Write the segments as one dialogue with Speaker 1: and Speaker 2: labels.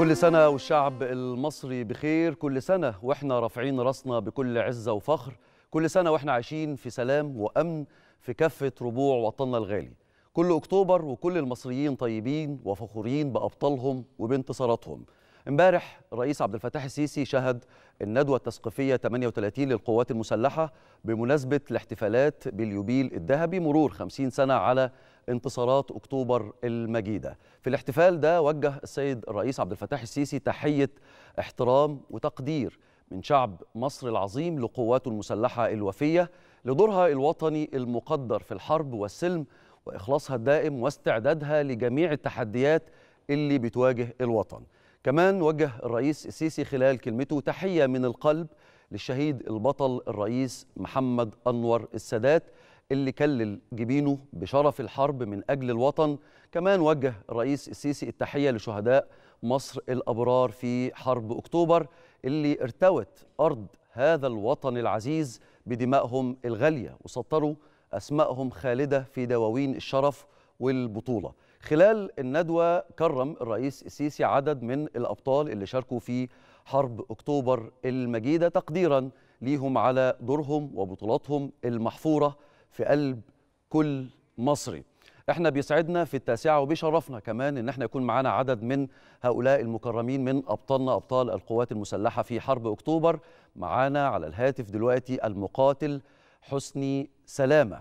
Speaker 1: كل سنة والشعب المصري بخير كل سنة وإحنا رافعين راسنا بكل عزة وفخر كل سنة وإحنا عايشين في سلام وأمن في كافة ربوع وطننا الغالي كل أكتوبر وكل المصريين طيبين وفخورين بأبطالهم وبانتصاراتهم امبارح الرئيس عبد الفتاح السيسي شهد الندوة التثقيفية 38 للقوات المسلحة بمناسبة الاحتفالات باليوبيل الذهبي مرور 50 سنة على انتصارات أكتوبر المجيدة في الاحتفال ده وجه السيد الرئيس عبد الفتاح السيسي تحية احترام وتقدير من شعب مصر العظيم لقواته المسلحة الوفية لدورها الوطني المقدر في الحرب والسلم وإخلاصها الدائم واستعدادها لجميع التحديات اللي بتواجه الوطن كمان وجه الرئيس السيسي خلال كلمته تحية من القلب للشهيد البطل الرئيس محمد أنور السادات اللي كلل جبينه بشرف الحرب من أجل الوطن كمان وجه الرئيس السيسي التحية لشهداء مصر الأبرار في حرب أكتوبر اللي ارتوت أرض هذا الوطن العزيز بدمائهم الغالية وسطروا أسمائهم خالدة في دواوين الشرف والبطولة خلال الندوة كرم الرئيس السيسي عدد من الأبطال اللي شاركوا في حرب أكتوبر المجيدة تقديرا ليهم على دورهم وبطولاتهم المحفورة في قلب كل مصري احنا بيسعدنا في التاسعة وبيشرفنا كمان ان احنا يكون معانا عدد من هؤلاء المكرمين من ابطالنا ابطال القوات المسلحة في حرب اكتوبر معانا على الهاتف دلوقتي المقاتل حسني سلامة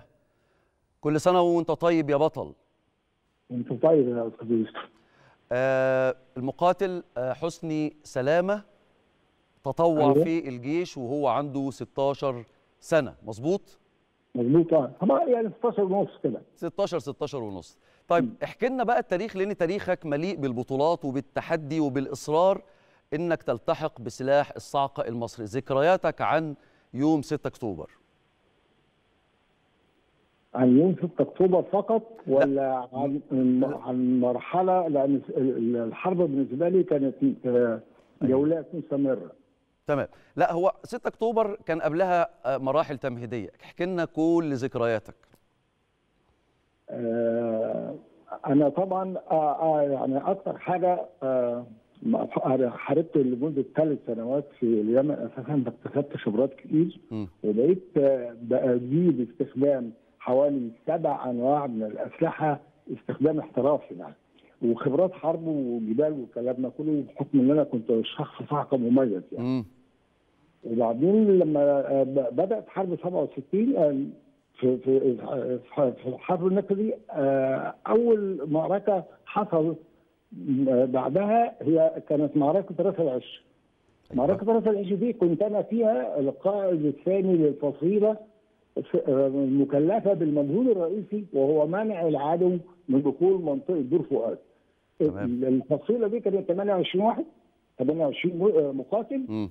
Speaker 1: كل سنة وانت طيب يا بطل
Speaker 2: انت طيب يا استاذ يوسف
Speaker 1: آه المقاتل آه حسني سلامة تطوع
Speaker 2: أيوة.
Speaker 1: في الجيش وهو عنده 16 سنة مظبوط؟
Speaker 2: مظبوط اه طبعا يعني 16 ونص كده
Speaker 1: 16 16 ونص طيب احكي لنا بقى التاريخ لان تاريخك مليء بالبطولات وبالتحدي وبالاصرار انك تلتحق بسلاح الصاعقه المصري ذكرياتك عن يوم 6 اكتوبر
Speaker 2: عن يوم 6 اكتوبر فقط ولا عن عن مرحله لان الحرب بالنسبه لي كانت آه، جولات مستمره
Speaker 1: تمام لا هو 6 اكتوبر كان قبلها آه، مراحل تمهيديه احكي لنا كل ذكرياتك
Speaker 2: آه، انا طبعا آه، آه، يعني اكثر حاجه آه، ما- أنا حاربت لمده ثلاث سنوات في اليمن اساسا اكتسبت خبرات كتير
Speaker 1: مم.
Speaker 2: وبقيت آه، بجيب استخدام حوالي سبع انواع من الاسلحه استخدام احترافي يعني وخبرات حرب وجبال والكلام ده كله بحكم ان انا كنت شخص صاعقه مميز يعني
Speaker 1: مم.
Speaker 2: وبعدين لما آه، ب- بدات حرب 67 آه، في في في في الحرب النكسه دي آه، اول معركه حصل آه، بعدها هي كانت معركه راس العش معركه راس العش دي كنت انا فيها القائد الثاني للفصيله ف- آه، المكلفه بالمجهود الرئيسي وهو منع العدو من دخول منطقه دور فؤاد
Speaker 1: تمام.
Speaker 2: الفصيله دي كانت 28 واحد 28 م- مقاتل
Speaker 1: مم.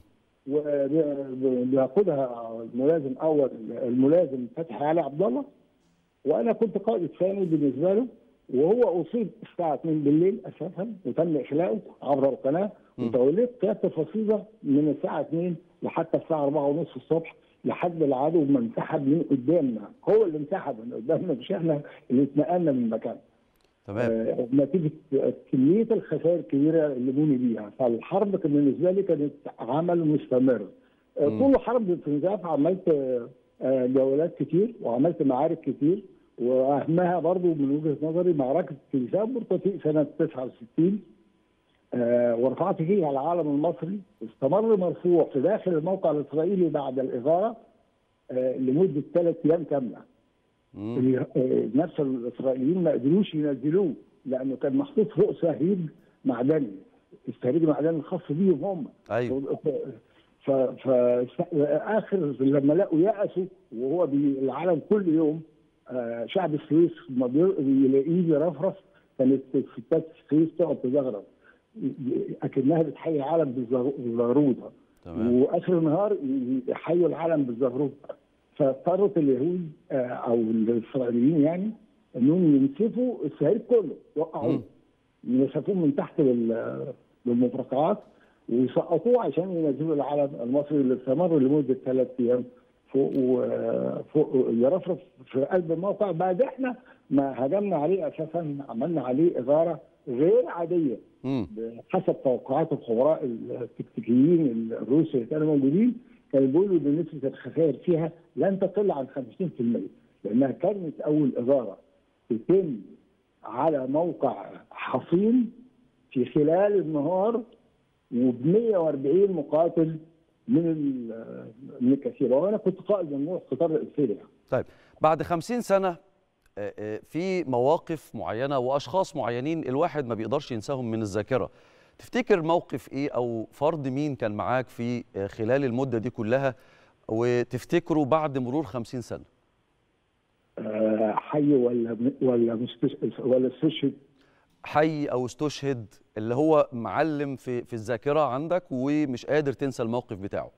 Speaker 2: وبياخدها الملازم اول الملازم فتحي علي عبد الله وانا كنت قائد ثاني بالنسبه له وهو اصيب الساعه 2 بالليل اساسا وتم اخلاؤه عبر القناه
Speaker 1: مم.
Speaker 2: وتوليت قياده الفصيله من الساعه 2 لحتى الساعه 4 ونص الصبح لحد العدو ما انسحب من قدامنا هو اللي انسحب من قدامنا مش احنا اللي اتنقلنا من مكان
Speaker 1: تمام
Speaker 2: آه، نتيجه كميه الخسائر الكبيره اللي بني بيها فالحرب كان بالنسبه لي كانت عمل مستمر آه،
Speaker 1: مم.
Speaker 2: طول حرب الاستنزاف عملت آه، جولات كتير وعملت معارك كتير واهمها برضو من وجهه نظري معركه استنزاف بورتوفيق سنه 69 آه، ورفعت فيها العالم المصري استمر مرفوع في داخل الموقع الاسرائيلي بعد الاغاره آه، لمده ثلاث ايام كامله
Speaker 1: مم.
Speaker 2: ال- آه، نفس الاسرائيليين ما قدروش ينزلوه لانه كان محطوط فوق سهيج معدني السهيج المعدني الخاص بيهم هم
Speaker 1: ايوه
Speaker 2: ف ف اخر لما لقوا يأسوا وهو بي العالم كل يوم آه، شعب السويس ما بي- بيلاقيه بيرفرف كانت ستات السويس تقعد تزغرب اكنها بتحيي العالم بالزغ- بالزغروطه
Speaker 1: تمام
Speaker 2: واخر النهار يحيوا العالم بالزغروطه فاضطرت اليهود آه، او الاسرائيليين يعني انهم ينسفوا السهيل كله وقعوه ينسفوه من تحت بال- بالمفرقعات ويسقطوه عشان ينزلوا العلم المصري اللي استمر لمده ثلاث ايام فوق و- فوق يرفرف في قلب الموقع بعد احنا ما هجمنا عليه اساسا عملنا عليه اغاره غير عاديه
Speaker 1: مم.
Speaker 2: حسب توقعات الخبراء التكتيكيين الروس اللي كانوا موجودين كانوا بيقولوا ان نسبه الخسائر فيها لن تقل عن 50% لانها كانت اول اداره تتم على موقع حصين في خلال النهار وب 140 مقاتل من ال- من الكثير وانا كنت قائد مجموعه قطار الاسيريا
Speaker 1: طيب بعد خمسين سنة آه، آه، في مواقف معينة وأشخاص معينين الواحد ما بيقدرش ينساهم من الذاكرة تفتكر موقف إيه أو فرد مين كان معاك في آه، خلال المدة دي كلها وتفتكره بعد مرور خمسين سنة
Speaker 2: آه، حي ولا ولا مستش- ولا استشهد
Speaker 1: حي أو استشهد اللي هو معلم في في الذاكرة عندك ومش قادر تنسى الموقف بتاعه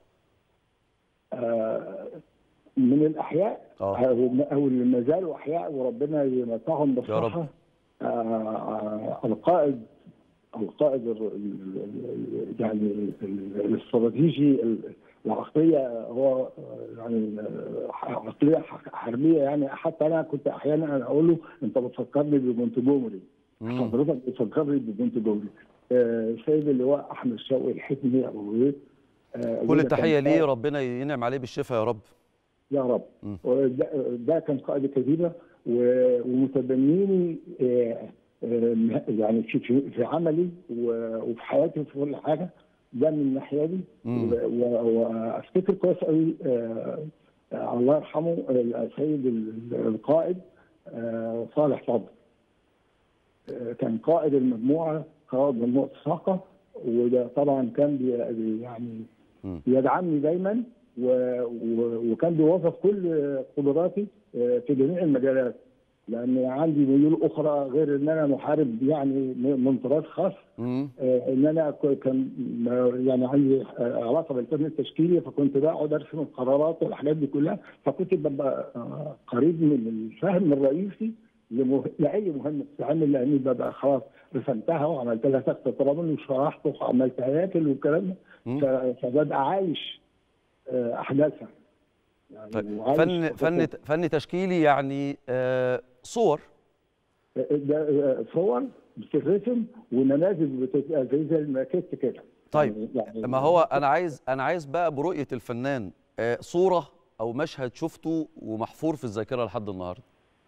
Speaker 2: آه، من الاحياء
Speaker 1: آه.
Speaker 2: او او اللي ما زالوا احياء وربنا يمتعهم
Speaker 1: يا
Speaker 2: بالصحه
Speaker 1: رب.
Speaker 2: آه، آه، القائد القائد ال- ال- ال- يعني ال- الاستراتيجي ال- العقليه هو آه، يعني آه، عقليه ح- حربيه يعني حتى انا كنت احيانا اقول له انت بتفكرني بمونتجومري
Speaker 1: مم.
Speaker 2: حضرتك بتفكرني بمونتجومري آه، سيد اللواء احمد شوقي الحكمي ابو زيد آه،
Speaker 1: كل
Speaker 2: وده
Speaker 1: التحية
Speaker 2: كان
Speaker 1: ليه ربنا ينعم عليه بالشفاء يا رب
Speaker 2: يا رب
Speaker 1: مم.
Speaker 2: وده ده كان قائد الكتيبه و- ومتبنيني آه، آه، يعني في في في عملي و- وفي حياتي في كل حاجه ده من الناحيه دي
Speaker 1: مم.
Speaker 2: و- و- وافتكر كويس قوي آه، آه، الله يرحمه السيد ال- القائد آه، صالح فضل آه، كان قائد المجموعه قائد مجموعه الصاقه وده طبعا كان بي- بي- يعني
Speaker 1: مم.
Speaker 2: يدعمني دايما و- و- وكان بيوظف كل قدراتي آه، في جميع المجالات لان عندي ميول اخرى غير ان انا محارب يعني من من طراز خاص
Speaker 1: مم.
Speaker 2: آه، ان انا ك- كان م- يعني عندي آه، علاقه بالفن التشكيلي فكنت بقعد ارسم القرارات والحاجات دي كلها فكنت ببقى آه، قريب من الفهم الرئيسي لمه... لاي مهمه تتعمل لاني ببقى خلاص رسمتها وعملت لها تحت ترابل وشرحت وعملت هياكل والكلام ده
Speaker 1: مم.
Speaker 2: ف... فببقى عايش آه، احداثها يعني
Speaker 1: طيب
Speaker 2: وعايش
Speaker 1: فن فن فن تشكيلي يعني آه، صور
Speaker 2: ده آه، صور بتترسم ونماذج بتبقى زي زي الماكيت كده
Speaker 1: طيب
Speaker 2: يعني
Speaker 1: ما هو انا عايز انا عايز بقى برؤيه الفنان آه، صوره او مشهد شفته ومحفور في الذاكره لحد النهارده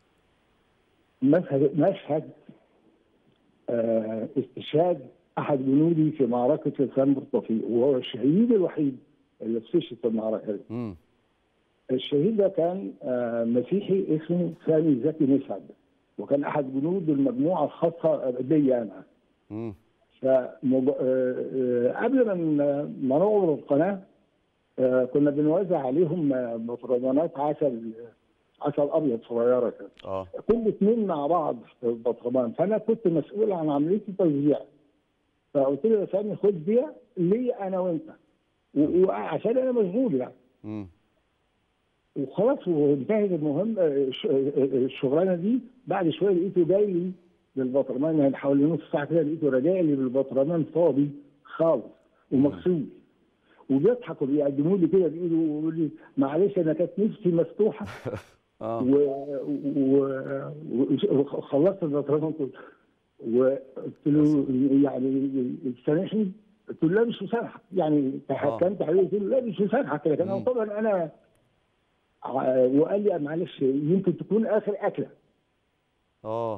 Speaker 2: مشهد مشهد آه، استشهاد احد جنودي في معركه لسان برطفيق وهو الشهيد الوحيد اللي استشهد في المعركه دي.
Speaker 1: امم
Speaker 2: الشهيد ده كان آه، مسيحي اسمه سامي زكي مسعد وكان احد جنود المجموعه الخاصه بي انا.
Speaker 1: امم
Speaker 2: فمج... آه، آه، قبل ما ن- ما نعبر القناه آه، كنا بنوزع عليهم آه، بطرمانات عسل عسل ابيض صغيره كده.
Speaker 1: اه
Speaker 2: كل اثنين مع بعض في البطرمان فانا كنت مسؤول عن عمليه التوزيع فقلت له يا سامي خد دي لي انا وانت و- وعشان انا مشغول يعني
Speaker 1: امم
Speaker 2: وخلاص وانتهت المهم الش- الشغلانه دي بعد شويه لقيته جاي لي بالبطرمان يعني حوالي نص ساعه كده لقيته راجع لي بالبطرمان فاضي خالص ومغسول وبيضحك وبيقدموا لي كده بايده ويقول لي معلش انا كانت نفسي مفتوحه
Speaker 1: اه
Speaker 2: و... و... وخلصت البطرمان كله وقلت له يعني سامحني قلت له لا مش مسامحك يعني تحكمت عليه قلت له لا مش مسامحك لكن
Speaker 1: مم.
Speaker 2: أنا طبعا انا ع- وقال لي معلش يمكن تكون اخر اكله
Speaker 1: اه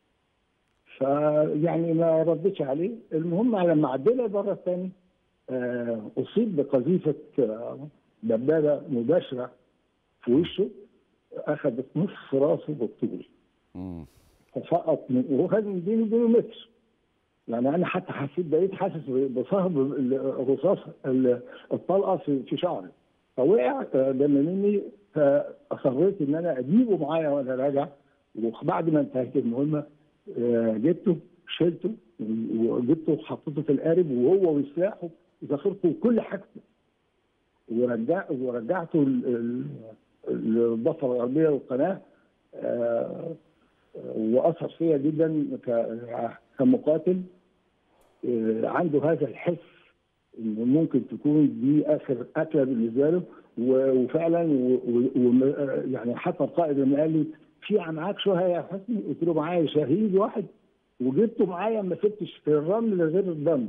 Speaker 2: فيعني ما ردتش عليه المهم لما عدينا بره الثاني آه، اصيب بقذيفه آه، دبابه مباشره في وشه اخذت نصف راسه بالطول
Speaker 1: امم
Speaker 2: فسقط من وهو كان من بيني وبينه متر يعني انا حتى حسيت بقيت حاسس بصهب الرصاص ال- الطلقه في في شعري فوقع آه، دم مني فاصريت ان انا اجيبه معايا وانا راجع وبعد ما انتهت المهمه آه، جبته شلته وجبته وحطيته في القارب وهو وسلاحه وذاخرته وكل حاجته ورجع ورجعته ال- ال- الضفه الغربيه والقناه آه، واثر فيا جدا ك- كمقاتل آه، عنده هذا الحس انه ممكن تكون دي اخر اكله بالنسبه له و- وفعلا و- و- وم- آه، يعني حتى القائد لما قال لي في معاك شهى يا حسني قلت له معايا شهيد واحد وجبته معايا ما سبتش في الرمل غير الدم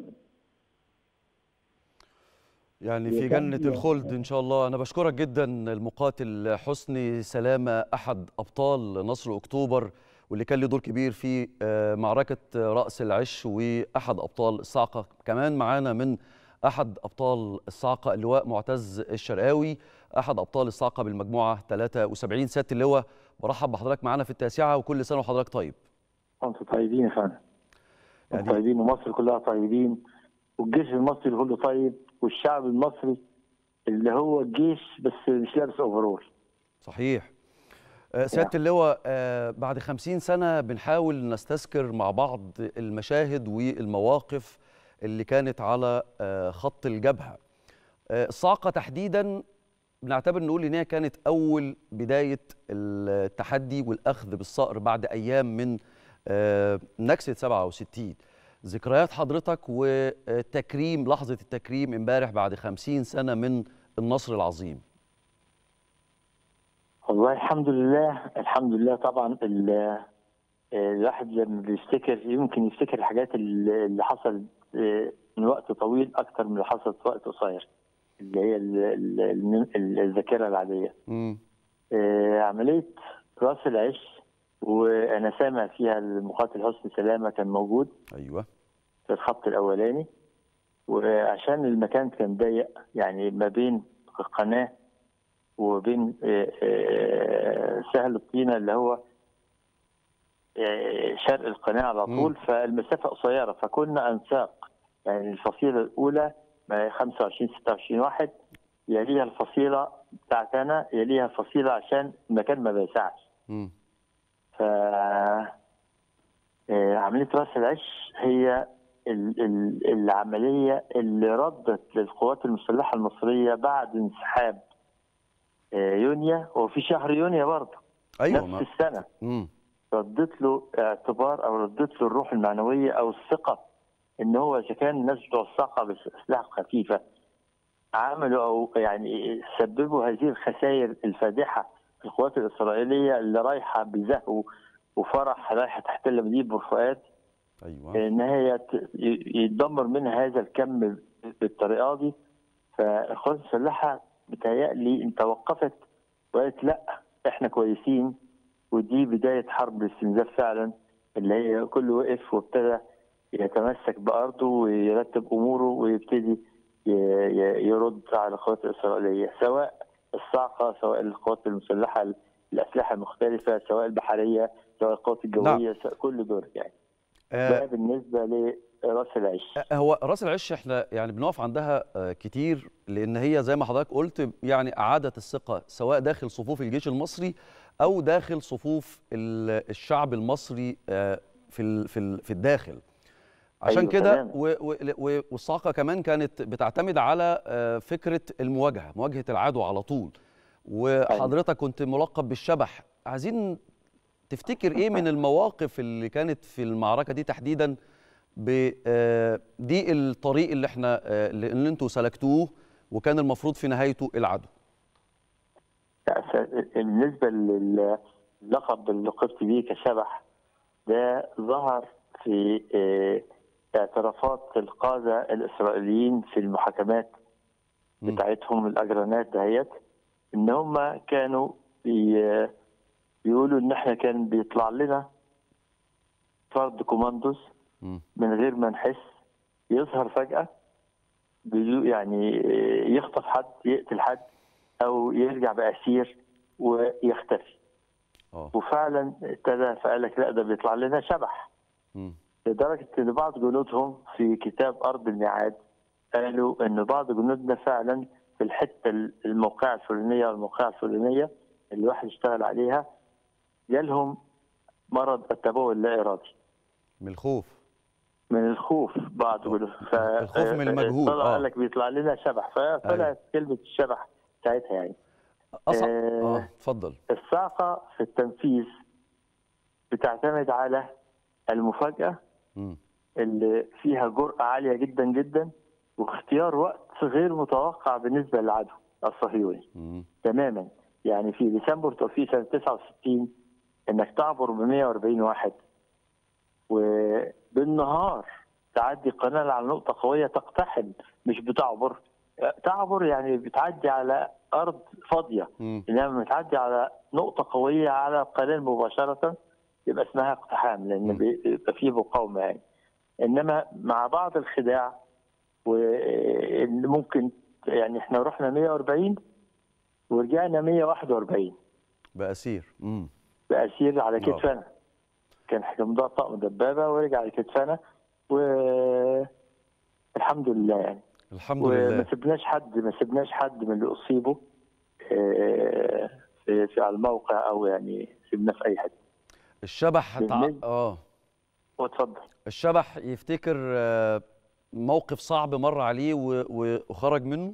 Speaker 1: يعني في
Speaker 2: وكان-
Speaker 1: جنة الخلد إن شاء الله أنا بشكرك جدا المقاتل حسني سلامة أحد أبطال نصر أكتوبر واللي كان له دور كبير في آه، معركة رأس العش وأحد أبطال الصاعقة كمان معانا من أحد أبطال الصاعقة اللواء معتز الشرقاوي أحد أبطال الصاعقة بالمجموعة 73 سيادة اللواء برحب بحضرتك معانا في التاسعة وكل سنة وحضرتك طيب
Speaker 3: انتوا طيبين يا فندم
Speaker 1: يعني-
Speaker 3: يعني طيبين ومصر كلها طيبين والجيش المصري كله طيب والشعب المصري اللي هو الجيش بس مش لابس اوفرول
Speaker 1: صحيح آه، سيادة اللواء آه، بعد خمسين سنة بنحاول نستذكر مع بعض المشاهد والمواقف اللي كانت على آه، خط الجبهة آه، الصاعقة تحديدا بنعتبر نقول ان هي كانت اول بداية التحدي والاخذ بالصقر بعد ايام من آه، نكسة 67 ذكريات حضرتك وتكريم لحظة التكريم امبارح بعد خمسين سنة من النصر العظيم
Speaker 3: والله الحمد لله الحمد لله طبعا ال- الواحد لما بيفتكر يمكن يفتكر الحاجات اللي اللي حصلت آه، من وقت طويل اكتر من اللي حصلت في وقت قصير اللي هي ال- ال- ال- الذاكره العاديه
Speaker 1: مم.
Speaker 3: آه، عمليه راس العش وانا سامع فيها المقاتل حسني سلامه كان موجود
Speaker 1: ايوه
Speaker 3: في الخط الاولاني وعشان المكان كان ضيق يعني ما بين القناه وبين آه، آه، سهل الطينه اللي هو آه، شرق القناه على
Speaker 1: مم.
Speaker 3: طول فالمسافه قصيره فكنا انساق يعني الفصيله الاولى ما 25 26 واحد يليها الفصيله بتاعتنا يليها الفصيله عشان المكان ما بيسعش
Speaker 1: مم.
Speaker 3: ف آه، عملية رأس العش هي ال- ال- العملية اللي ردت للقوات المسلحة المصرية بعد انسحاب آه، يونيو وفي شهر يونيو برضه
Speaker 1: ايوه ما
Speaker 3: نفس السنة
Speaker 1: مم.
Speaker 3: ردت له اعتبار او ردت له الروح المعنوية او الثقة ان هو اذا كان الناس بتوع الصاقة باسلحة خفيفة عملوا او يعني سببوا هذه الخسائر الفادحة في القوات الاسرائيليه اللي رايحه بزهو وفرح رايحه تحتل مدينه بورفؤاد
Speaker 1: ايوه
Speaker 3: ان هي ت- ي- يتدمر منها هذا الكم بالطريقه دي فالقوات المسلحه بتهيألي ان توقفت وقالت لا احنا كويسين ودي بدايه حرب الاستنزاف فعلا اللي هي كله وقف وابتدى يتمسك بارضه ويرتب اموره ويبتدي ي- ي- يرد على القوات الاسرائيليه سواء الصاعقه سواء القوات المسلحه الاسلحه المختلفه سواء البحريه سواء القوات الجويه سواء كل دول يعني ده
Speaker 1: آه
Speaker 3: بالنسبه لراس العش
Speaker 1: هو راس العش احنا يعني بنقف عندها آه، كتير لان هي زي ما حضرتك قلت يعني اعادت الثقه سواء داخل صفوف الجيش المصري او داخل صفوف ال- الشعب المصري آه، في ال- في ال- في الداخل عشان
Speaker 3: أيوة
Speaker 1: كده
Speaker 3: تمام.
Speaker 1: و- و- و- والصاقه كمان كانت بتعتمد على آه، فكره المواجهه مواجهه العدو على طول وحضرتك كنت ملقب بالشبح عايزين تفتكر ايه من المواقف اللي كانت في المعركه دي تحديدا ب آه، دي الطريق اللي احنا آه، اللي انتوا سلكتوه وكان المفروض في نهايته العدو
Speaker 3: لا، ف- بالنسبه للقب اللي لقبت بيه كشبح ده ظهر في آه، اعترافات القاده الاسرائيليين في المحاكمات
Speaker 1: مم.
Speaker 3: بتاعتهم الاجرانات دهيت ان هم كانوا بي- بيقولوا ان احنا كان بيطلع لنا فرد كوماندوز
Speaker 1: مم.
Speaker 3: من غير ما نحس يظهر فجأة بدو- يعني آه، يخطف حد يقتل حد أو يرجع بأسير ويختفي
Speaker 1: اه
Speaker 3: وفعلا ابتدى فقال لك لا ده بيطلع لنا شبح
Speaker 1: مم.
Speaker 3: لدرجة إن بعض جنودهم في كتاب أرض الميعاد قالوا إن بعض جنودنا فعلا في الحتة الموقعة الفلانية والموقعة الفلانية اللي الواحد اشتغل عليها جالهم مرض التبول اللا إرادي
Speaker 1: من الخوف
Speaker 3: من الخوف بعض جنود ف...
Speaker 1: الخوف من المجهول،
Speaker 3: طلع
Speaker 1: آه.
Speaker 3: قال لك بيطلع لنا شبح فطلعت كلمة الشبح ساعتها يعني
Speaker 1: اصعب
Speaker 3: آه.
Speaker 1: اه اتفضل
Speaker 3: الصاعقة في التنفيذ بتعتمد على المفاجأة
Speaker 1: مم.
Speaker 3: اللي فيها جرأة عالية جدا جدا واختيار وقت غير متوقع بالنسبة للعدو الصهيوني
Speaker 1: مم.
Speaker 3: تماما يعني في ديسمبر توفيق سنة 69 انك تعبر ب 140 واحد وبالنهار تعدي قناه على نقطه قويه تقتحم مش بتعبر تعبر يعني بتعدي على ارض فاضيه
Speaker 1: مم.
Speaker 3: انما بتعدي على نقطه قويه على القناه مباشره يبقى اسمها اقتحام لان
Speaker 1: مم.
Speaker 3: بيبقى فيه مقاومه يعني انما مع بعض الخداع وان ممكن يعني احنا رحنا 140 ورجعنا 141
Speaker 1: بأسير مم.
Speaker 3: بأسير على
Speaker 1: آه.
Speaker 3: كتفنا كان حمضاء طقم دبابه ورجع على كتفنا و الحمد لله يعني
Speaker 1: الحمد
Speaker 3: وما
Speaker 1: لله
Speaker 3: سبناش حد ما سبناش حد من اللي اصيبوا آه، في في على الموقع او يعني سبناه في اي حته
Speaker 1: الشبح تع...
Speaker 3: بالنسبة-
Speaker 1: اه
Speaker 3: واتفضل
Speaker 1: الشبح يفتكر آه، موقف صعب مر عليه و... و... وخرج منه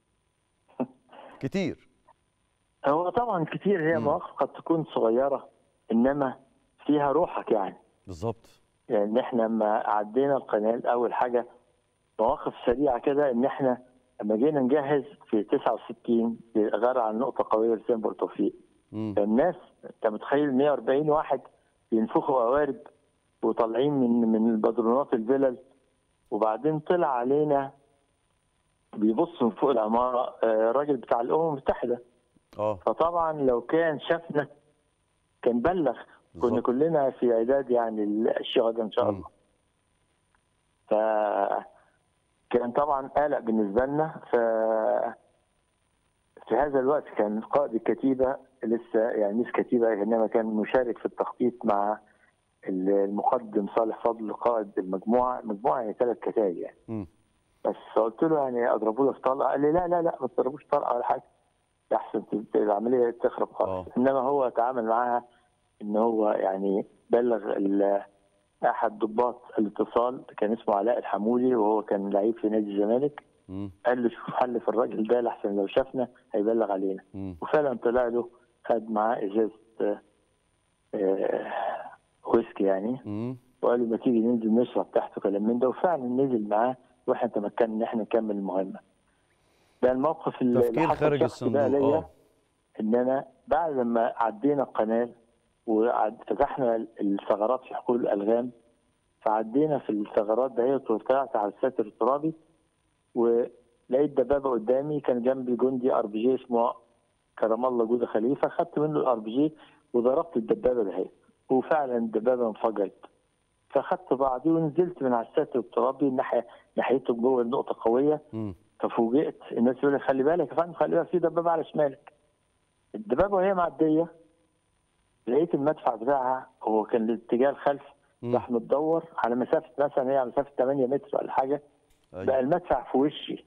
Speaker 1: كتير
Speaker 3: هو طبعا كتير هي
Speaker 1: مم.
Speaker 3: مواقف قد تكون صغيره انما فيها روحك يعني
Speaker 1: بالظبط
Speaker 3: يعني احنا لما عدينا القناه اول حاجه مواقف سريعه كده ان احنا لما جينا نجهز في 69 للغار على نقطه قويه لسان بورتوفيق
Speaker 1: مم.
Speaker 3: الناس انت متخيل 140 واحد بينفخوا قوارب وطالعين من من البدرونات الفلل وبعدين طلع علينا بيبص من فوق العماره آه، الراجل بتاع الامم المتحده
Speaker 1: اه
Speaker 3: فطبعا لو كان شافنا كان بلغ كنا
Speaker 1: بالظبط.
Speaker 3: كلنا في اعداد يعني الشهداء ان شاء
Speaker 1: مم.
Speaker 3: الله ف كان طبعا قلق بالنسبه لنا ف في هذا الوقت كان قائد الكتيبه لسه يعني مش كتيبه انما كان مشارك في التخطيط مع المقدم صالح فضل قائد المجموعه المجموعه يعني ثلاث كتائب يعني
Speaker 1: مم.
Speaker 3: بس قلت له يعني اضربوا له في طلقه قال لي لا لا لا ما تضربوش طلقه ولا حاجه احسن تبت- العمليه تخرب
Speaker 1: آه.
Speaker 3: خالص انما هو تعامل معاها ان هو يعني بلغ ال- احد ضباط الاتصال كان اسمه علاء الحمولي وهو كان لعيب في نادي الزمالك
Speaker 1: مم.
Speaker 3: قال له شوف حل في الراجل ده لحسن لو شافنا هيبلغ علينا
Speaker 1: مم.
Speaker 3: وفعلا طلع له خد معاه ازازه آه، آه، ويسكي يعني
Speaker 1: مم.
Speaker 3: وقال له ما تيجي ننزل نشرب تحت كلام من ده وفعلا نزل معاه واحنا تمكنا ان احنا نكمل المهمه. ده الموقف اللي
Speaker 1: تفكير
Speaker 3: حصل
Speaker 1: خارج
Speaker 3: شخصي بقى
Speaker 1: الصندوق
Speaker 3: ليا
Speaker 1: اه
Speaker 3: ان انا بعد لما عدينا القناه وفتحنا الثغرات في حقول الالغام فعدينا في الثغرات دهيت وطلعت على الساتر الترابي ولقيت دبابه قدامي كان جنبي جندي ار بي جي اسمه كرم الله جوده خليفه خدت منه الار بي جي وضربت الدبابه دهيت وفعلا الدبابه انفجرت فاخدت بعضي ونزلت من على الساتر الترابي الناحيه ناحيته جوه النقطه قويه
Speaker 1: مم.
Speaker 3: ففوجئت الناس يقول لي خلي بالك يا فندم خلي بالك في دبابه على شمالك الدبابه وهي معديه لقيت المدفع بتاعها هو كان الاتجاه الخلفي
Speaker 1: مم.
Speaker 3: راح متدور على مسافه مثلا هي على مسافه 8 متر ولا حاجه بقى
Speaker 1: أيوة.
Speaker 3: المدفع في وشي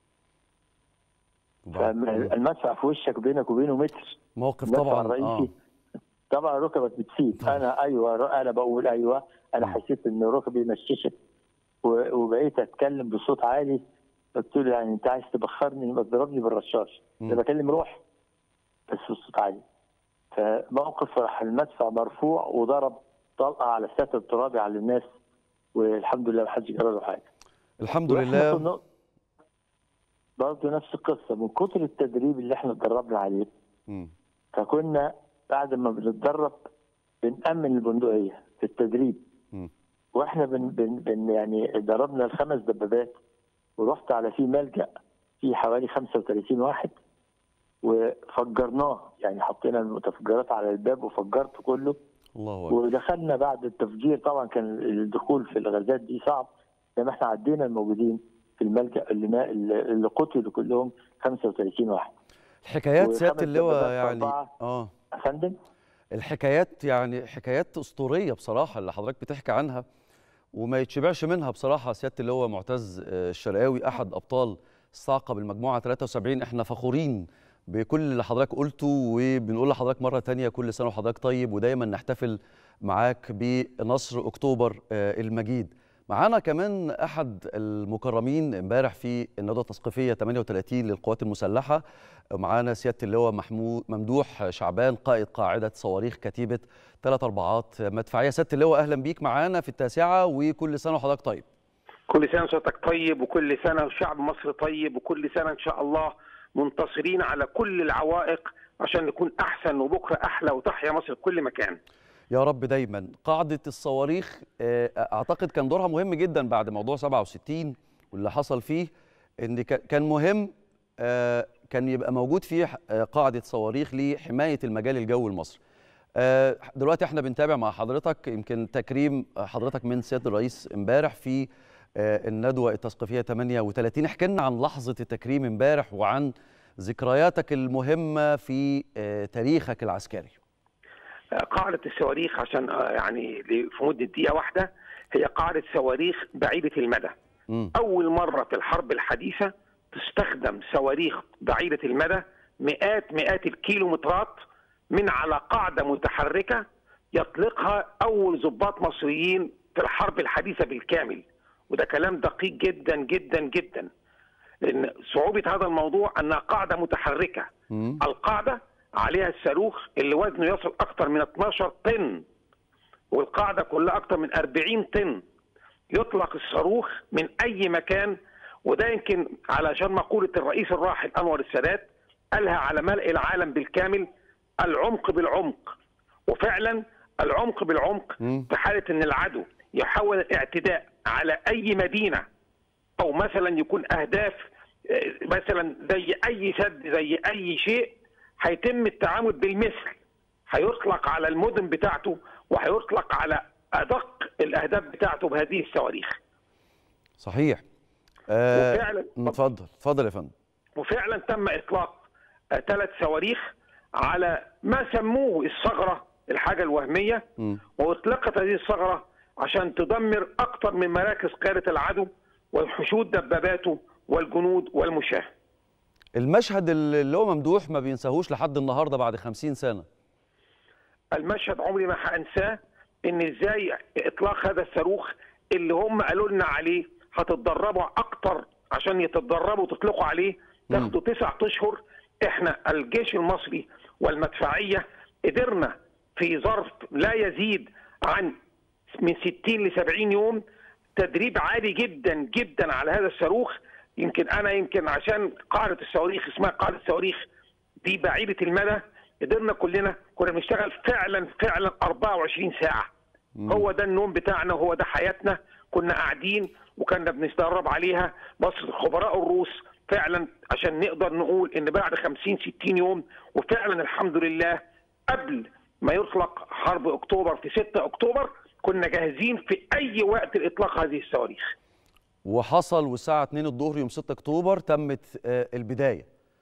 Speaker 1: وبعد- مم.
Speaker 3: المدفع في وشك بينك وبينه متر
Speaker 1: موقف
Speaker 3: المدفع
Speaker 1: طبعا اه
Speaker 3: الرئيسي طبعا ركبك بتسيب
Speaker 1: طبعا.
Speaker 3: انا ايوه انا بقول ايوه انا
Speaker 1: مم.
Speaker 3: حسيت ان ركبي مششت و- وبقيت اتكلم بصوت عالي قلت له يعني انت عايز تبخرني يبقى تضربني بالرشاش
Speaker 1: مم.
Speaker 3: انا بكلم روحي بس بصوت عالي فموقف راح المدفع مرفوع وضرب طلقه على الساتر الترابي على الناس والحمد لله ما حدش جرى له حاجه
Speaker 1: الحمد
Speaker 3: وإحنا
Speaker 1: لله
Speaker 3: كنا برضه نفس القصه من كتر التدريب اللي احنا اتدربنا عليه
Speaker 1: مم.
Speaker 3: فكنا بعد ما بنتدرب بنأمن البندقية في التدريب
Speaker 1: مم.
Speaker 3: واحنا بن بن بن يعني دربنا الخمس دبابات ورحت على في ملجأ فيه حوالي 35 واحد وفجرناه يعني حطينا المتفجرات على الباب وفجرته كله
Speaker 1: الله اكبر
Speaker 3: ودخلنا بعد التفجير طبعا كان الدخول في الغازات دي صعب لما احنا عدينا الموجودين في الملجأ اللي, ما اللي قتلوا كلهم 35 واحد
Speaker 1: الحكايات
Speaker 3: وخمس
Speaker 1: سياده اللواء
Speaker 3: دبابات
Speaker 1: يعني
Speaker 3: أربعة.
Speaker 1: اه
Speaker 3: يا فندم
Speaker 1: الحكايات يعني حكايات اسطوريه بصراحه اللي حضرتك بتحكي عنها وما يتشبعش منها بصراحه سياده اللواء معتز آه، الشرقاوي احد ابطال الصاعقه بالمجموعه 73 احنا فخورين بكل اللي حضرتك قلته وبنقول لحضرتك مره تانية كل سنه وحضرتك طيب ودايما نحتفل معاك بنصر اكتوبر آه، المجيد معانا كمان احد المكرمين امبارح في الندوه التثقيفيه 38 للقوات المسلحه معانا سياده اللواء محمود ممدوح شعبان قائد قاعده صواريخ كتيبه ثلاث اربعات مدفعيه سياده اللواء اهلا بيك معانا في التاسعه وكل سنه وحضرتك طيب
Speaker 4: كل سنه وحضرتك طيب وكل سنه وشعب مصر طيب وكل سنه ان شاء الله منتصرين على كل العوائق عشان نكون احسن وبكره احلى وتحيا مصر في كل مكان.
Speaker 1: يا رب دايما قاعدة الصواريخ آه، أعتقد كان دورها مهم جدا بعد موضوع 67 واللي حصل فيه إن كا- كان مهم آه، كان يبقى موجود فيه آه، قاعدة صواريخ لحماية المجال الجوي المصري آه، دلوقتي احنا بنتابع مع حضرتك يمكن تكريم حضرتك من سيادة الرئيس امبارح في آه، الندوة التثقيفية 38 احكي لنا عن لحظة التكريم امبارح وعن ذكرياتك المهمة في آه، تاريخك العسكري
Speaker 4: قاعدة الصواريخ عشان آه، يعني ل- في مدة دقيقة واحدة هي قاعدة صواريخ بعيدة المدى
Speaker 1: مم.
Speaker 4: أول مرة في الحرب الحديثة تستخدم صواريخ بعيدة المدى مئات مئات الكيلومترات من على قاعدة متحركة يطلقها أول ضباط مصريين في الحرب الحديثة بالكامل وده كلام دقيق جدا جدا جدا لأن صعوبة هذا الموضوع أنها قاعدة متحركة
Speaker 1: مم.
Speaker 4: القاعدة عليها الصاروخ اللي وزنه يصل أكثر من 12 طن والقاعدة كلها أكثر من 40 طن يطلق الصاروخ من أي مكان وده يمكن علشان مقولة الرئيس الراحل أنور السادات قالها على ملء العالم بالكامل العمق بالعمق وفعلا العمق بالعمق
Speaker 1: مم.
Speaker 4: في حالة أن العدو يحاول الاعتداء على أي مدينة او مثلا يكون اهداف آه، مثلا زي اي سد زي اي شيء هيتم التعامل بالمثل هيطلق على المدن بتاعته وهيطلق على ادق الاهداف بتاعته بهذه الصواريخ
Speaker 1: صحيح آه،
Speaker 4: وفعلا
Speaker 1: مم، اتفضل اتفضل يا فندم
Speaker 4: وفعلا تم اطلاق ثلاث صواريخ على ما سموه الثغره الحاجه الوهميه
Speaker 1: مم.
Speaker 4: واطلقت هذه الثغره عشان تدمر اكثر من مراكز قياده العدو وحشود دباباته والجنود والمشاه
Speaker 1: المشهد اللي هو ممدوح ما بينساهوش لحد النهارده بعد 50 سنه
Speaker 4: المشهد عمري ما هنساه ان ازاي اطلاق هذا الصاروخ اللي هم قالوا لنا عليه هتتدربوا اكتر عشان يتدربوا وتطلقوا عليه تاخدوا تسع اشهر احنا الجيش المصري والمدفعيه قدرنا في ظرف لا يزيد عن من 60 ل 70 يوم تدريب عالي جدا جدا على هذا الصاروخ يمكن انا يمكن عشان قاعده الصواريخ اسمها قاعده الصواريخ دي بعيده المدى قدرنا كلنا كنا بنشتغل فعلا فعلا 24 ساعه هو ده النوم بتاعنا وهو ده حياتنا كنا قاعدين وكنا بنتدرب عليها مصر خبراء الروس فعلا عشان نقدر نقول ان بعد 50 60 يوم وفعلا الحمد لله قبل ما يطلق حرب اكتوبر في 6 اكتوبر كنا جاهزين في اي وقت لاطلاق هذه الصواريخ
Speaker 1: وحصل والساعه 2 الظهر يوم 6 اكتوبر تمت آه، البدايه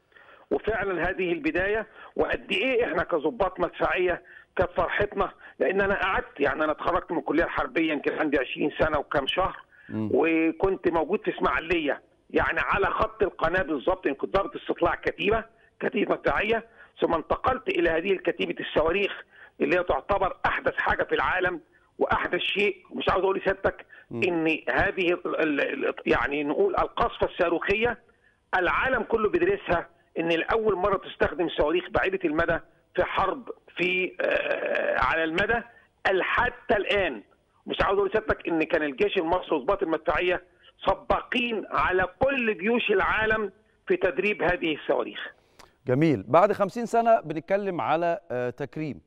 Speaker 4: وفعلا هذه البدايه وقد ايه احنا كظباط مدفعيه كانت فرحتنا لان انا قعدت يعني انا اتخرجت من الكليه الحربيه يمكن عندي 20 سنه وكام شهر وكنت موجود في اسماعيليه يعني على خط القناه بالظبط يمكن كنت ضابط استطلاع كتيبه كتيبه مدفعيه ثم انتقلت الى هذه الكتيبه الصواريخ اللي هي تعتبر احدث حاجه في العالم واحدث شيء مش عاوز اقول لسيادتك ان هذه ال- ال- ال- يعني نقول القصفه الصاروخيه العالم كله بيدرسها ان لاول مره تستخدم صواريخ بعيده المدى في حرب في آه، على المدى ال- حتى الان مش عاوز اقول لسيادتك ان كان الجيش المصري وضباط المدفعيه سباقين على كل جيوش العالم في تدريب هذه الصواريخ
Speaker 1: جميل بعد 50 سنه بنتكلم على آه، تكريم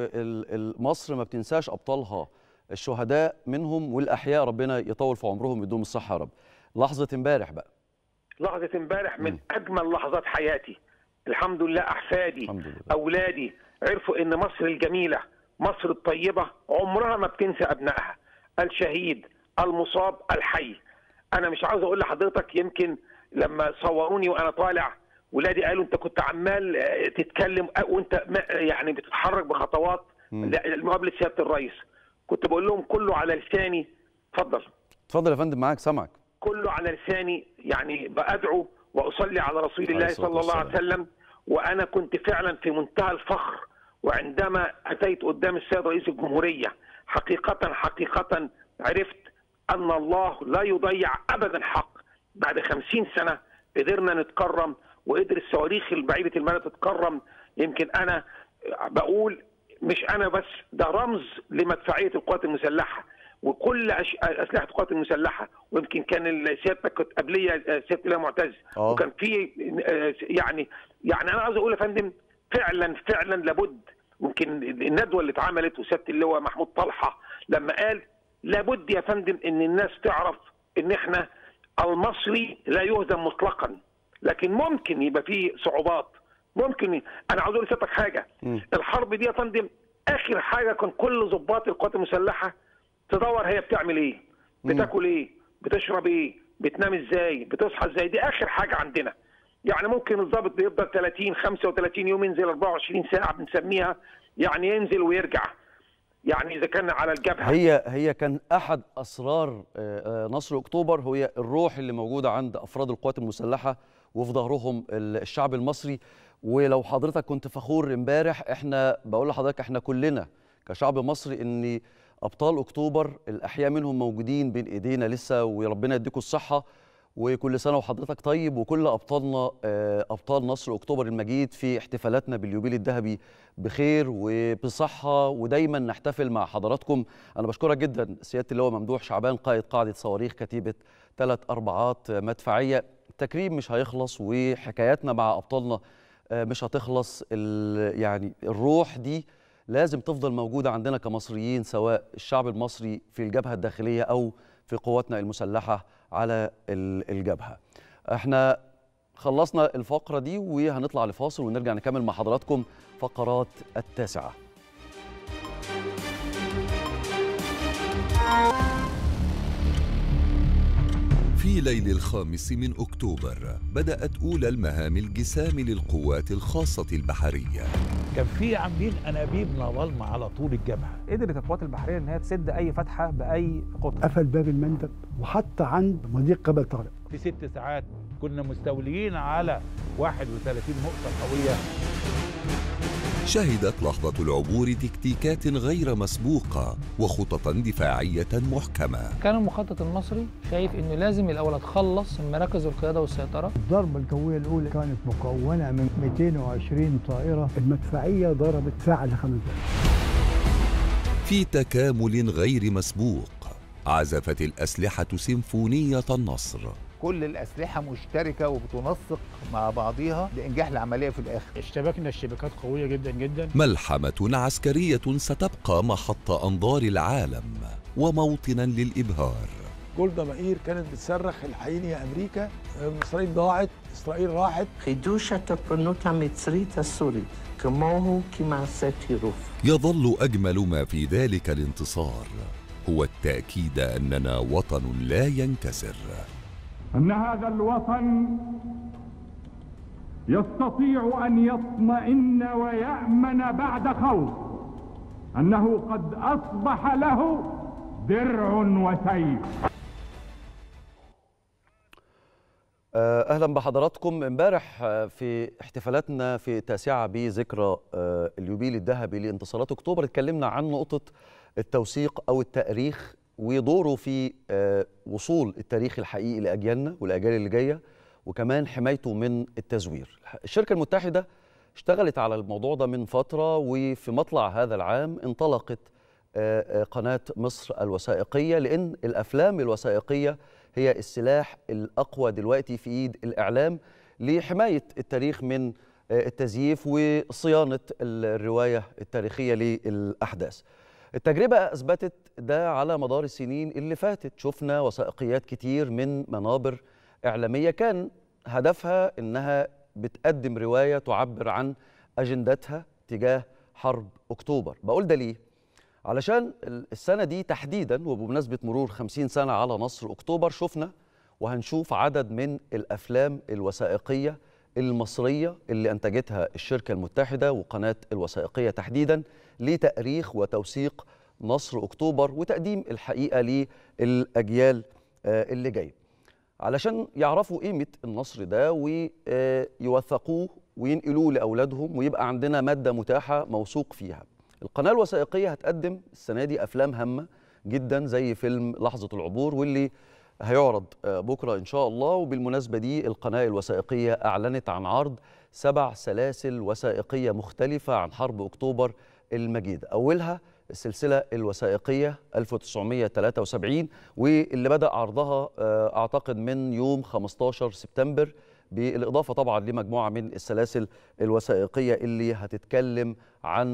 Speaker 1: ومصر ما بتنساش ابطالها الشهداء منهم والاحياء ربنا يطول في عمرهم ويدوم الصحه يا رب لحظه امبارح بقى
Speaker 4: لحظة امبارح من أجمل لحظات حياتي الحمد لله أحفادي
Speaker 1: الحمد لله.
Speaker 4: أولادي عرفوا إن مصر الجميلة مصر الطيبة عمرها ما بتنسى أبنائها الشهيد المصاب الحي أنا مش عاوز أقول لحضرتك يمكن لما صوروني وأنا طالع ولادي قالوا أنت كنت عمال آه، تتكلم آه، وأنت ما- يعني بتتحرك بخطوات لمقابلة سيادة الرئيس كنت بقول لهم كله على لساني اتفضل
Speaker 1: اتفضل يا فندم معاك سامعك
Speaker 4: كله على لساني يعني بأدعو وأصلي على رسول
Speaker 1: عليه
Speaker 4: الله
Speaker 1: الصلاة
Speaker 4: صلى الله عليه
Speaker 1: والسلام.
Speaker 4: وسلم وأنا كنت فعلا في منتهى الفخر وعندما أتيت قدام السيد رئيس الجمهورية حقيقة حقيقة عرفت أن الله لا يضيع أبدا حق بعد خمسين سنة قدرنا نتكرم وقدر الصواريخ البعيدة المدى تتكرم يمكن أنا بقول مش أنا بس ده رمز لمدفعية القوات المسلحة وكل أش... اسلحه القوات المسلحه ويمكن كان ال- سيادتك كنت قبليه آه، سياده الله معتز
Speaker 1: آه.
Speaker 4: وكان في آه، يعني يعني انا عاوز اقول يا فندم فعلا فعلا لابد يمكن الندوه اللي اتعملت وسياده اللواء محمود طلحه لما قال لابد يا فندم ان الناس تعرف ان احنا المصري لا يهزم مطلقا لكن ممكن يبقى فيه صعوبات ممكن ي- انا عاوز اقول لسيادتك حاجه الحرب دي يا فندم اخر حاجه كان كل ضباط القوات المسلحه تدور هي بتعمل ايه بتاكل ايه بتشرب ايه بتنام ازاي بتصحى ازاي دي اخر حاجه عندنا يعني ممكن الضابط بيفضل 30 35 يوم ينزل 24 ساعه بنسميها يعني ينزل ويرجع يعني اذا كان على الجبهه
Speaker 1: هي هي كان احد اسرار آه، آه، نصر اكتوبر هي الروح اللي موجوده عند افراد القوات المسلحه وفي ظهرهم ال- الشعب المصري ولو حضرتك كنت فخور امبارح احنا بقول لحضرتك احنا كلنا كشعب مصري ان ابطال اكتوبر الاحياء منهم موجودين بين ايدينا لسه وربنا يديكم الصحه وكل سنه وحضرتك طيب وكل ابطالنا آه، ابطال نصر اكتوبر المجيد في احتفالاتنا باليوبيل الذهبي بخير وبصحه ودايما نحتفل مع حضراتكم انا بشكرك جدا سياده اللواء ممدوح شعبان قائد قاعده صواريخ كتيبه ثلاث اربعات مدفعيه التكريم مش هيخلص وحكاياتنا مع ابطالنا آه، مش هتخلص ال- يعني الروح دي لازم تفضل موجوده عندنا كمصريين سواء الشعب المصري في الجبهه الداخليه او في قواتنا المسلحه على ال- الجبهه احنا خلصنا الفقره دي وهنطلع لفاصل ونرجع نكمل مع حضراتكم فقرات التاسعه
Speaker 5: في ليل الخامس من أكتوبر بدأت أولى المهام الجسام للقوات الخاصة البحرية
Speaker 6: كان في عاملين انابيب نابالم على طول الجبهه
Speaker 7: قدرت القوات البحريه ان هي تسد اي فتحه باي قطر
Speaker 8: قفل باب المندب وحتى عند مضيق جبل طارق
Speaker 6: في ست ساعات كنا مستوليين على 31 نقطه قويه
Speaker 5: شهدت لحظة العبور تكتيكات غير مسبوقة وخططا دفاعية محكمة
Speaker 9: كان المخطط المصري شايف انه لازم الاول اتخلص من مراكز القياده والسيطره
Speaker 8: الضربة الجوية الأولى كانت مكونة من 220 طائرة المدفعية ضربت ساعة لخمس دقائق
Speaker 5: في تكامل غير مسبوق عزفت الأسلحة سيمفونية النصر
Speaker 10: كل الأسلحة مشتركة وبتنسق مع بعضها لإنجاح العملية في الآخر
Speaker 11: اشتبكنا اشتباكات قوية جدا جدا
Speaker 5: ملحمة عسكرية ستبقى محط أنظار العالم وموطنا للإبهار
Speaker 11: جولدا مائير كانت بتصرخ الحقيني يا أمريكا إسرائيل ضاعت إسرائيل راحت
Speaker 12: חידוש התוקפנות המצרית הסורית, כמוהו כמעשה טירוף.
Speaker 5: يظل أجمل ما في ذلك الانتصار هو التأكيد أننا وطن لا ينكسر
Speaker 13: أن هذا الوطن يستطيع أن يطمئن ويأمن بعد خوف أنه قد أصبح له درع وسيف
Speaker 1: آه، اهلا بحضراتكم امبارح آه، في احتفالاتنا في التاسعه بذكرى آه، اليوبيل الذهبي لانتصارات اكتوبر اتكلمنا عن نقطه التوثيق او التاريخ ودوره في آه، وصول التاريخ الحقيقي لاجيالنا والاجيال اللي جايه وكمان حمايته من التزوير الشركه المتحده اشتغلت على الموضوع ده من فتره وفي مطلع هذا العام انطلقت آه، آه، قناه مصر الوثائقيه لان الافلام الوثائقيه هي السلاح الاقوى دلوقتي في ايد الاعلام لحمايه التاريخ من آه، التزييف وصيانه الروايه التاريخيه للاحداث. التجربه اثبتت ده على مدار السنين اللي فاتت، شفنا وثائقيات كتير من منابر اعلاميه كان هدفها انها بتقدم روايه تعبر عن اجندتها تجاه حرب اكتوبر. بقول ده ليه؟ علشان السنة دي تحديدا وبمناسبة مرور 50 سنة على نصر أكتوبر شفنا وهنشوف عدد من الأفلام الوثائقية المصرية اللي أنتجتها الشركة المتحدة وقناة الوثائقية تحديدا لتأريخ وتوثيق نصر أكتوبر وتقديم الحقيقة للأجيال آه، اللي جاية علشان يعرفوا قيمة النصر ده ويوثقوه وينقلوه لأولادهم ويبقى عندنا مادة متاحة موثوق فيها القناة الوثائقية هتقدم السنة دي أفلام هامة جدا زي فيلم لحظة العبور واللي هيعرض آه، بكرة إن شاء الله وبالمناسبة دي القناة الوثائقية أعلنت عن عرض سبع سلاسل وثائقية مختلفة عن حرب أكتوبر المجيدة أولها السلسلة الوثائقية 1973 واللي بدأ عرضها آه، أعتقد من يوم 15 سبتمبر بالإضافة طبعا لمجموعة من السلاسل الوثائقية اللي هتتكلم عن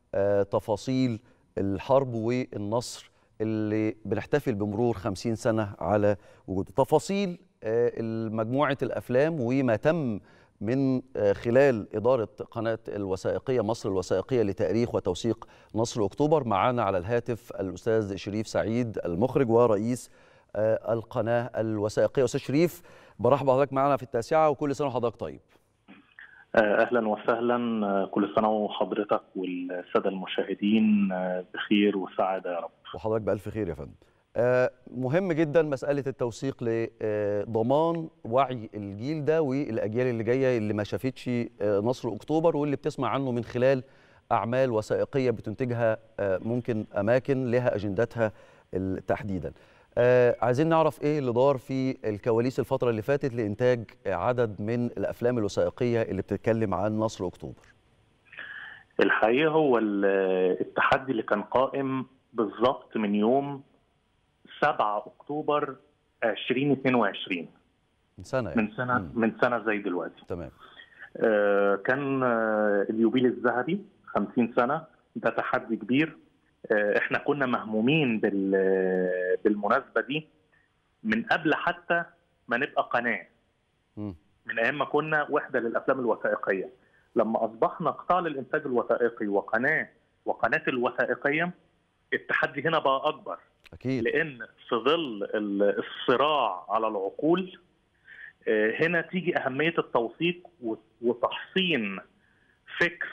Speaker 1: آه، تفاصيل الحرب والنصر اللي بنحتفل بمرور 50 سنة على وجوده تفاصيل آه، مجموعة الأفلام وما تم من آه، خلال إدارة قناة الوثائقية مصر الوثائقية لتأريخ وتوثيق نصر أكتوبر معنا على الهاتف الأستاذ شريف سعيد المخرج ورئيس آه، القناة الوثائقية أستاذ شريف برحب بحضرتك معنا في التاسعة وكل سنة وحضرتك طيب
Speaker 14: اهلا وسهلا كل سنه وحضرتك والساده المشاهدين بخير وسعاده يا رب
Speaker 1: وحضرتك بألف خير يا فندم آه، مهم جدا مسألة التوثيق لضمان وعي الجيل ده والأجيال اللي جاية اللي ما شافتش آه، نصر أكتوبر واللي بتسمع عنه من خلال أعمال وثائقية بتنتجها آه، ممكن أماكن لها أجنداتها ال- تحديدا آه، عايزين نعرف إيه اللي دار في الكواليس الفترة اللي فاتت لإنتاج عدد من الأفلام الوثائقية اللي بتتكلم عن نصر أكتوبر
Speaker 14: الحقيقه هو ال- التحدي اللي كان قائم بالظبط من يوم 7 اكتوبر 2022
Speaker 1: من سنة يعني.
Speaker 14: من سنه من سنه زي دلوقتي
Speaker 1: تمام
Speaker 14: آه، كان آه، اليوبيل الذهبي 50 سنه ده تحدي كبير آه، احنا كنا مهمومين بال- بالمناسبه دي من قبل حتى ما نبقى قناه
Speaker 1: مم.
Speaker 14: من ايام ما كنا وحده للافلام الوثائقيه لما اصبحنا قطاع للانتاج الوثائقي وقناه وقناه الوثائقيه التحدي هنا بقى اكبر
Speaker 1: أكيد
Speaker 14: لان في ظل ال- الصراع على العقول آه، هنا تيجي اهميه التوثيق و- وتحصين فكر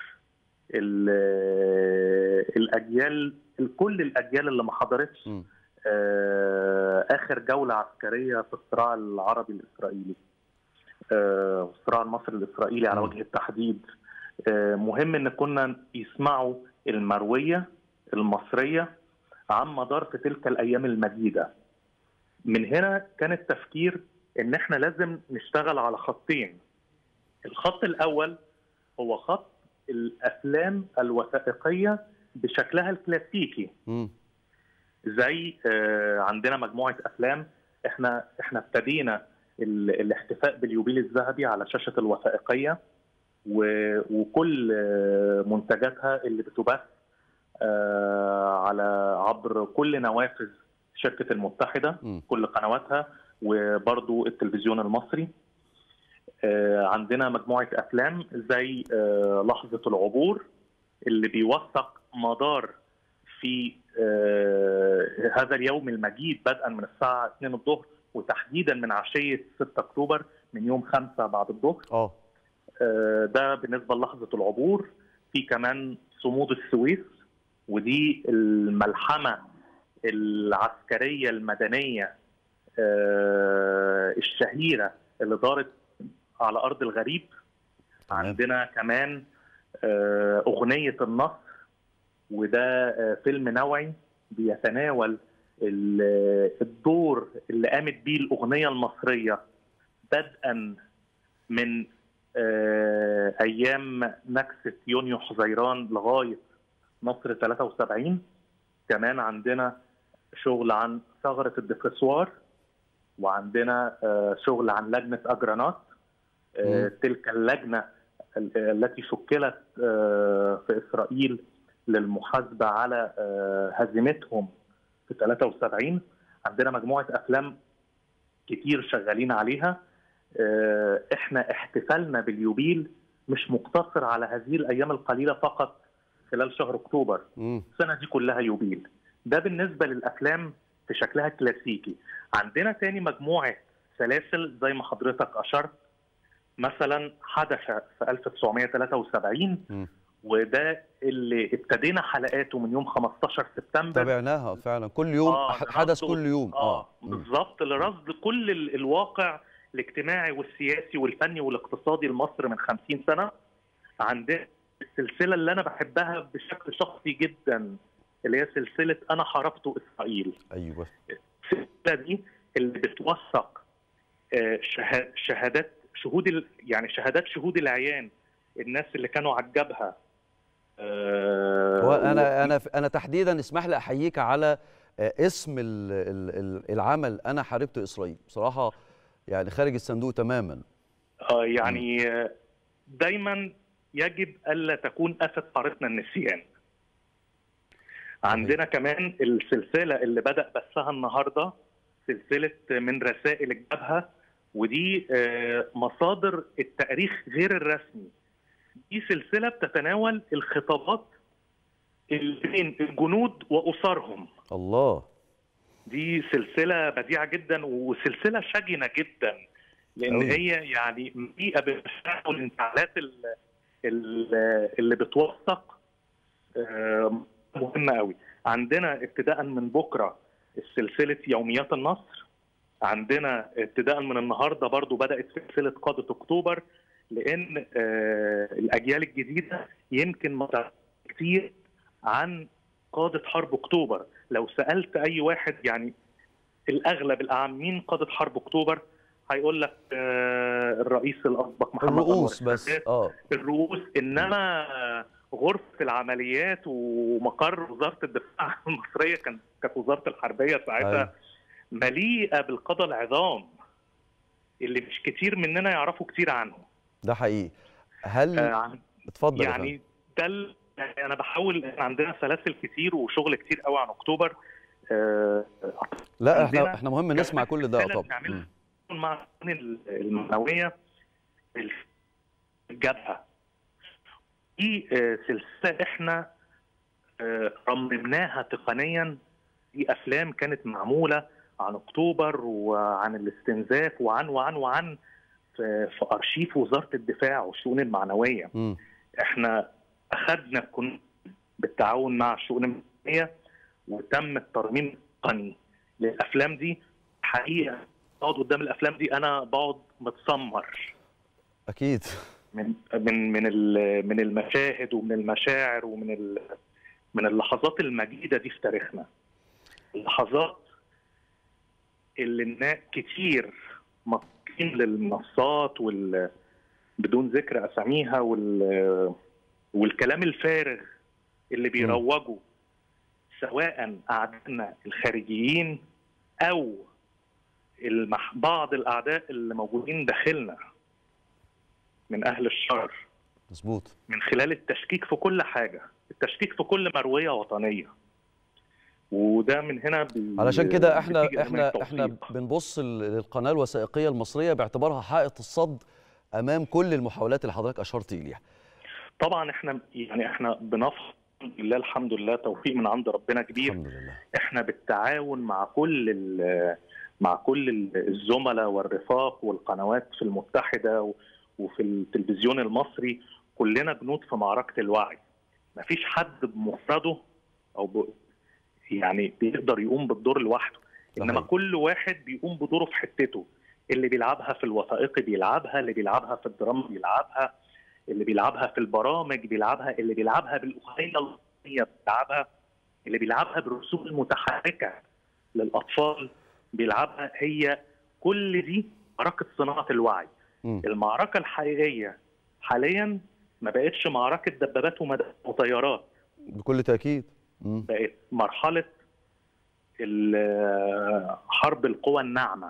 Speaker 14: ال- الاجيال كل الاجيال اللي ما حضرتش
Speaker 1: م.
Speaker 14: آه، اخر جوله عسكريه في الصراع العربي الاسرائيلي آه، الصراع المصري الاسرائيلي على
Speaker 1: م.
Speaker 14: وجه التحديد آه، مهم ان كنا يسمعوا المرويه المصريه عن مدار في تلك الايام المجيده من هنا كان التفكير ان احنا لازم نشتغل على خطين الخط الاول هو خط الافلام الوثائقيه بشكلها الكلاسيكي
Speaker 1: مم.
Speaker 14: زي آه، عندنا مجموعه افلام احنا احنا ابتدينا ال- الاحتفاء باليوبيل الذهبي على شاشه الوثائقيه و- وكل آه، منتجاتها اللي بتبث آه، على عبر كل نوافذ شركه المتحده
Speaker 1: م.
Speaker 14: كل قنواتها وبرضو التلفزيون المصري آه، عندنا مجموعه افلام زي آه، لحظه العبور اللي بيوثق مدار في آه، هذا اليوم المجيد بدءا من الساعه 2 الظهر وتحديدا من عشيه 6 اكتوبر من يوم 5 بعد الظهر
Speaker 1: اه
Speaker 14: آه، ده بالنسبه للحظه العبور في كمان صمود السويس ودي الملحمه العسكريه المدنيه آه، الشهيره اللي دارت على ارض الغريب عندنا كمان آه، اغنيه النصر وده آه، فيلم نوعي بيتناول ال- الدور اللي قامت بيه الاغنيه المصريه بدءا من آه، ايام نكسه يونيو حزيران لغايه نصر 73 كمان عندنا شغل عن ثغره الدفرسوار وعندنا آه، شغل عن لجنه اجرانات آه،
Speaker 1: مم.
Speaker 14: تلك اللجنه ال- التي شكلت آه، في اسرائيل للمحاسبه على آه، هزيمتهم في 73 عندنا مجموعه افلام كتير شغالين عليها آه، احنا احتفالنا باليوبيل مش مقتصر على هذه الايام القليله فقط خلال شهر اكتوبر
Speaker 1: مم.
Speaker 14: السنه دي كلها يوبيل ده بالنسبه للافلام في شكلها كلاسيكي عندنا تاني مجموعه سلاسل زي ما حضرتك اشرت مثلا حدث في 1973
Speaker 1: مم.
Speaker 14: وده اللي ابتدينا حلقاته من يوم 15 سبتمبر
Speaker 1: تابعناها فعلا كل يوم
Speaker 14: آه،
Speaker 1: ح- حدث
Speaker 14: لرصد-
Speaker 1: كل يوم
Speaker 14: اه
Speaker 1: مم.
Speaker 14: بالظبط لرصد كل ال- الواقع الاجتماعي والسياسي والفني والاقتصادي لمصر من 50 سنه عندنا السلسله اللي انا بحبها بشكل شخصي جدا اللي هي سلسله انا حاربت اسرائيل
Speaker 1: ايوه
Speaker 14: السلسله دي اللي بتوثق آه، شها- شهادات شهود ال- يعني شهادات شهود العيان الناس اللي كانوا على الجبهه آه،
Speaker 1: وانا انا انا تحديدا اسمح لي احييك على آه، اسم ال- ال- ال- العمل انا حاربت اسرائيل بصراحه يعني خارج الصندوق تماما
Speaker 14: آه، يعني آه، دايما يجب الا تكون افه حارتنا النسيان عندنا كمان السلسله اللي بدا بثها النهارده سلسله من رسائل الجبهه ودي آه، مصادر التاريخ غير الرسمي دي سلسله بتتناول الخطابات اللي بين الجنود واسرهم
Speaker 1: الله
Speaker 14: دي سلسله بديعه جدا وسلسله شجنه جدا لان
Speaker 1: أوي.
Speaker 14: هي يعني مليئه بالمشاعر والانفعالات ال- ال- اللي بتوثق آه، مهمه قوي عندنا ابتداء من بكره سلسله يوميات النصر عندنا ابتداء من النهارده برضو بدات سلسله قاده اكتوبر لان آه، الاجيال الجديده يمكن ما تعرفش كتير عن قاده حرب اكتوبر لو سالت اي واحد يعني الاغلب الاعم مين قاده حرب اكتوبر هيقول لك آه، الرئيس الاسبق محمد
Speaker 1: الرؤوس
Speaker 14: أنور
Speaker 1: بس
Speaker 14: السادات.
Speaker 1: اه
Speaker 14: الرؤوس انما غرفه العمليات ومقر وزاره الدفاع المصريه كان كانت وزاره الحربيه ساعتها
Speaker 1: أيوة.
Speaker 14: مليئه بالقاده العظام اللي مش كتير مننا يعرفوا كتير عنهم
Speaker 1: ده حقيقي هل
Speaker 14: آه،
Speaker 1: اتفضل يا
Speaker 14: يعني ده ال- يعني انا بحاول إحنا عندنا سلاسل كتير وشغل كتير قوي عن اكتوبر آه،
Speaker 1: لا
Speaker 14: عندنا
Speaker 1: احنا احنا مهم نسمع كل ده
Speaker 14: رسالة
Speaker 1: طبعا
Speaker 14: بنعملها مع المعنويه الجبهه دي آه، سلسله احنا آه، رممناها تقنيا دي افلام كانت معموله عن اكتوبر وعن الاستنزاف وعن وعن وعن في في ارشيف وزاره الدفاع والشؤون المعنويه
Speaker 1: مم.
Speaker 14: احنا اخذنا كن بالتعاون مع الشؤون المعنويه وتم الترميم التقني للافلام دي حقيقه بقعد قدام الافلام دي انا بقعد متسمر
Speaker 1: اكيد
Speaker 14: من من من ال- من المشاهد ومن المشاعر ومن ال- من اللحظات المجيده دي في تاريخنا اللحظات اللي النا- كتير ماسكين للمنصات وال بدون ذكر اساميها وال والكلام الفارغ اللي بيروجوا سواء اعدائنا الخارجيين او المح... بعض الاعداء اللي موجودين داخلنا من اهل الشر
Speaker 1: مظبوط
Speaker 14: من خلال التشكيك في كل حاجه التشكيك في كل مرويه وطنيه وده من هنا بي...
Speaker 1: علشان كده احنا
Speaker 14: بتيجي من
Speaker 1: احنا
Speaker 14: التوثيق.
Speaker 1: احنا بنبص ل- للقناه الوثائقيه المصريه باعتبارها حائط الصد امام كل المحاولات اللي حضرتك اشرت اليها
Speaker 14: طبعا احنا يعني احنا بنفرح الحمد لله الحمد لله توفيق من عند ربنا كبير
Speaker 1: الحمد لله
Speaker 14: احنا بالتعاون مع كل ال- مع كل ال- الزملاء والرفاق والقنوات في المتحده و- وفي التلفزيون المصري كلنا جنود في معركه الوعي مفيش حد بمفرده او ب... يعني بيقدر يقوم بالدور لوحده انما كل واحد بيقوم بدوره في حتته اللي بيلعبها في الوثائقي بيلعبها اللي بيلعبها في الدراما بيلعبها اللي بيلعبها في البرامج بيلعبها اللي بيلعبها بالاغنيه الوطنيه بيلعبها اللي بيلعبها بالرسوم المتحركه للاطفال بيلعبها هي كل دي معركه صناعه الوعي
Speaker 1: مم.
Speaker 14: المعركه الحقيقيه حاليا ما بقتش معركه دبابات ومد- وطيارات
Speaker 1: بكل تاكيد مم.
Speaker 14: بقت مرحله ال- حرب القوى الناعمه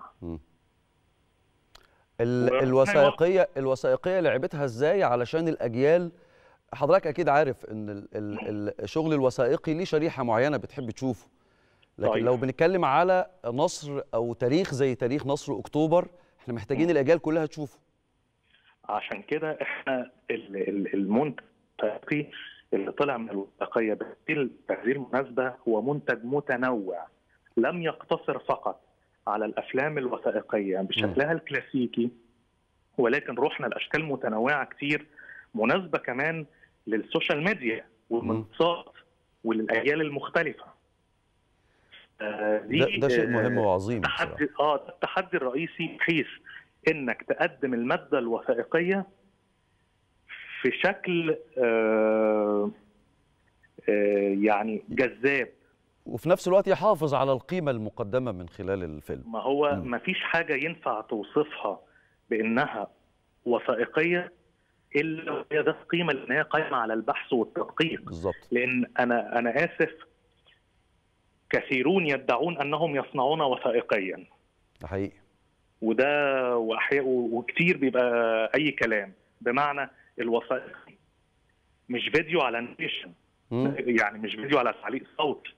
Speaker 1: ال-
Speaker 14: و-
Speaker 1: الوثائقيه الوثائقيه لعبتها ازاي علشان الاجيال حضرتك اكيد عارف ان ال- ال- الشغل الوثائقي ليه شريحه معينه بتحب تشوفه لكن
Speaker 14: طيب.
Speaker 1: لو بنتكلم على نصر او تاريخ زي تاريخ نصر اكتوبر احنا محتاجين الاجيال كلها تشوفه
Speaker 14: عشان كده احنا ال- ال- المنتج الوثائقي اللي طلع من الوثائقيه بهذه بهذه المناسبه هو منتج متنوع لم يقتصر فقط على الافلام الوثائقيه بشكلها الكلاسيكي ولكن رحنا لاشكال متنوعه كتير مناسبه كمان للسوشيال ميديا والمنصات وللاجيال المختلفه آه، دي
Speaker 1: ده, ده شيء
Speaker 14: آه،
Speaker 1: مهم وعظيم
Speaker 14: التحدي اه ده التحدي الرئيسي بحيث انك تقدم الماده الوثائقيه في شكل آه آه يعني جذاب
Speaker 1: وفي نفس الوقت يحافظ على القيمه المقدمه من خلال الفيلم
Speaker 14: ما هو ما فيش حاجه ينفع توصفها بانها وثائقيه الا وهي ذات قيمه لان هي قائمه على البحث والتدقيق
Speaker 1: بالظبط
Speaker 14: لان انا انا اسف كثيرون يدعون انهم يصنعون وثائقيا
Speaker 1: ده حقيقي
Speaker 14: وده واحياء وكتير بيبقى اي كلام بمعنى الوثائقي مش فيديو على نيشن
Speaker 1: مم.
Speaker 14: يعني مش فيديو على تعليق صوت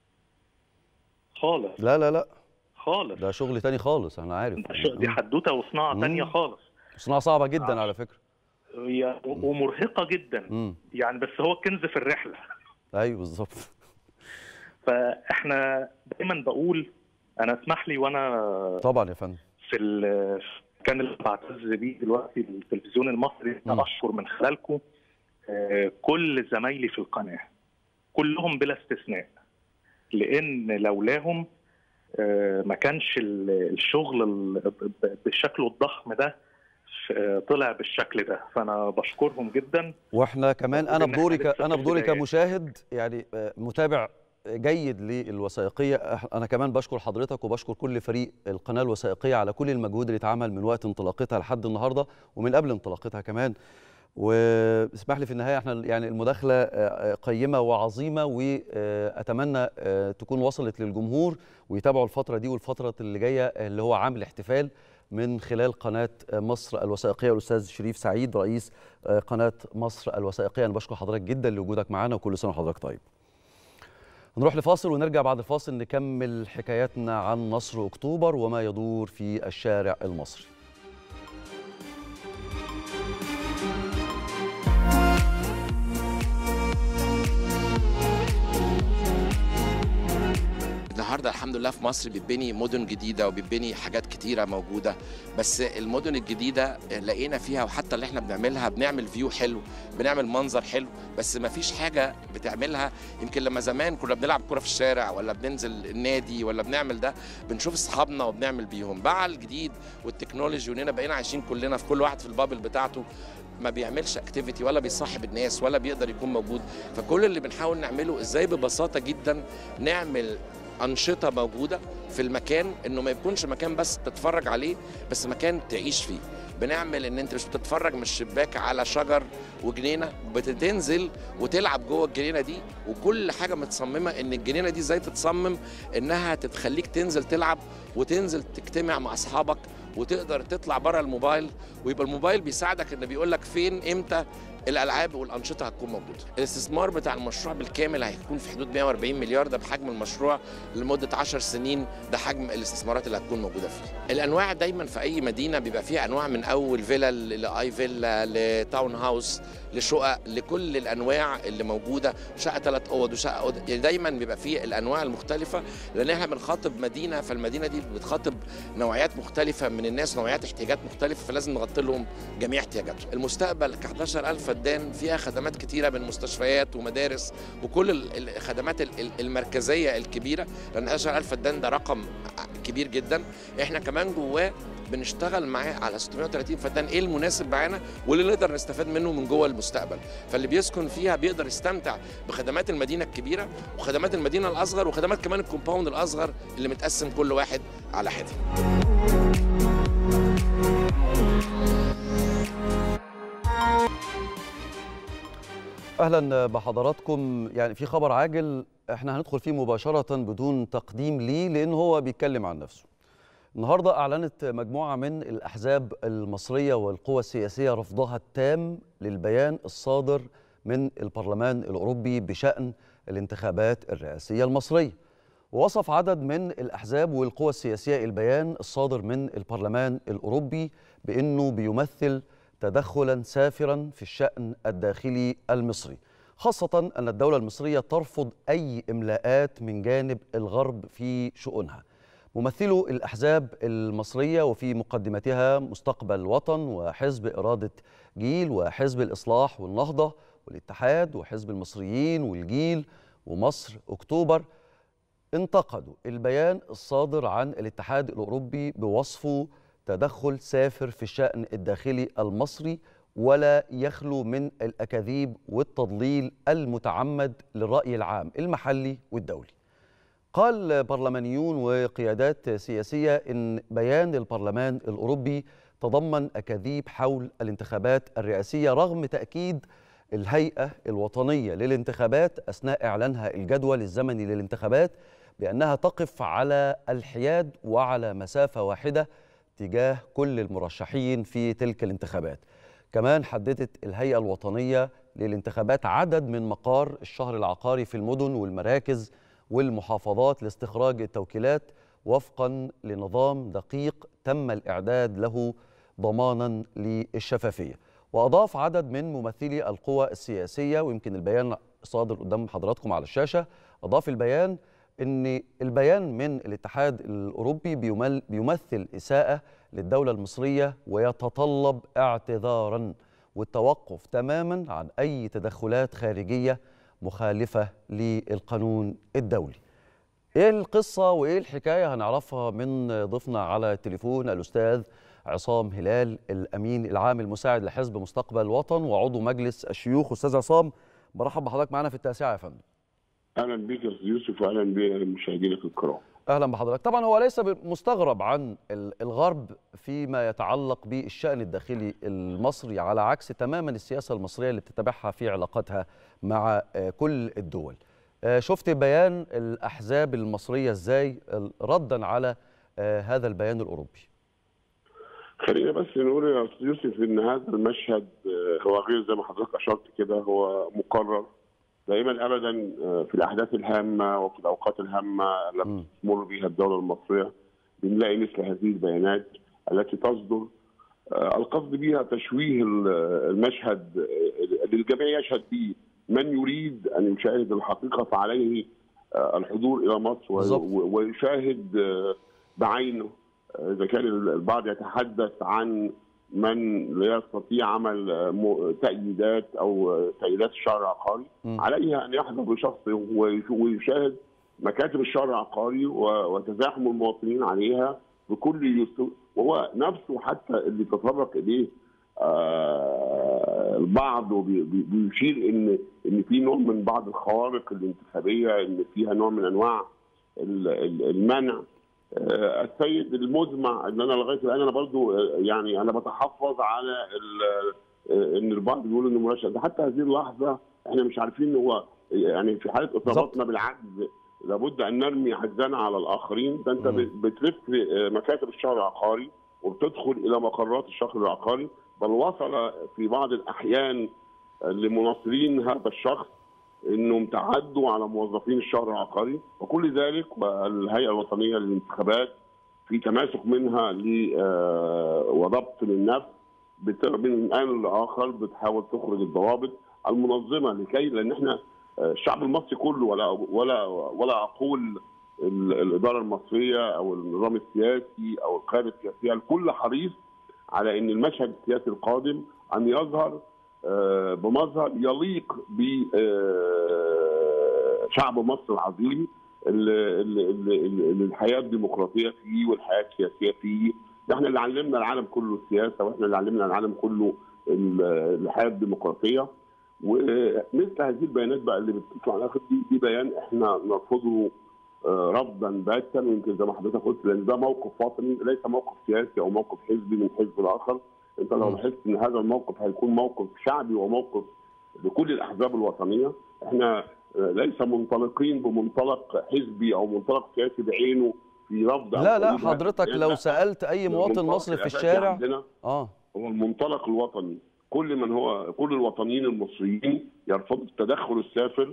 Speaker 14: خالص
Speaker 1: لا لا لا
Speaker 14: خالص
Speaker 1: ده شغل تاني خالص انا عارف
Speaker 14: ده شو- دي حدوته وصناعه
Speaker 1: مم.
Speaker 14: تانية خالص
Speaker 1: صناعه صعبه جدا على فكره
Speaker 14: هي ومرهقه جدا
Speaker 1: مم.
Speaker 14: يعني بس هو الكنز في الرحله
Speaker 1: ايوه بالظبط
Speaker 14: فاحنا دايما بقول انا اسمح لي وانا
Speaker 1: طبعا يا فندم
Speaker 14: في ال- كان اللي بعتز بيه دلوقتي التلفزيون المصري انا اشكر من خلالكم آه، كل زمايلي في القناه كلهم بلا استثناء لان لولاهم آه، ما كانش ال- الشغل ال- ب- بشكله الضخم ده آه، طلع بالشكل ده فانا بشكرهم جدا
Speaker 1: واحنا كمان انا
Speaker 14: إن إحنا
Speaker 1: بدوري
Speaker 14: لسه
Speaker 1: ك...
Speaker 14: في
Speaker 1: انا بدوري
Speaker 14: البدايات.
Speaker 1: كمشاهد يعني آه، متابع جيد للوثائقيه أح- انا كمان بشكر حضرتك وبشكر كل فريق القناه الوثائقيه على كل المجهود اللي اتعمل من وقت انطلاقتها لحد النهارده ومن قبل انطلاقتها كمان واسمح لي في النهايه احنا يعني المداخله آه، آه، قيمه وعظيمه واتمنى تكون وصلت للجمهور ويتابعوا الفتره دي والفتره اللي جايه اللي هو عام الاحتفال من خلال قناه مصر الوثائقيه الاستاذ شريف سعيد رئيس آه، قناه مصر الوثائقيه انا بشكر حضرتك جدا لوجودك معانا وكل سنه وحضرتك طيب نروح لفاصل ونرجع بعد الفاصل نكمل حكاياتنا عن نصر اكتوبر وما يدور في الشارع المصري
Speaker 15: النهارده الحمد لله في مصر بيتبني مدن جديده وبيتبني حاجات كتيره موجوده بس المدن الجديده لقينا فيها وحتى اللي احنا بنعملها بنعمل فيو حلو بنعمل منظر حلو بس ما فيش حاجه بتعملها يمكن لما زمان كنا بنلعب كوره في الشارع ولا بننزل النادي ولا بنعمل ده بنشوف اصحابنا وبنعمل بيهم مع الجديد والتكنولوجي واننا بقينا عايشين كلنا في كل واحد في البابل بتاعته ما بيعملش اكتيفيتي ولا بيصاحب الناس ولا بيقدر يكون موجود فكل اللي بنحاول نعمله ازاي ببساطه جدا نعمل انشطه موجوده في المكان انه ما يكونش مكان بس تتفرج عليه بس مكان تعيش فيه بنعمل ان انت مش بتتفرج من الشباك على شجر وجنينه بتنزل وتلعب جوه الجنينه دي وكل حاجه متصممه ان الجنينه دي ازاي تتصمم انها تتخليك تنزل تلعب وتنزل تجتمع مع اصحابك وتقدر تطلع بره الموبايل ويبقى الموبايل بيساعدك ان بيقول لك فين امتى الالعاب والانشطه هتكون موجوده الاستثمار بتاع المشروع بالكامل هيكون في حدود 140 مليار ده بحجم المشروع لمده 10 سنين ده حجم الاستثمارات اللي هتكون موجوده فيه الانواع دايما في اي مدينه بيبقى فيها انواع من اول فيلا لاي فيلا لتاون هاوس لشقق لكل الانواع اللي موجوده شقه ثلاث اوض وشقه اوضه يعني دايما بيبقى فيه الانواع المختلفه لان احنا بنخاطب مدينه فالمدينه دي بتخاطب نوعيات مختلفه من الناس نوعيات احتياجات مختلفه فلازم نغطي لهم جميع احتياجاتهم المستقبل ك 11000 فدان فيها خدمات كتيره من مستشفيات ومدارس وكل ال- الخدمات ال- ال- المركزيه الكبيره لان 11000 فدان ده رقم كبير جدا احنا كمان جواه بنشتغل معاه على 630 فدان ايه المناسب معانا واللي نقدر نستفاد منه من جوه المستقبل فاللي بيسكن فيها بيقدر يستمتع بخدمات المدينه الكبيره وخدمات المدينه الاصغر وخدمات كمان الكومباوند الاصغر اللي متقسم كل واحد على حده
Speaker 1: اهلا بحضراتكم يعني في خبر عاجل احنا هندخل فيه مباشره بدون تقديم ليه لان هو بيتكلم عن نفسه النهارده اعلنت مجموعه من الاحزاب المصريه والقوى السياسيه رفضها التام للبيان الصادر من البرلمان الاوروبي بشان الانتخابات الرئاسيه المصريه ووصف عدد من الاحزاب والقوى السياسيه البيان الصادر من البرلمان الاوروبي بانه بيمثل تدخلا سافرا في الشان الداخلي المصري خاصه ان الدوله المصريه ترفض اي املاءات من جانب الغرب في شؤونها ممثلو الأحزاب المصرية وفي مقدمتها مستقبل وطن وحزب إرادة جيل وحزب الإصلاح والنهضة والاتحاد وحزب المصريين والجيل ومصر أكتوبر انتقدوا البيان الصادر عن الاتحاد الأوروبي بوصفه تدخل سافر في الشأن الداخلي المصري ولا يخلو من الأكاذيب والتضليل المتعمد للرأي العام المحلي والدولي قال برلمانيون وقيادات سياسيه ان بيان البرلمان الاوروبي تضمن اكاذيب حول الانتخابات الرئاسيه رغم تاكيد الهيئه الوطنيه للانتخابات اثناء اعلانها الجدول الزمني للانتخابات بانها تقف على الحياد وعلى مسافه واحده تجاه كل المرشحين في تلك الانتخابات. كمان حددت الهيئه الوطنيه للانتخابات عدد من مقار الشهر العقاري في المدن والمراكز والمحافظات لاستخراج التوكيلات وفقا لنظام دقيق تم الإعداد له ضمانا للشفافية وأضاف عدد من ممثلي القوى السياسية ويمكن البيان صادر قدام حضراتكم على الشاشة أضاف البيان أن البيان من الاتحاد الأوروبي بيمل- بيمثل إساءة للدولة المصرية ويتطلب اعتذارا والتوقف تماما عن أي تدخلات خارجية مخالفة للقانون الدولي ايه القصة وايه الحكاية هنعرفها من ضيفنا على التليفون الأستاذ عصام هلال الأمين العام المساعد لحزب مستقبل الوطن وعضو مجلس الشيوخ أستاذ عصام برحب بحضرتك معنا في التاسعة يا فندم
Speaker 16: اهلا بك يا استاذ يوسف واهلا بمشاهدينك الكرام
Speaker 1: اهلا بحضرتك طبعا هو ليس مستغرب عن ال- الغرب فيما يتعلق بالشان الداخلي المصري على عكس تماما السياسه المصريه اللي بتتبعها في علاقاتها مع آه، كل الدول آه، شفت بيان الاحزاب المصريه ازاي ال- ردا على آه، هذا البيان الاوروبي
Speaker 16: خلينا بس نقول يا استاذ يوسف ان هذا المشهد آه، هو غير زي ما حضرتك اشرت كده هو مقرر دائما ابدا آه، في الاحداث الهامه وفي الاوقات الهامه التي تمر بها الدوله المصريه بنلاقي مثل هذه البيانات التي تصدر آه، القصد بها تشويه ال- المشهد آه، اللي الجميع يشهد به من يريد ان يشاهد الحقيقه فعليه آه، الحضور الى مصر و- و- ويشاهد آه، بعينه آه، اذا كان البعض يتحدث عن من لا يستطيع عمل آه، م- تأييدات او آه، تأييدات الشهر العقاري عليه ان يحضر بشخصه ويش- ويشاهد مكاتب الشهر العقاري و- وتزاحم المواطنين عليها بكل يسر وهو نفسه حتى اللي تطرق اليه آه، البعض وبيشير ان ان في نوع من بعض الخوارق الانتخابيه ان فيها نوع من انواع ال- ال- المنع آه، السيد المزمع ان انا لغايه الان انا برضو آه، يعني انا بتحفظ على ال- آه، ان البعض بيقول انه مرشح ده حتى هذه اللحظه احنا مش عارفين هو يعني في حاله اصابتنا بالعجز لابد ان نرمي عجزنا على الاخرين ده انت بتلف آه، مكاتب الشهر العقاري وبتدخل الى مقرات الشهر العقاري بل وصل في بعض الاحيان آه، لمناصرين هذا الشخص انهم تعدوا على موظفين الشهر العقاري وكل ذلك والهيئه الوطنيه للانتخابات في تماسك منها ل آه، وضبط للنفس بت- من ان لاخر بتحاول تخرج الضوابط المنظمه لكي لان احنا آه، الشعب المصري كله ولا ولا ولا اقول ال- الاداره المصريه او النظام السياسي او القياده السياسيه الكل حريص على ان المشهد السياسي القادم ان يظهر آه، بمظهر يليق بشعب مصر العظيم اللي, اللي, اللي, اللي الحياه الديمقراطيه فيه والحياه السياسيه فيه ده احنا اللي علمنا العالم كله السياسه واحنا اللي علمنا العالم كله ال- الحياه الديمقراطيه ومثل هذه البيانات بقى اللي بتطلع على الاخر دي, دي بيان احنا نرفضه آه، رفضا باتا ويمكن زي ما حضرتك قلت لان ده موقف وطني ليس موقف سياسي او موقف حزبي من حزب لاخر انت لو لاحظت ان هذا الموقف هيكون موقف شعبي وموقف لكل الاحزاب الوطنيه احنا آه، ليس منطلقين بمنطلق حزبي او منطلق سياسي بعينه في رفض أو
Speaker 1: لا لا
Speaker 16: تأييد هذا
Speaker 1: حضرتك
Speaker 16: البيان.
Speaker 1: لو
Speaker 16: لا.
Speaker 1: سالت اي مواطن
Speaker 16: المنطلق
Speaker 1: مصري في
Speaker 16: الأساسي
Speaker 1: الشارع
Speaker 16: عندنا
Speaker 1: اه
Speaker 16: هو المنطلق الوطني كل من هو كل الوطنيين المصريين يرفضوا التدخل السافر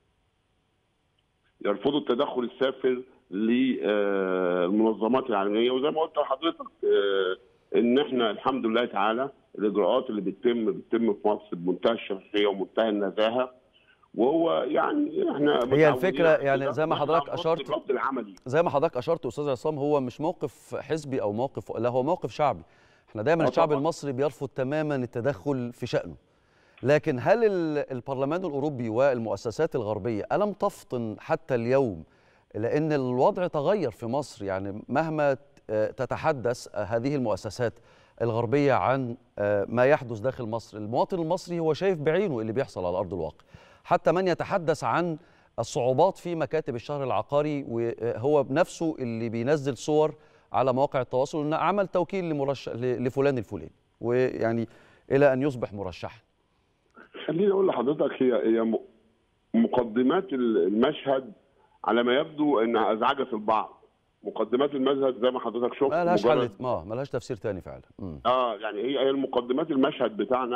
Speaker 16: يرفضوا التدخل السافر للمنظمات العالميه وزي ما قلت لحضرتك آه، ان احنا الحمد لله تعالى الاجراءات اللي بتتم بتتم في مصر بمنتهى الشفافيه ومنتهى النزاهه وهو يعني احنا
Speaker 1: هي
Speaker 16: متعودين
Speaker 1: الفكره
Speaker 16: على
Speaker 1: يعني
Speaker 16: كده.
Speaker 1: زي ما
Speaker 16: إحنا
Speaker 1: حضرتك
Speaker 16: عن
Speaker 1: اشرت
Speaker 16: الرد العملي
Speaker 1: زي ما حضرتك اشرت استاذ عصام هو مش موقف حزبي او موقف لا هو موقف شعبي احنا دايما
Speaker 16: آه
Speaker 1: الشعب
Speaker 16: طبعاً.
Speaker 1: المصري بيرفض تماما التدخل في شأنه لكن هل ال- البرلمان الأوروبي والمؤسسات الغربية ألم تفطن حتى اليوم لأن الوضع تغير في مصر يعني مهما ت- آه، تتحدث آه، هذه المؤسسات الغربية عن آه، ما يحدث داخل مصر المواطن المصري هو شايف بعينه اللي بيحصل على أرض الواقع حتى من يتحدث عن الصعوبات في مكاتب الشهر العقاري وهو بنفسه اللي بينزل صور على مواقع التواصل انه عمل توكيل لمرشح ل- لفلان الفلاني ويعني الى ان يصبح مرشحا
Speaker 16: خليني اقول لحضرتك هي هي م- مقدمات المشهد على ما يبدو انها ازعجت البعض مقدمات المشهد زي ما حضرتك شفت
Speaker 1: ما لهاش
Speaker 16: مجرد-
Speaker 1: حل ما ما لهاش تفسير تاني فعلا مم.
Speaker 16: اه يعني هي هي المقدمات المشهد بتاعنا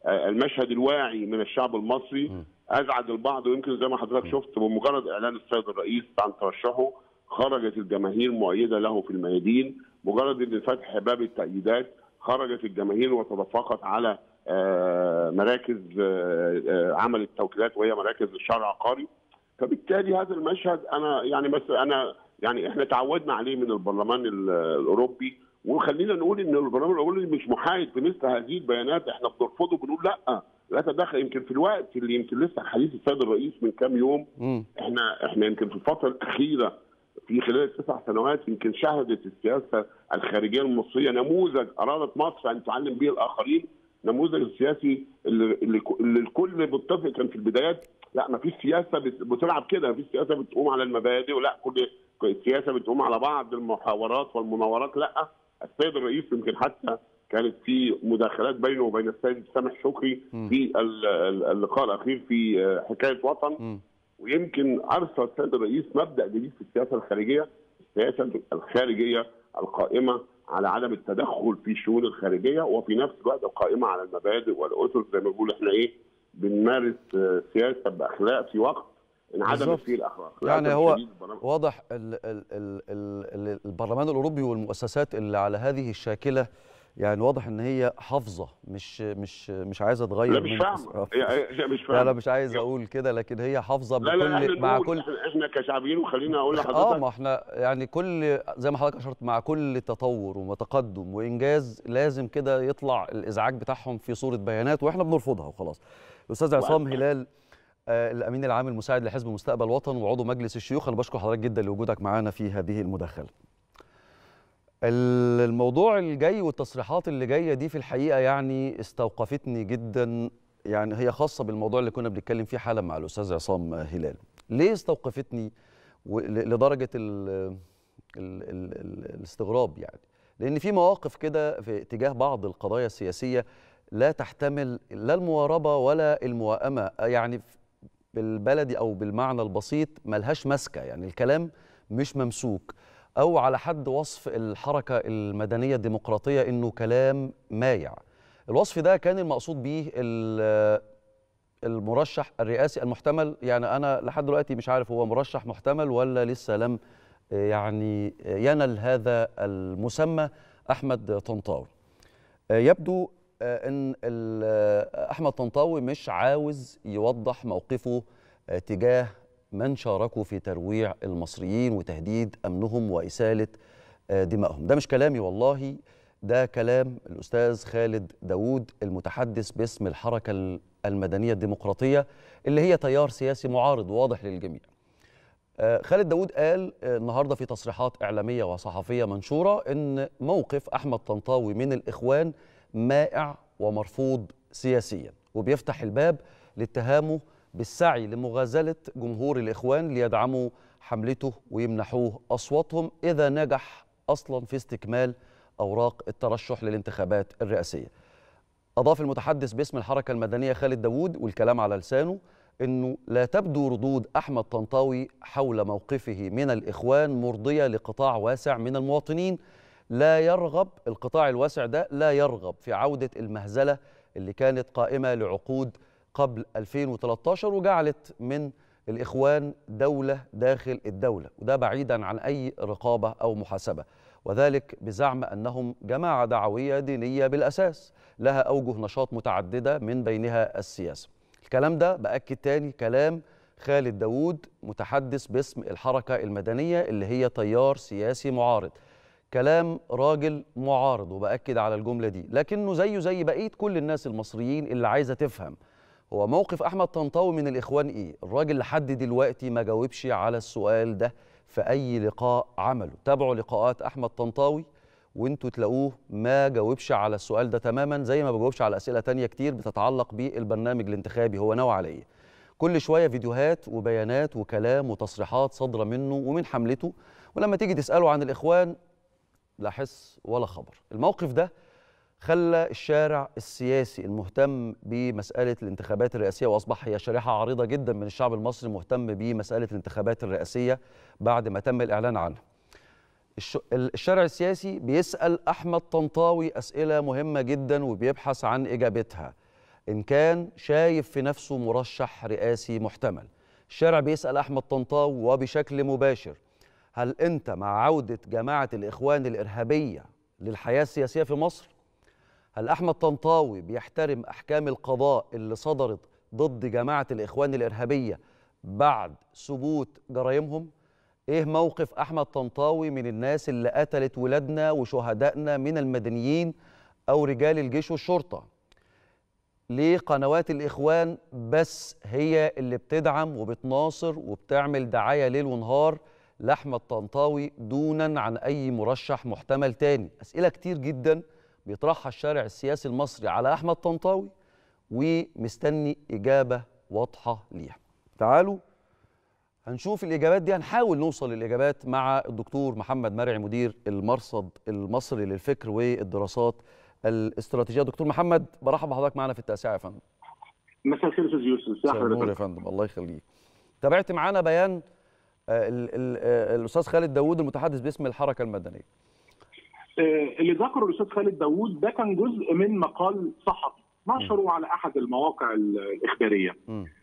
Speaker 16: آه، المشهد الواعي من الشعب المصري ازعج البعض ويمكن زي ما حضرتك شفت بمجرد اعلان السيد الرئيس عن ترشحه خرجت الجماهير مؤيده له في الميادين مجرد ان فتح باب التأييدات خرجت الجماهير وتدفقت على آه، مراكز آه، آه، عمل التوكيلات وهي مراكز الشارع العقاري فبالتالي هذا المشهد انا يعني بس انا يعني احنا تعودنا عليه من البرلمان ال- الاوروبي وخلينا نقول ان البرلمان الاوروبي مش محايد في مثل هذه البيانات احنا بنرفضه بنقول لا لا تدخل يمكن في الوقت اللي يمكن لسه حديث السيد الرئيس من كام يوم احنا احنا يمكن في الفتره الاخيره في خلال التسع سنوات يمكن شهدت السياسه الخارجيه المصريه نموذج ارادت مصر ان تعلم به الاخرين نموذج السياسي اللي, اللي اللي الكل متفق كان في البدايات لا ما فيش سياسه بت- بتلعب كده ما فيش سياسه بتقوم على المبادئ ولا كل السياسه بتقوم على بعض المحاورات والمناورات لا السيد الرئيس يمكن حتى كانت في مداخلات بينه وبين السيد سامح شكري في ال- ال- اللقاء الاخير في آه، حكايه وطن ويمكن ارسل السيد الرئيس مبدا جديد في السياسه الخارجيه السياسه الخارجيه القائمه على عدم التدخل في الشؤون الخارجيه وفي نفس الوقت القائمه على المبادئ والاسس زي ما بنقول احنا ايه بنمارس آه، سياسه باخلاق في وقت انعدمت
Speaker 1: بالظبط.
Speaker 16: فيه الاخلاق
Speaker 1: يعني
Speaker 16: للأسف
Speaker 1: هو
Speaker 16: الشديد البرامج-
Speaker 1: واضح ال ال ال ال البرلمان الاوروبي والمؤسسات اللي على هذه الشاكله يعني واضح ان هي حافظه مش مش مش عايزه تغير
Speaker 16: لا مش
Speaker 1: من-
Speaker 16: فاهمه هي- هي هي مش
Speaker 1: لا
Speaker 16: فاهمه
Speaker 1: لا مش عايز اقول كده لكن هي حافظه
Speaker 16: لا لا
Speaker 1: بكل
Speaker 16: احنا
Speaker 1: مع
Speaker 16: نقول
Speaker 1: كل
Speaker 16: احنا, احنا كشعبيين وخلينا اقول
Speaker 1: اه
Speaker 16: لحضرتك
Speaker 1: ما احنا يعني كل زي ما حضرتك اشرت مع كل تطور وتقدم وانجاز لازم كده يطلع الازعاج بتاعهم في صوره بيانات واحنا بنرفضها وخلاص الاستاذ عصام هلال آه، الامين العام المساعد لحزب مستقبل وطن وعضو مجلس الشيوخ انا بشكر حضرتك جدا لوجودك معانا في هذه المداخله ال- الموضوع الجاي والتصريحات اللي جايه دي في الحقيقه يعني استوقفتني جدا يعني هي خاصه بالموضوع اللي كنا بنتكلم فيه حالا مع الاستاذ عصام هلال ليه استوقفتني و- ل- لدرجه ال ال ال ال الاستغراب يعني لان في مواقف كده في اتجاه بعض القضايا السياسيه لا تحتمل لا المواربه ولا الموائمه يعني بالبلدي او بالمعنى البسيط ملهاش ماسكه يعني الكلام مش ممسوك او على حد وصف الحركه المدنيه الديمقراطيه انه كلام مايع الوصف ده كان المقصود به ال- المرشح الرئاسي المحتمل يعني انا لحد دلوقتي مش عارف هو مرشح محتمل ولا لسه لم آه، يعني آه، ينل هذا المسمى احمد طنطاوي آه، يبدو آه، ان ال- آه، احمد طنطاوي مش عاوز يوضح موقفه آه، تجاه من شاركوا في ترويع المصريين وتهديد امنهم واساله آه، دمائهم ده مش كلامي والله ده كلام الاستاذ خالد داوود المتحدث باسم الحركه ال- المدنيه الديمقراطيه اللي هي تيار سياسي معارض واضح للجميع آه، خالد داوود قال آه، النهارده في تصريحات اعلاميه وصحفيه منشوره ان موقف احمد طنطاوي من الاخوان مائع ومرفوض سياسيا وبيفتح الباب لاتهامه بالسعي لمغازله جمهور الاخوان ليدعموا حملته ويمنحوه اصواتهم اذا نجح اصلا في استكمال اوراق الترشح للانتخابات الرئاسيه. اضاف المتحدث باسم الحركه المدنيه خالد داوود والكلام على لسانه انه لا تبدو ردود احمد طنطاوي حول موقفه من الاخوان مرضيه لقطاع واسع من المواطنين لا يرغب القطاع الواسع ده لا يرغب في عوده المهزله اللي كانت قائمه لعقود قبل 2013 وجعلت من الاخوان دوله داخل الدوله وده بعيدا عن اي رقابه او محاسبه وذلك بزعم انهم جماعه دعويه دينيه بالاساس لها اوجه نشاط متعدده من بينها السياسه. الكلام ده باكد تاني كلام خالد داوود متحدث باسم الحركه المدنيه اللي هي تيار سياسي معارض. كلام راجل معارض وباكد على الجمله دي، لكنه زيه زي بقيه كل الناس المصريين اللي عايزه تفهم هو موقف احمد طنطاوي من الاخوان ايه؟ الراجل لحد دلوقتي ما جاوبش على السؤال ده في اي لقاء عمله، تابعوا لقاءات احمد طنطاوي وانتوا تلاقوه ما جاوبش على السؤال ده تماما زي ما بجاوبش على اسئله تانية كتير بتتعلق بالبرنامج الانتخابي هو ناوي على ايه؟ كل شويه فيديوهات وبيانات وكلام وتصريحات صادره منه ومن حملته ولما تيجي تساله عن الاخوان لا حس ولا خبر الموقف ده خلى الشارع السياسي المهتم بمسألة الانتخابات الرئاسية وأصبح هي شريحة عريضة جدا من الشعب المصري مهتم بمسألة الانتخابات الرئاسية بعد ما تم الإعلان عنها الش- الشارع السياسي بيسأل أحمد طنطاوي أسئلة مهمة جدا وبيبحث عن إجابتها إن كان شايف في نفسه مرشح رئاسي محتمل الشارع بيسأل أحمد طنطاوي وبشكل مباشر هل أنت مع عودة جماعة الإخوان الإرهابية للحياة السياسية في مصر؟ هل أحمد طنطاوي بيحترم أحكام القضاء اللي صدرت ضد جماعة الإخوان الإرهابية بعد ثبوت جرائمهم؟ إيه موقف أحمد طنطاوي من الناس اللي قتلت ولادنا وشهدائنا من المدنيين أو رجال الجيش والشرطة؟ ليه قنوات الإخوان بس هي اللي بتدعم وبتناصر وبتعمل دعاية ليل ونهار لأحمد طنطاوي دونا عن أي مرشح محتمل تاني أسئلة كتير جدا بيطرحها الشارع السياسي المصري على أحمد طنطاوي ومستني إجابة واضحة ليها تعالوا هنشوف الإجابات دي هنحاول نوصل للإجابات مع الدكتور محمد مرعي مدير المرصد المصري للفكر والدراسات الاستراتيجيه دكتور محمد برحب بحضرتك معانا في التاسعه يا فندم
Speaker 17: مساء الخير استاذ يوسف
Speaker 1: مساء النور يا فندم الله يخليك تابعت معانا بيان آه ال ال آه الاستاذ خالد داوود المتحدث باسم الحركه المدنيه
Speaker 17: آه اللي ذكره الاستاذ خالد داوود ده كان جزء من مقال صحفي نشره على احد المواقع الاخباريه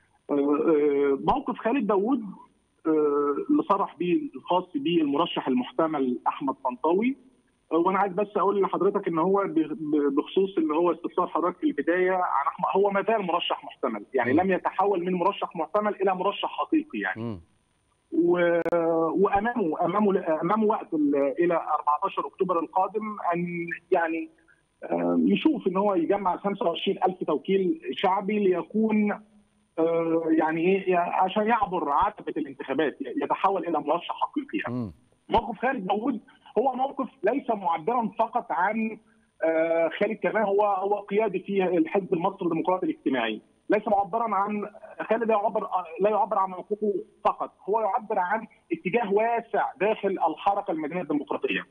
Speaker 17: موقف خالد داوود اللي صرح به الخاص به المرشح المحتمل احمد طنطاوي وانا عايز بس اقول لحضرتك ان هو بخصوص اللي هو استفسار حضرتك في البدايه عن احمد هو ما زال مرشح محتمل يعني م. لم يتحول من مرشح محتمل الى مرشح حقيقي يعني و... وامامه امامه امامه وقت الى 14 اكتوبر القادم ان يعني يشوف ان هو يجمع 25000 توكيل شعبي ليكون يعني ايه عشان يعبر عتبه الانتخابات يتحول الى مرشح حقيقي يعني. موقف خالد داوود هو موقف ليس معبرا فقط عن خالد كمان هو هو قيادي في الحزب المصري الديمقراطي الاجتماعي ليس معبرا عن خالد لا يعبر لا يعبر عن موقفه فقط هو يعبر عن اتجاه واسع داخل الحركه المدنيه الديمقراطيه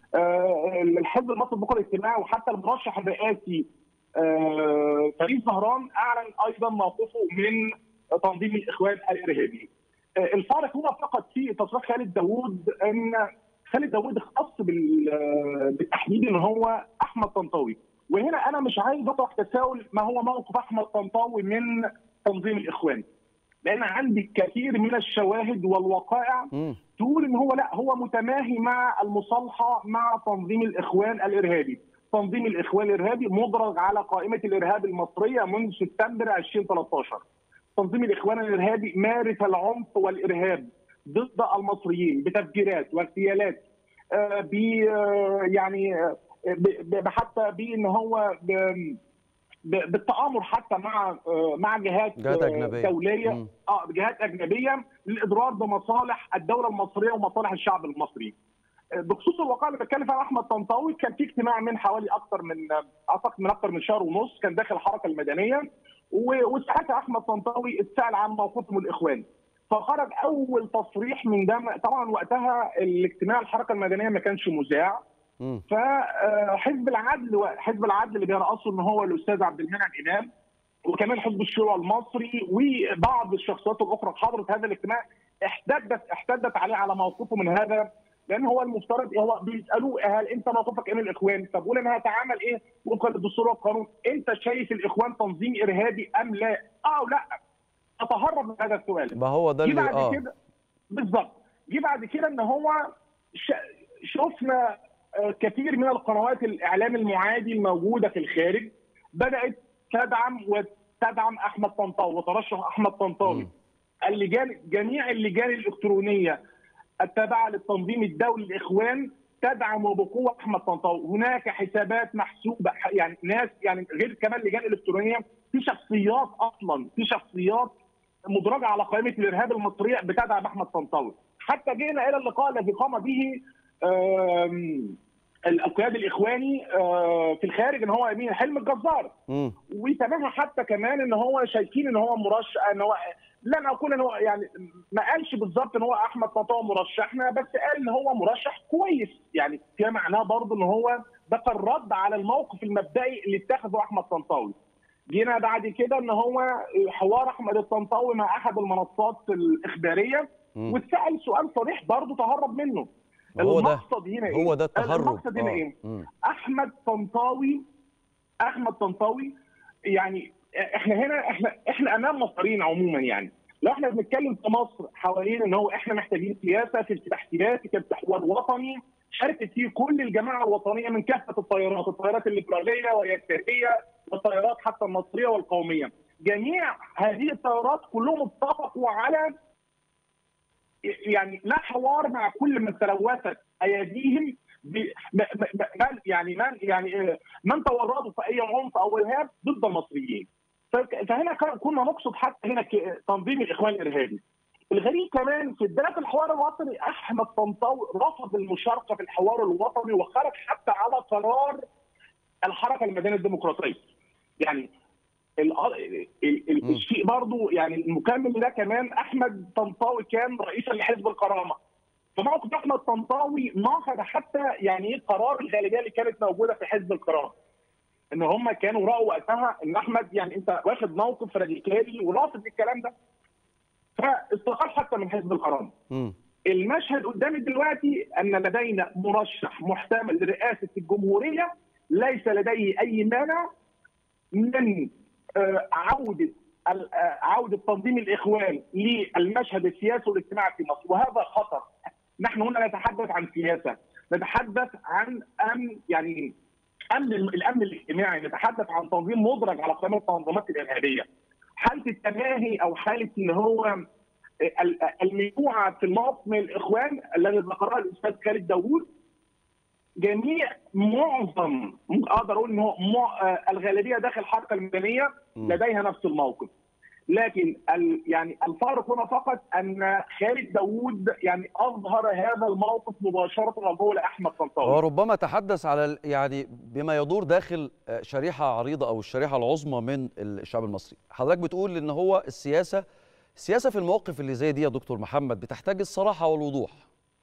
Speaker 17: الحزب المصري الديمقراطي الاجتماعي وحتى المرشح الرئاسي فريد زهران اعلن ايضا موقفه من تنظيم الاخوان الارهابي الفارق هنا فقط في تصريح خالد داوود ان خالد داوود اختص بالتحديد ان هو احمد طنطاوي وهنا انا مش عايز اطرح تساؤل ما هو موقف احمد طنطاوي من تنظيم الاخوان لان عندي كثير من الشواهد والوقائع م. تقول ان هو لا هو متماهي مع المصالحه مع تنظيم الاخوان الارهابي تنظيم الاخوان الارهابي مدرج على قائمه الارهاب المصريه منذ سبتمبر 2013 تنظيم الاخوان الارهابي مارس العنف والارهاب ضد المصريين بتفجيرات واغتيالات ب يعني حتى بان هو بالتآمر حتى مع مع جهات,
Speaker 1: جهات أجنبية.
Speaker 17: دوليه اه جهات اجنبيه للاضرار بمصالح الدوله المصريه ومصالح الشعب المصري. بخصوص الواقع اللي بتكلم فيها احمد طنطاوي كان في اجتماع من حوالي اكثر من اعتقد من اكثر من شهر ونص كان داخل الحركه المدنيه وساعتها احمد طنطاوي اتسال عن موقفهم الاخوان فخرج اول تصريح من ده طبعا وقتها الاجتماع الحركه المدنيه ما كانش مذاع فحزب العدل حزب العدل اللي بيرأسه ان هو الاستاذ عبد المنعم امام وكمان حزب الشورى المصري وبعض الشخصيات الاخرى حضرت هذا الاجتماع احتدت احتدت عليه على موقفه من هذا لان هو المفترض هو بيسالوه هل انت موقفك ايه من الاخوان؟ طب قول انا هتعامل ايه وفقا للدستور والقانون؟ انت شايف الاخوان تنظيم ارهابي ام لا؟ اه او لا اتهرب من هذا السؤال
Speaker 1: ما هو ده اللي
Speaker 17: بعد
Speaker 1: اه
Speaker 17: كده بالظبط جه بعد كده ان هو ش... شفنا كثير من القنوات الاعلام المعادي الموجوده في الخارج بدات تدعم وتدعم احمد طنطاوي وترشح احمد طنطاوي اللجان جميع اللجان الالكترونيه التابعه للتنظيم الدولي الاخوان تدعم وبقوه احمد طنطاوي، هناك حسابات محسوبه يعني ناس يعني غير كمان لجان الكترونيه في شخصيات اصلا في شخصيات مدرجه على قائمه الارهاب المصريه بتدعم احمد طنطاوي، حتى جينا الى اللقاء الذي قام به القيادي الاخواني في الخارج ان هو امين حلم الجزار وتماما حتى كمان ان هو شايفين ان هو مرشح ان هو لن اقول ان هو يعني ما قالش بالظبط ان هو احمد طنطاوي مرشحنا بس قال ان هو مرشح كويس يعني فيما معناه برضه ان هو ده كان رد على الموقف المبدئي اللي اتخذه احمد طنطاوي. جينا بعد كده ان هو حوار احمد الطنطاوي مع احد المنصات الاخباريه واتسال سؤال صريح برضه تهرب منه.
Speaker 1: هو ده
Speaker 17: المقصد هنا ايه؟
Speaker 1: هو ده التهرب
Speaker 17: المقصد هنا ايه؟ احمد طنطاوي احمد طنطاوي يعني احنا هنا احنا احنا امام مصريين عموما يعني لو احنا بنتكلم في مصر حوالين ان هو احنا محتاجين سياسه في افتتاح سياسي كمحور وطني شاركت فيه كل الجماعه الوطنيه من كافه التيارات، التيارات الليبراليه واليساريه والتيارات حتى المصريه والقوميه. جميع هذه التيارات كلهم اتفقوا على يعني لا حوار مع كل من تلوثت ايديهم ب... م... م... من يعني من يعني من تورطوا في اي عنف او ارهاب ضد المصريين. فهنا كنا نقصد حتى هنا تنظيم الاخوان الارهابي. الغريب كمان في بدايه الحوار الوطني احمد طنطاوي رفض المشاركه في الحوار الوطني وخرج حتى على قرار الحركه المدنيه الديمقراطيه. يعني الشيء برضه يعني المكمل ده كمان احمد طنطاوي كان رئيسا لحزب الكرامه. فموقف احمد طنطاوي ناقض حتى يعني ايه قرار الغالبيه اللي كانت موجوده في حزب الكرامه. ان هم كانوا راوا وقتها ان احمد يعني انت واخد موقف راديكالي ورافض الكلام ده. فاستقال حتى من حزب الكرامه. المشهد قدامي دلوقتي ان لدينا مرشح محتمل لرئاسه الجمهوريه ليس لديه اي مانع من عوده عوده تنظيم الاخوان للمشهد السياسي والاجتماعي في مصر وهذا خطر. نحن هنا نتحدث عن سياسه، نتحدث عن امن يعني امن الامن الاجتماعي، نتحدث عن تنظيم مدرج على قائمه التنظيمات الارهابيه. حاله التماهي او حاله ان هو المجموعه في الموقف من الاخوان الذي ذكرها الاستاذ خالد داوود جميع معظم اقدر اقول ان هو الغالبيه داخل الحركه المدنيه لديها نفس الموقف لكن يعني الفارق هنا فقط ان خالد داوود يعني اظهر هذا الموقف مباشره وهو لاحمد طنطاوي
Speaker 1: وربما تحدث على يعني بما يدور داخل شريحه عريضه او الشريحه العظمى من الشعب المصري حضرتك بتقول ان هو السياسه السياسه في المواقف اللي زي دي يا دكتور محمد بتحتاج الصراحه والوضوح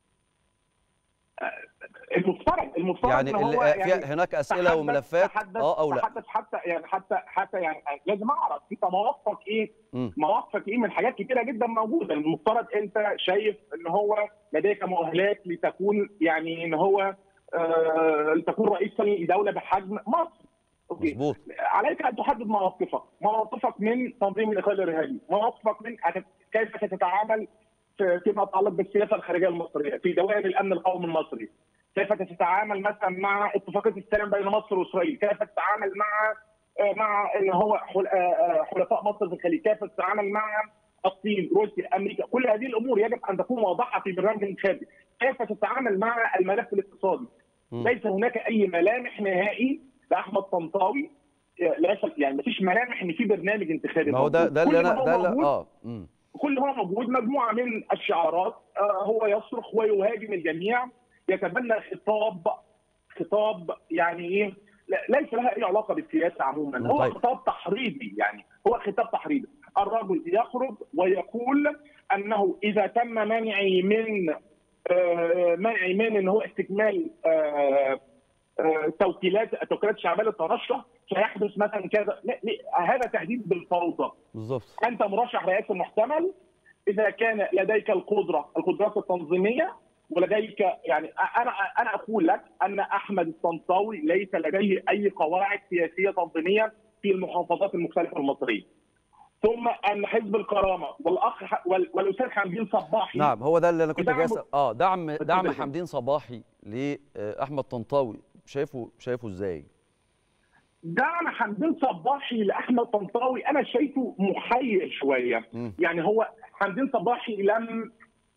Speaker 17: المفترض المفترض
Speaker 1: يعني, اللي
Speaker 17: هو
Speaker 1: يعني هناك اسئله وملفات
Speaker 17: اه او لا تحدث حتى يعني حتى حتى يعني لازم اعرف انت مواقفك ايه م. مواقفك ايه من حاجات كتيره جدا موجوده المفترض انت شايف ان هو لديك مؤهلات لتكون يعني ان هو آه تكون رئيسا لدوله بحجم مصر اوكي
Speaker 1: مزبوط.
Speaker 17: عليك ان تحدد مواقفك مواقفك من تنظيم الاخوان الارهابي مواقفك من كيف ستتعامل فيما يتعلق بالسياسه الخارجيه المصريه في دوائر الامن القومي المصري كيف تتعامل مثلا مع اتفاقيه السلام بين مصر واسرائيل كيف تتعامل مع مع ان هو حلفاء مصر في الخليج كيف تتعامل مع الصين روسيا امريكا كل هذه الامور يجب ان تكون واضحه في برنامج انتخابي كيف تتعامل مع الملف الاقتصادي ليس هناك اي ملامح نهائي لاحمد طنطاوي ليس يعني ما فيش ملامح ان في برنامج انتخابي
Speaker 1: ما هو ده ده اللي انا ده اللي اه
Speaker 17: كل ما موجود مجموعه من الشعارات آه هو يصرخ ويهاجم الجميع يتبنى خطاب خطاب يعني ايه ليس لها اي علاقه بالسياسه عموما هو
Speaker 1: طيب.
Speaker 17: خطاب تحريضي يعني هو خطاب تحريضي الرجل يخرج ويقول انه اذا تم منعي من آه منعي من ان هو استكمال آه توكيلات التوكيلات الشعبيه للترشح سيحدث مثلا كذا لا هذا تهديد بالفوضى
Speaker 1: بالظبط
Speaker 17: انت مرشح رئاسي محتمل اذا كان لديك القدره القدرات التنظيميه ولديك يعني انا انا اقول لك ان احمد الطنطاوي ليس لديه اي قواعد سياسيه تنظيميه في المحافظات المختلفه المصريه. ثم ان حزب الكرامه والاخ والاستاذ حمدين صباحي
Speaker 1: نعم هو ده اللي انا كنت جاي اه دعم دعم حمدين صباحي لاحمد طنطاوي شايفه شايفه ازاي؟
Speaker 17: دعم حمدين صباحي لاحمد طنطاوي انا شايفه محير شويه م. يعني هو حمدين صباحي لم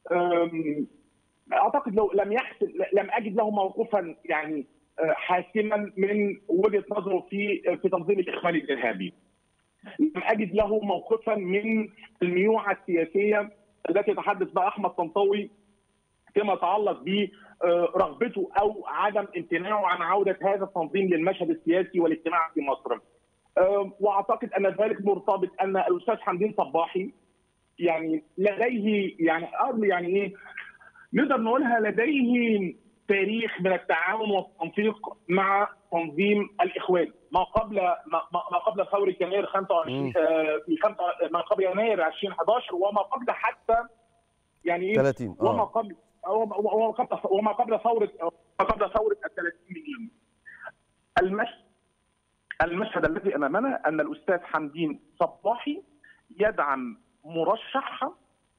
Speaker 17: اعتقد لو لم يحسن لم اجد له موقفا يعني حاسما من وجهه نظره في في تنظيم الاخوان الارهابي. لم اجد له موقفا من الميوعه السياسيه التي يتحدث بها احمد طنطاوي فيما يتعلق برغبته او عدم امتناعه عن عوده هذا التنظيم للمشهد السياسي والاجتماعي في مصر. واعتقد ان ذلك مرتبط ان الاستاذ حمدين صباحي يعني لديه يعني يعني ايه نقدر نقولها لديه تاريخ من التعاون والتنسيق مع تنظيم الاخوان ما قبل ما, ما قبل ثوره يناير 25 في ما قبل يناير 2011 وما قبل حتى يعني ايه
Speaker 1: 30
Speaker 17: وما قبل وما قبل وما قبل ثوره ما قبل ثوره ال 30 مليون المشهد المشهد الذي امامنا ان الاستاذ حمدين صباحي يدعم مرشح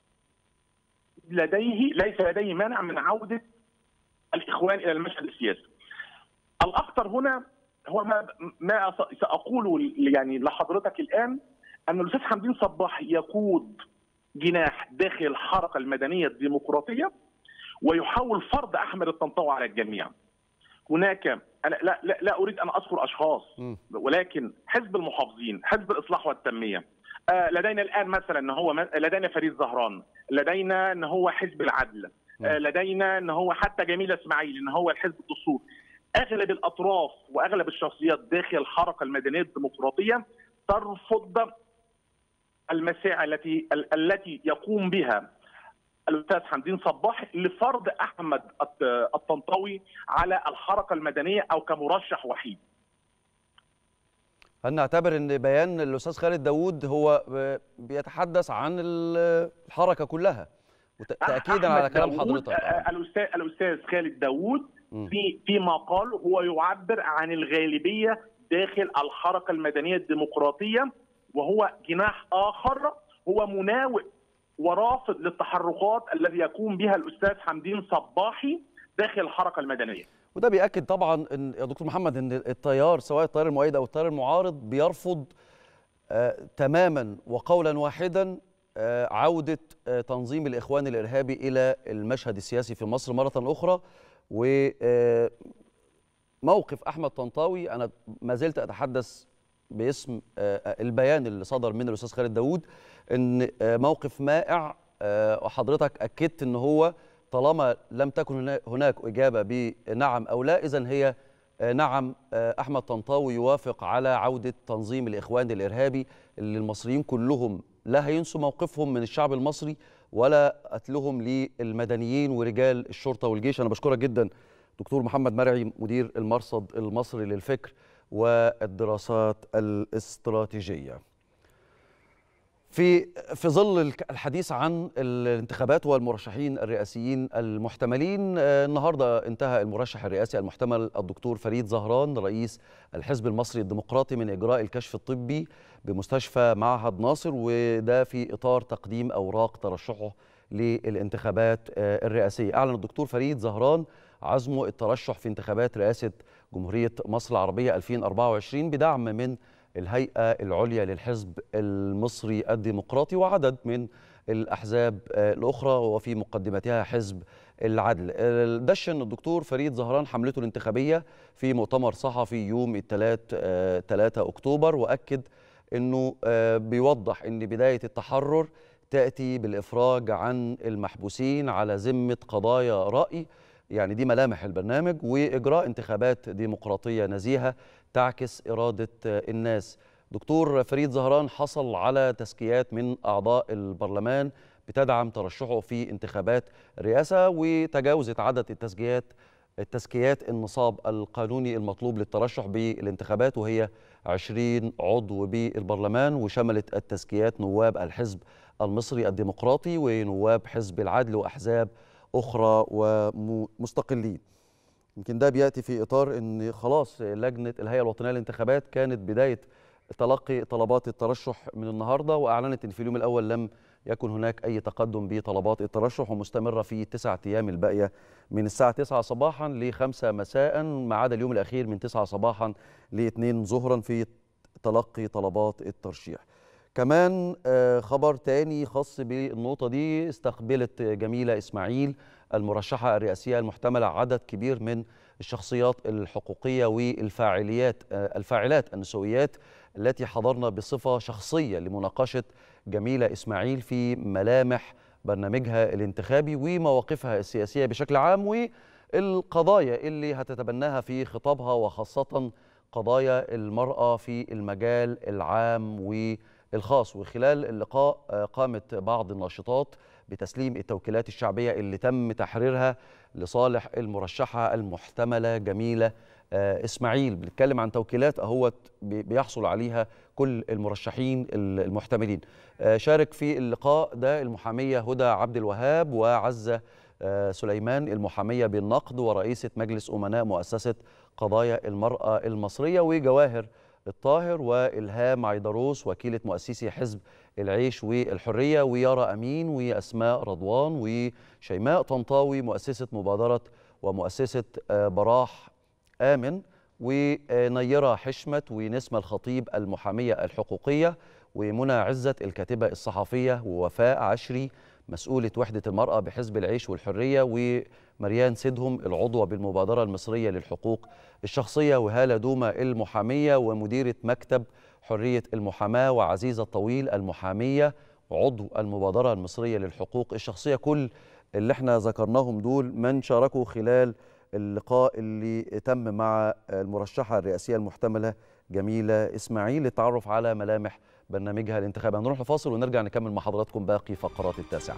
Speaker 17: لديه ليس لديه مانع من عوده الاخوان الى المشهد السياسي. الاخطر هنا هو ما ما ساقوله يعني لحضرتك الان ان الاستاذ حمدين صباحي يقود جناح داخل الحركه المدنيه الديمقراطيه ويحاول فرض احمد الطنطاوي على الجميع. هناك انا لا لا, لا اريد ان اذكر اشخاص ولكن حزب المحافظين، حزب الاصلاح والتنميه، آه لدينا الان مثلا ان هو لدينا فريد زهران، لدينا ان هو حزب العدل، آه لدينا ان هو حتى جميل اسماعيل ان هو الحزب الدستور. اغلب الاطراف واغلب الشخصيات داخل الحركه المدنيه الديمقراطيه ترفض المساعي التي التي يقوم بها الاستاذ حمدين صباح لفرض احمد الطنطاوي على الحركه المدنيه او كمرشح وحيد.
Speaker 1: هل نعتبر ان بيان الاستاذ خالد داوود هو بيتحدث عن الحركه كلها وتاكيدا على كلام حضرتك
Speaker 17: الاستاذ الاستاذ خالد داوود في فيما قال هو يعبر عن الغالبيه داخل الحركه المدنيه الديمقراطيه وهو جناح اخر هو مناوئ ورافض للتحركات الذي يقوم بها الاستاذ حمدين صباحي داخل الحركه المدنيه.
Speaker 1: وده بياكد طبعا ان يا دكتور محمد ان التيار سواء التيار المؤيد او التيار المعارض بيرفض آه تماما وقولا واحدا آه عوده آه تنظيم الاخوان الارهابي الى المشهد السياسي في مصر مره اخرى و موقف احمد طنطاوي انا ما زلت اتحدث باسم البيان اللي صدر من الاستاذ خالد داوود ان موقف مائع وحضرتك اكدت ان هو طالما لم تكن هناك اجابه بنعم او لا اذا هي نعم احمد طنطاوي يوافق على عوده تنظيم الاخوان الارهابي اللي المصريين كلهم لا هينسوا موقفهم من الشعب المصري ولا قتلهم للمدنيين ورجال الشرطه والجيش انا بشكرك جدا دكتور محمد مرعي مدير المرصد المصري للفكر والدراسات الاستراتيجيه. في في ظل الحديث عن الانتخابات والمرشحين الرئاسيين المحتملين النهارده انتهى المرشح الرئاسي المحتمل الدكتور فريد زهران رئيس الحزب المصري الديمقراطي من اجراء الكشف الطبي بمستشفى معهد ناصر وده في اطار تقديم اوراق ترشحه للانتخابات الرئاسيه. اعلن الدكتور فريد زهران عزمه الترشح في انتخابات رئاسه جمهوريه مصر العربيه 2024 بدعم من الهيئه العليا للحزب المصري الديمقراطي وعدد من الاحزاب الاخرى وفي مقدمتها حزب العدل. دشن الدكتور فريد زهران حملته الانتخابيه في مؤتمر صحفي يوم الثلاث 3 اكتوبر واكد انه بيوضح ان بدايه التحرر تاتي بالافراج عن المحبوسين على ذمه قضايا راي يعني دي ملامح البرنامج واجراء انتخابات ديمقراطيه نزيهه تعكس اراده الناس. دكتور فريد زهران حصل على تزكيات من اعضاء البرلمان بتدعم ترشحه في انتخابات الرئاسه وتجاوزت عدد التزكيات التزكيات النصاب القانوني المطلوب للترشح بالانتخابات وهي 20 عضو بالبرلمان وشملت التزكيات نواب الحزب المصري الديمقراطي ونواب حزب العدل واحزاب اخرى ومستقلين يمكن ده بياتي في اطار ان خلاص لجنه الهيئه الوطنيه للانتخابات كانت بدايه تلقي طلبات الترشح من النهارده واعلنت ان في اليوم الاول لم يكن هناك اي تقدم بطلبات الترشح ومستمره في تسعة ايام الباقيه من الساعه 9 صباحا ل 5 مساء ما عدا اليوم الاخير من 9 صباحا ل 2 ظهرا في تلقي طلبات الترشيح. كمان خبر تاني خاص بالنقطة دي استقبلت جميلة إسماعيل المرشحة الرئاسية المحتملة عدد كبير من الشخصيات الحقوقية والفاعليات الفاعلات النسويات التي حضرنا بصفة شخصية لمناقشة جميلة إسماعيل في ملامح برنامجها الانتخابي ومواقفها السياسية بشكل عام والقضايا اللي هتتبناها في خطابها وخاصة قضايا المرأة في المجال العام و الخاص وخلال اللقاء قامت بعض الناشطات بتسليم التوكيلات الشعبية اللي تم تحريرها لصالح المرشحة المحتملة جميلة إسماعيل بنتكلم عن توكيلات أهوت بيحصل عليها كل المرشحين المحتملين شارك في اللقاء ده المحامية هدى عبد الوهاب وعزة سليمان المحامية بالنقد ورئيسة مجلس أمناء مؤسسة قضايا المرأة المصرية وجواهر الطاهر والهام عيدروس وكيله مؤسسي حزب العيش والحريه ويارا امين واسماء رضوان وشيماء طنطاوي مؤسسه مبادره ومؤسسه آه، براح امن ونيره حشمت ونسمه الخطيب المحاميه الحقوقيه ومنى عزت الكاتبه الصحفيه ووفاء عشري مسؤوله وحده المراه بحزب العيش والحريه ومريان سيدهم العضوه بالمبادره المصريه للحقوق الشخصيه وهاله دوما المحاميه ومديره مكتب حريه المحاماه وعزيزه الطويل المحاميه عضو المبادره المصريه للحقوق الشخصيه كل اللي احنا ذكرناهم دول من شاركوا خلال اللقاء اللي تم مع المرشحه الرئاسيه المحتمله جميله اسماعيل للتعرف على ملامح برنامجها الانتخابي هنروح لفاصل ونرجع نكمل مع حضراتكم باقي فقرات التاسعه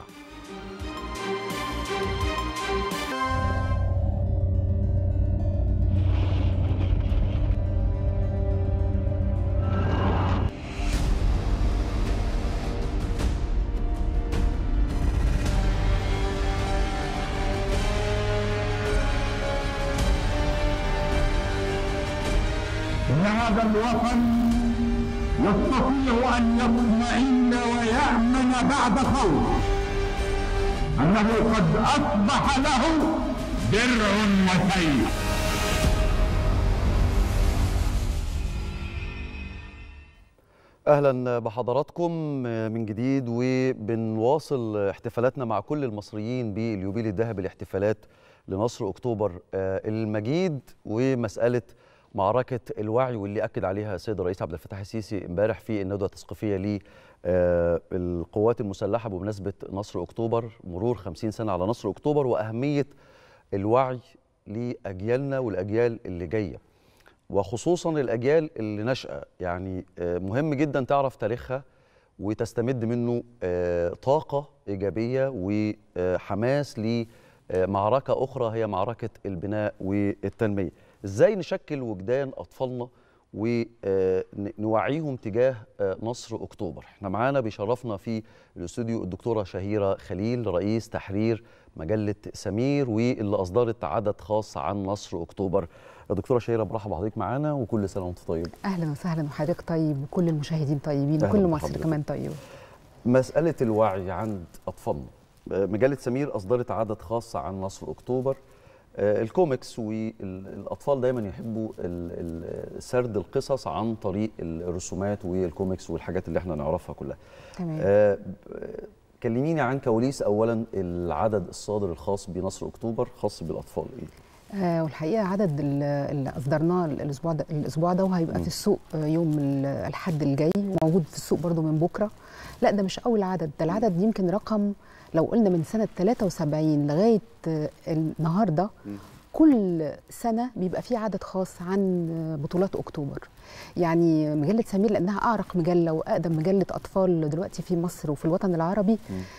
Speaker 13: إن هذا الوطن يستطيع أن يطمئن ويأمن بعد خوف أنه قد أصبح له درع وسيف
Speaker 1: اهلا بحضراتكم من جديد وبنواصل احتفالاتنا مع كل المصريين باليوبيل الذهبي الاحتفالات لنصر اكتوبر آه، المجيد ومساله معركه الوعي واللي اكد عليها السيد الرئيس عبد الفتاح السيسي امبارح في الندوه التثقيفيه للقوات المسلحه بمناسبه نصر اكتوبر مرور 50 سنه على نصر اكتوبر واهميه الوعي لاجيالنا والاجيال اللي جايه وخصوصا الاجيال اللي نشأة يعني آه، مهم جدا تعرف تاريخها وتستمد منه آه، طاقة إيجابية وحماس لمعركة أخرى هي معركة البناء والتنمية إزاي نشكل وجدان أطفالنا ونوعيهم تجاه آه، نصر أكتوبر احنا معانا بيشرفنا في الاستوديو الدكتورة شهيرة خليل رئيس تحرير مجلة سمير واللي أصدرت عدد خاص عن نصر أكتوبر يا دكتورة شهيرة برحب بحضرتك معانا وكل سنة وأنت طيب
Speaker 18: اهلا وسهلا وحضرتك طيب وكل المشاهدين طيبين
Speaker 1: أهلا
Speaker 18: وكل مصر
Speaker 1: بحضرتك.
Speaker 18: كمان طيب
Speaker 1: مسألة الوعي عند أطفالنا آه، مجلة سمير أصدرت عدد خاص عن نصر أكتوبر آه، الكوميكس والأطفال دايما يحبوا ال- ال- سرد القصص عن طريق الرسومات والكوميكس والحاجات اللي احنا نعرفها كلها
Speaker 18: تمام
Speaker 1: آه، ب- كلميني عن كواليس أولا العدد الصادر الخاص بنصر أكتوبر خاص بالأطفال إيه؟
Speaker 18: آه والحقيقه عدد ال- اللي اصدرناه الاسبوع ده الاسبوع ده وهيبقى في السوق آه، يوم ال- الحد الجاي وموجود في السوق برضو من بكره لا ده مش اول عدد ده العدد يمكن رقم لو قلنا من سنه 73 لغايه آه، النهارده كل سنه بيبقى في عدد خاص عن آه، بطولات اكتوبر يعني مجله سمير لانها اعرق مجله واقدم مجله اطفال دلوقتي في مصر وفي الوطن العربي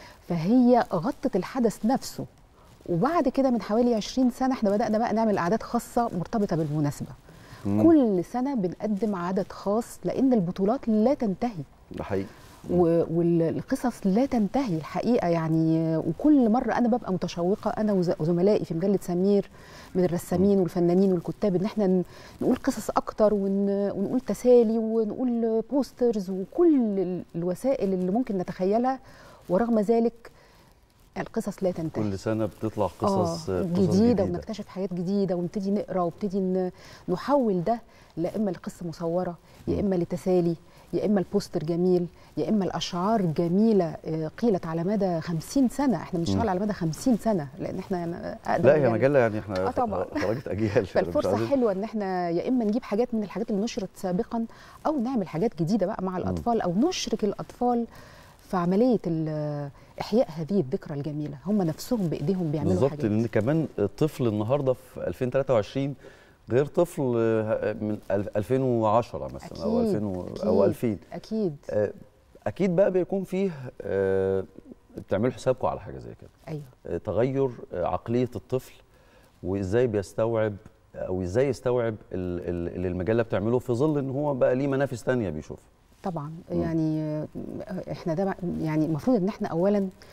Speaker 18: فهي غطت الحدث نفسه وبعد كده من حوالي 20 سنه احنا بدانا بقى نعمل اعداد خاصه مرتبطه بالمناسبه
Speaker 1: مم.
Speaker 18: كل سنه بنقدم عدد خاص لان البطولات لا تنتهي
Speaker 1: ده حقيقي
Speaker 18: و- والقصص لا تنتهي الحقيقه يعني وكل مره انا ببقى متشوقه انا وز- وزملائي في مجله سمير من الرسامين والفنانين والكتاب ان احنا ن- نقول قصص اكتر ون- ونقول تسالي ونقول بوسترز وكل ال- الوسائل اللي ممكن نتخيلها ورغم ذلك القصص لا تنتهي
Speaker 1: كل سنة بتطلع قصص
Speaker 18: آه
Speaker 1: قصص
Speaker 18: جديدة, ونكتشف حاجات جديدة ونبتدي نقرا ونبتدي ن- نحول ده لا إما لقصة مصورة يا إما لتسالي يا إما البوستر جميل يا إما الأشعار جميلة آه، قيلت على مدى 50 سنة إحنا بنشتغل
Speaker 1: مم.
Speaker 18: على مدى 50 سنة لأن إحنا أقدم
Speaker 1: لا هي
Speaker 18: يعني.
Speaker 1: مجلة يعني احنا
Speaker 18: آه طبعا
Speaker 1: خرجت أجيال مش
Speaker 18: فالفرصة
Speaker 1: عايزين-
Speaker 18: حلوة إن إحنا يا إما نجيب حاجات من الحاجات اللي نشرت سابقا أو نعمل حاجات جديدة بقى مع الأطفال أو نشرك الأطفال في عملية ال- إحياء هذه الذكرى الجميلة هم نفسهم بإيديهم بيعملوا
Speaker 1: بالظبط
Speaker 18: حاجات
Speaker 1: لان كمان الطفل النهارده في 2023 غير طفل آه، من ال- 2010 مثلا او
Speaker 18: أكيد،
Speaker 1: 2000 و- او
Speaker 18: أكيد،
Speaker 1: 2000
Speaker 18: أكيد
Speaker 1: آه، اكيد بقى بيكون فيه آه، بتعملوا حسابكم على حاجه زي كده
Speaker 18: أيوه
Speaker 1: آه، تغير آه، عقليه الطفل وازاي بيستوعب او ازاي يستوعب ال- ال- اللي المجله بتعمله في ظل ان هو بقى ليه منافس تانية بيشوفها
Speaker 18: طبعا يعني آه، احنا ده يعني المفروض ان احنا اولا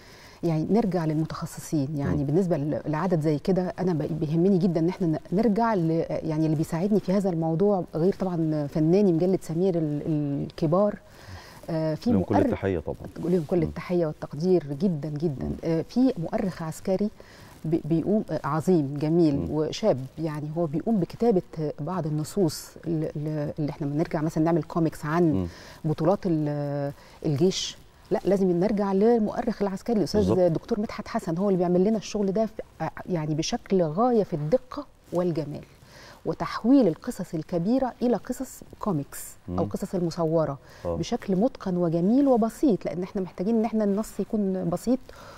Speaker 18: يعني نرجع للمتخصصين يعني
Speaker 1: مم.
Speaker 18: بالنسبه ل- لعدد زي كده انا ب- بيهمني جدا ان احنا ن- نرجع ل يعني اللي بيساعدني في هذا الموضوع غير طبعا فناني مجله سمير ال- الكبار آه، في
Speaker 1: لهم كل
Speaker 18: مؤرخ
Speaker 1: التحيه طبعا
Speaker 18: لهم كل التحيه والتقدير جدا جدا آه، في مؤرخ عسكري بي- بيقوم آه، عظيم جميل وشاب يعني هو بيقوم بكتابه آه، بعض النصوص اللي, اللي احنا بنرجع مثلا نعمل كوميكس عن بطولات ال- الجيش لا لازم نرجع للمؤرخ العسكري الاستاذ
Speaker 1: بالظبط.
Speaker 18: دكتور مدحت حسن هو اللي بيعمل لنا الشغل ده في- آه، يعني بشكل غايه في الدقه والجمال وتحويل القصص الكبيره الى قصص كوميكس او
Speaker 1: مم.
Speaker 18: قصص المصوره
Speaker 1: آه.
Speaker 18: بشكل متقن وجميل وبسيط لان احنا محتاجين ان احنا النص يكون بسيط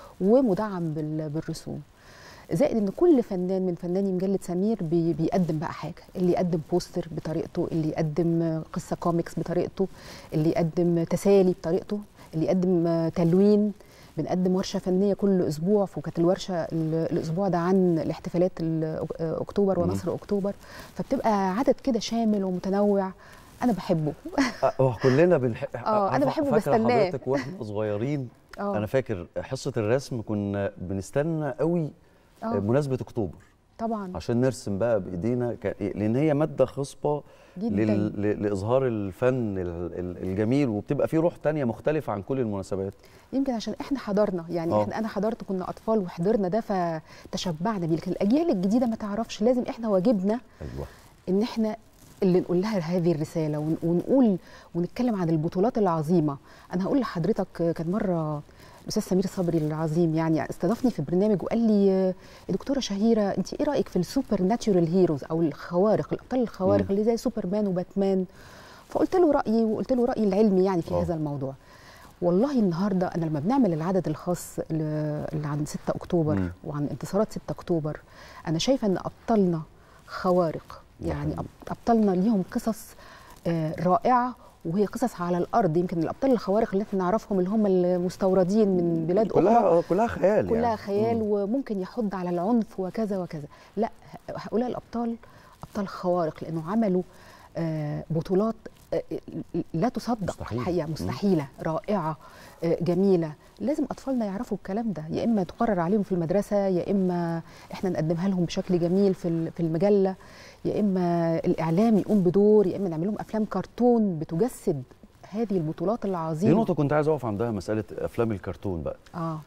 Speaker 18: ومدعم بال- بالرسوم زائد ان كل فنان من فناني مجله سمير بي بيقدم بقى حاجه اللي يقدم بوستر بطريقته اللي يقدم قصه كوميكس بطريقته اللي يقدم تسالي بطريقته اللي يقدم تلوين بنقدم ورشه فنيه كل اسبوع وكانت الورشه ال- الاسبوع ده عن الاحتفالات ال- اكتوبر
Speaker 1: مم.
Speaker 18: ونصر اكتوبر فبتبقى عدد كده شامل ومتنوع انا بحبه
Speaker 1: اه كلنا بنحب
Speaker 18: آه، أنا بحبه
Speaker 1: فاكره
Speaker 18: بستناه.
Speaker 1: حضرتك واحنا صغيرين
Speaker 18: آه.
Speaker 1: انا فاكر حصه الرسم كنا بنستنى قوي
Speaker 18: آه.
Speaker 1: مناسبه اكتوبر
Speaker 18: طبعا
Speaker 1: عشان نرسم بقى بايدينا ك- لان هي ماده خصبه
Speaker 18: جداً.
Speaker 1: لل... ل- لاظهار الفن ال- ال- الجميل وبتبقى فيه روح تانية مختلفه عن كل المناسبات
Speaker 18: يمكن عشان احنا حضرنا يعني
Speaker 1: آه.
Speaker 18: احنا انا حضرت كنا اطفال وحضرنا ده فتشبعنا بيه لكن الاجيال الجديده ما تعرفش لازم احنا واجبنا
Speaker 1: ايوه
Speaker 18: ان احنا اللي نقول لها هذه الرساله ون- ونقول ونتكلم عن البطولات العظيمه انا هقول لحضرتك كان مره الاستاذ سمير صبري العظيم يعني استضافني في برنامج وقال لي يا دكتوره شهيره انت ايه رايك في السوبر ناتشورال هيروز او الخوارق الابطال الخوارق
Speaker 1: مم.
Speaker 18: اللي زي سوبرمان وباتمان فقلت له رايي وقلت له رايي العلمي يعني في
Speaker 1: آه.
Speaker 18: هذا الموضوع والله النهارده انا لما بنعمل العدد الخاص ل- اللي عن 6 اكتوبر
Speaker 1: مم.
Speaker 18: وعن انتصارات 6 اكتوبر انا شايفه ان ابطالنا خوارق
Speaker 1: ده
Speaker 18: يعني
Speaker 1: حقيقي.
Speaker 18: أب- ابطالنا ليهم قصص آه، رائعه وهي قصص على الارض يمكن الابطال الخوارق اللي احنا نعرفهم اللي هم المستوردين من بلاد
Speaker 1: كلها
Speaker 18: اخرى
Speaker 1: آه، كلها خيال
Speaker 18: كلها
Speaker 1: يعني.
Speaker 18: خيال
Speaker 1: مم.
Speaker 18: وممكن يحض على العنف وكذا وكذا لا هؤلاء الابطال ابطال خوارق لانه عملوا آه، بطولات آه، لا تصدق
Speaker 1: مستحيل.
Speaker 18: الحقيقه
Speaker 1: مم.
Speaker 18: مستحيله رائعه آه، جميله لازم اطفالنا يعرفوا الكلام ده يا اما تقرر عليهم في المدرسه يا اما احنا نقدمها لهم بشكل جميل في ال- في المجله يا اما الاعلام يقوم بدور يا اما نعمل لهم افلام كرتون بتجسد هذه البطولات
Speaker 1: دي
Speaker 18: العظيمه
Speaker 1: نقطه كنت عايز اقف عندها مساله افلام الكرتون بقى
Speaker 18: اه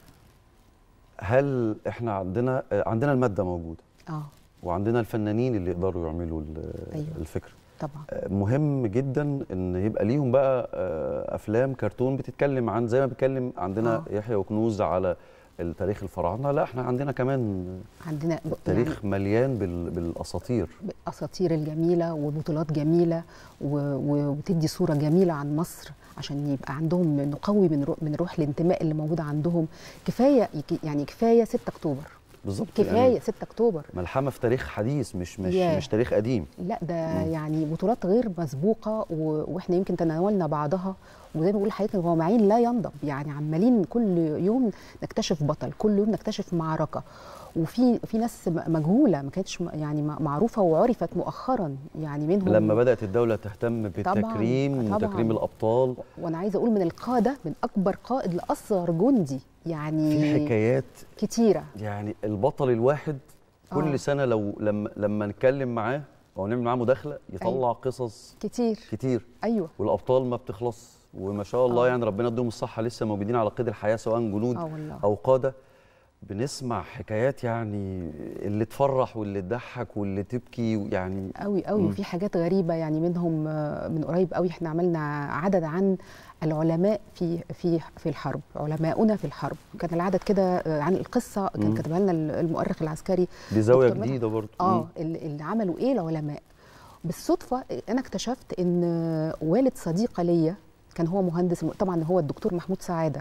Speaker 1: هل احنا عندنا آه، عندنا الماده موجوده
Speaker 18: اه
Speaker 1: وعندنا الفنانين اللي يقدروا يعملوا ال-
Speaker 18: أيوة.
Speaker 1: الفكره
Speaker 18: طبعا
Speaker 1: آه، مهم جدا ان يبقى ليهم بقى آه، افلام كرتون بتتكلم عن زي ما بيتكلم عندنا
Speaker 18: آه.
Speaker 1: يحيى وكنوز على التاريخ الفراعنه لا احنا عندنا كمان
Speaker 18: عندنا
Speaker 1: تاريخ مليان بال- بالاساطير
Speaker 18: الاساطير الجميله وبطولات جميله و- و- وتدي صوره جميله عن مصر عشان يبقى عندهم نقوي من روح من روح الانتماء اللي موجوده عندهم كفايه يعني كفايه 6 اكتوبر
Speaker 1: بالظبط
Speaker 18: كفايه 6 اكتوبر
Speaker 1: ملحمه في تاريخ حديث مش مش
Speaker 18: ياه.
Speaker 1: مش تاريخ قديم
Speaker 18: لا ده
Speaker 1: مم.
Speaker 18: يعني بطولات غير مسبوقه و... واحنا يمكن تناولنا بعضها وزي ما بقول لحضرتك هو معين لا ينضب يعني عمالين كل يوم نكتشف بطل كل يوم نكتشف معركه وفي في ناس م- مجهوله ما كانتش م- يعني م- معروفه وعرفت مؤخرا يعني منهم
Speaker 1: لما بدات الدوله تهتم بالتكريم
Speaker 18: طبعاً.
Speaker 1: وتكريم الابطال
Speaker 18: وانا عايزه اقول من القاده من اكبر قائد لاصغر جندي يعني
Speaker 1: في حكايات
Speaker 18: كتيره
Speaker 1: يعني البطل الواحد كل
Speaker 18: آه.
Speaker 1: سنه لو لما لما نتكلم معاه او نعمل معاه مداخله يطلع
Speaker 18: أيوة.
Speaker 1: قصص
Speaker 18: كتير
Speaker 1: كتير
Speaker 18: ايوه
Speaker 1: والابطال ما بتخلص وما شاء الله
Speaker 18: آه.
Speaker 1: يعني ربنا يديهم الصحه لسه موجودين على قيد الحياه سواء جنود
Speaker 18: اه والله
Speaker 1: او قاده بنسمع حكايات يعني اللي تفرح واللي تضحك واللي تبكي يعني
Speaker 18: قوي قوي
Speaker 1: مم.
Speaker 18: وفي حاجات غريبه يعني منهم آه، من قريب قوي احنا عملنا عدد عن العلماء في في في الحرب علماؤنا في الحرب كان العدد كده آه، عن القصه كان
Speaker 1: مم.
Speaker 18: كتبها لنا المؤرخ العسكري
Speaker 1: دي زاويه
Speaker 18: دكتور مدحت.
Speaker 1: جديده برضه
Speaker 18: اه
Speaker 1: مم.
Speaker 18: اللي اللي عملوا ايه العلماء بالصدفه انا اكتشفت ان والد صديقه ليا كان هو مهندس طبعا هو الدكتور محمود سعاده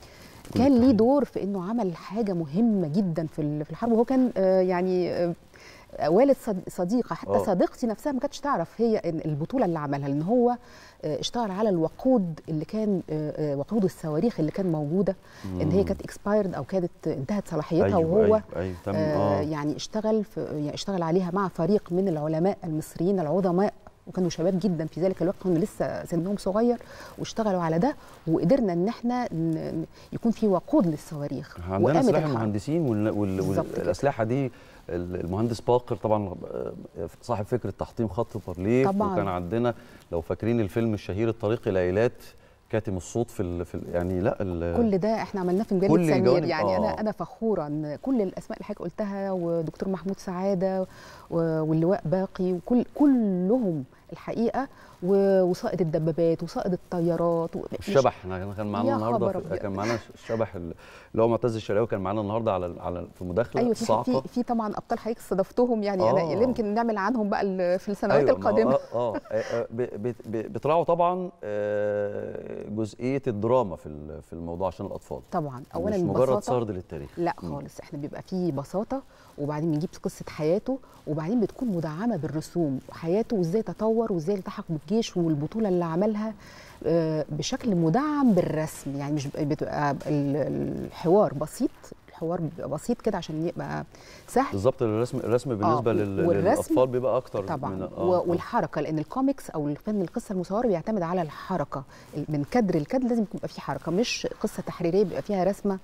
Speaker 18: كان ليه دور في انه عمل حاجه مهمه جدا في ال- في الحرب وهو كان آه، يعني آه، والد صد- صديقه حتى
Speaker 1: آه.
Speaker 18: صديقتي نفسها ما كانتش تعرف هي إن البطوله اللي عملها لان هو آه، اشتغل على الوقود اللي كان آه، آه، وقود الصواريخ اللي كان موجوده ان هي
Speaker 1: مم.
Speaker 18: كانت اكسبايرد او كانت انتهت صلاحيتها
Speaker 1: أيوة،
Speaker 18: وهو
Speaker 1: أيوة، أيوة، تمام،
Speaker 18: آه
Speaker 1: آه.
Speaker 18: يعني اشتغل في يعني اشتغل عليها مع فريق من العلماء المصريين العظماء وكانوا شباب جدا في ذلك الوقت كانوا لسه سنهم صغير واشتغلوا على ده وقدرنا ان احنا ن- يكون في وقود للصواريخ
Speaker 1: عندنا
Speaker 18: وقامت
Speaker 1: سلاح
Speaker 18: الحرب.
Speaker 1: المهندسين وال- وال-
Speaker 18: بالظبط كده.
Speaker 1: والاسلحه دي ال- المهندس باقر طبعا آه، صاحب فكره تحطيم خط بارليف
Speaker 18: طبعاً.
Speaker 1: وكان عندنا لو فاكرين الفيلم الشهير الطريق الى ايلات كاتم الصوت في, ال في ال يعني لا ال-
Speaker 18: كل ده احنا عملناه في مجله
Speaker 1: كل
Speaker 18: سمير
Speaker 1: الجوانب-
Speaker 18: يعني
Speaker 1: آه.
Speaker 18: انا انا فخوره ان كل الاسماء اللي حضرتك قلتها ودكتور محمود سعاده و- واللواء باقي وكل كلهم الحقيقه و- وسائد الدبابات وسائد الطيارات و- مش-
Speaker 1: الشبح احنا كان معانا
Speaker 18: يا
Speaker 1: النهارده
Speaker 18: خبر
Speaker 1: في-
Speaker 18: أبيض.
Speaker 1: كان معانا الشبح ال- اللي هو معتز الشرقاوي كان معانا النهارده على على في مداخله
Speaker 18: ايوه في
Speaker 1: صاعقه
Speaker 18: في في طبعا ابطال حضرتك استضفتهم يعني
Speaker 1: آه.
Speaker 18: انا يمكن نعمل عنهم بقى ال- في السنوات
Speaker 1: أيوة، ما هو-
Speaker 18: القادمه
Speaker 1: اه اه آه، ب- ب- ب- بتراعوا طبعا آه، جزئيه الدراما في ال- في الموضوع عشان الاطفال
Speaker 18: طبعا اولا
Speaker 1: مش مجرد
Speaker 18: البساطة-
Speaker 1: سرد للتاريخ
Speaker 18: لا
Speaker 1: مم.
Speaker 18: خالص احنا بيبقى فيه بساطه وبعدين بنجيب قصه حياته وبعدين بتكون مدعمه بالرسوم وحياته وازاي تطور وازاي التحق بالجيش والبطوله اللي عملها آه، بشكل مدعم بالرسم يعني مش بتبقى ال- الحوار بسيط الحوار بيبقى بسيط كده عشان يبقى سهل
Speaker 1: بالظبط الرسم الرسم بالنسبه لل-
Speaker 18: والرسم
Speaker 1: للاطفال بيبقى اكتر
Speaker 18: طبعا
Speaker 1: من
Speaker 18: و- والحركه لان الكوميكس او الفن القصه المصوره بيعتمد على الحركه من كادر لكادر لازم يبقى فيه حركه مش قصه تحريريه بيبقى فيها رسمه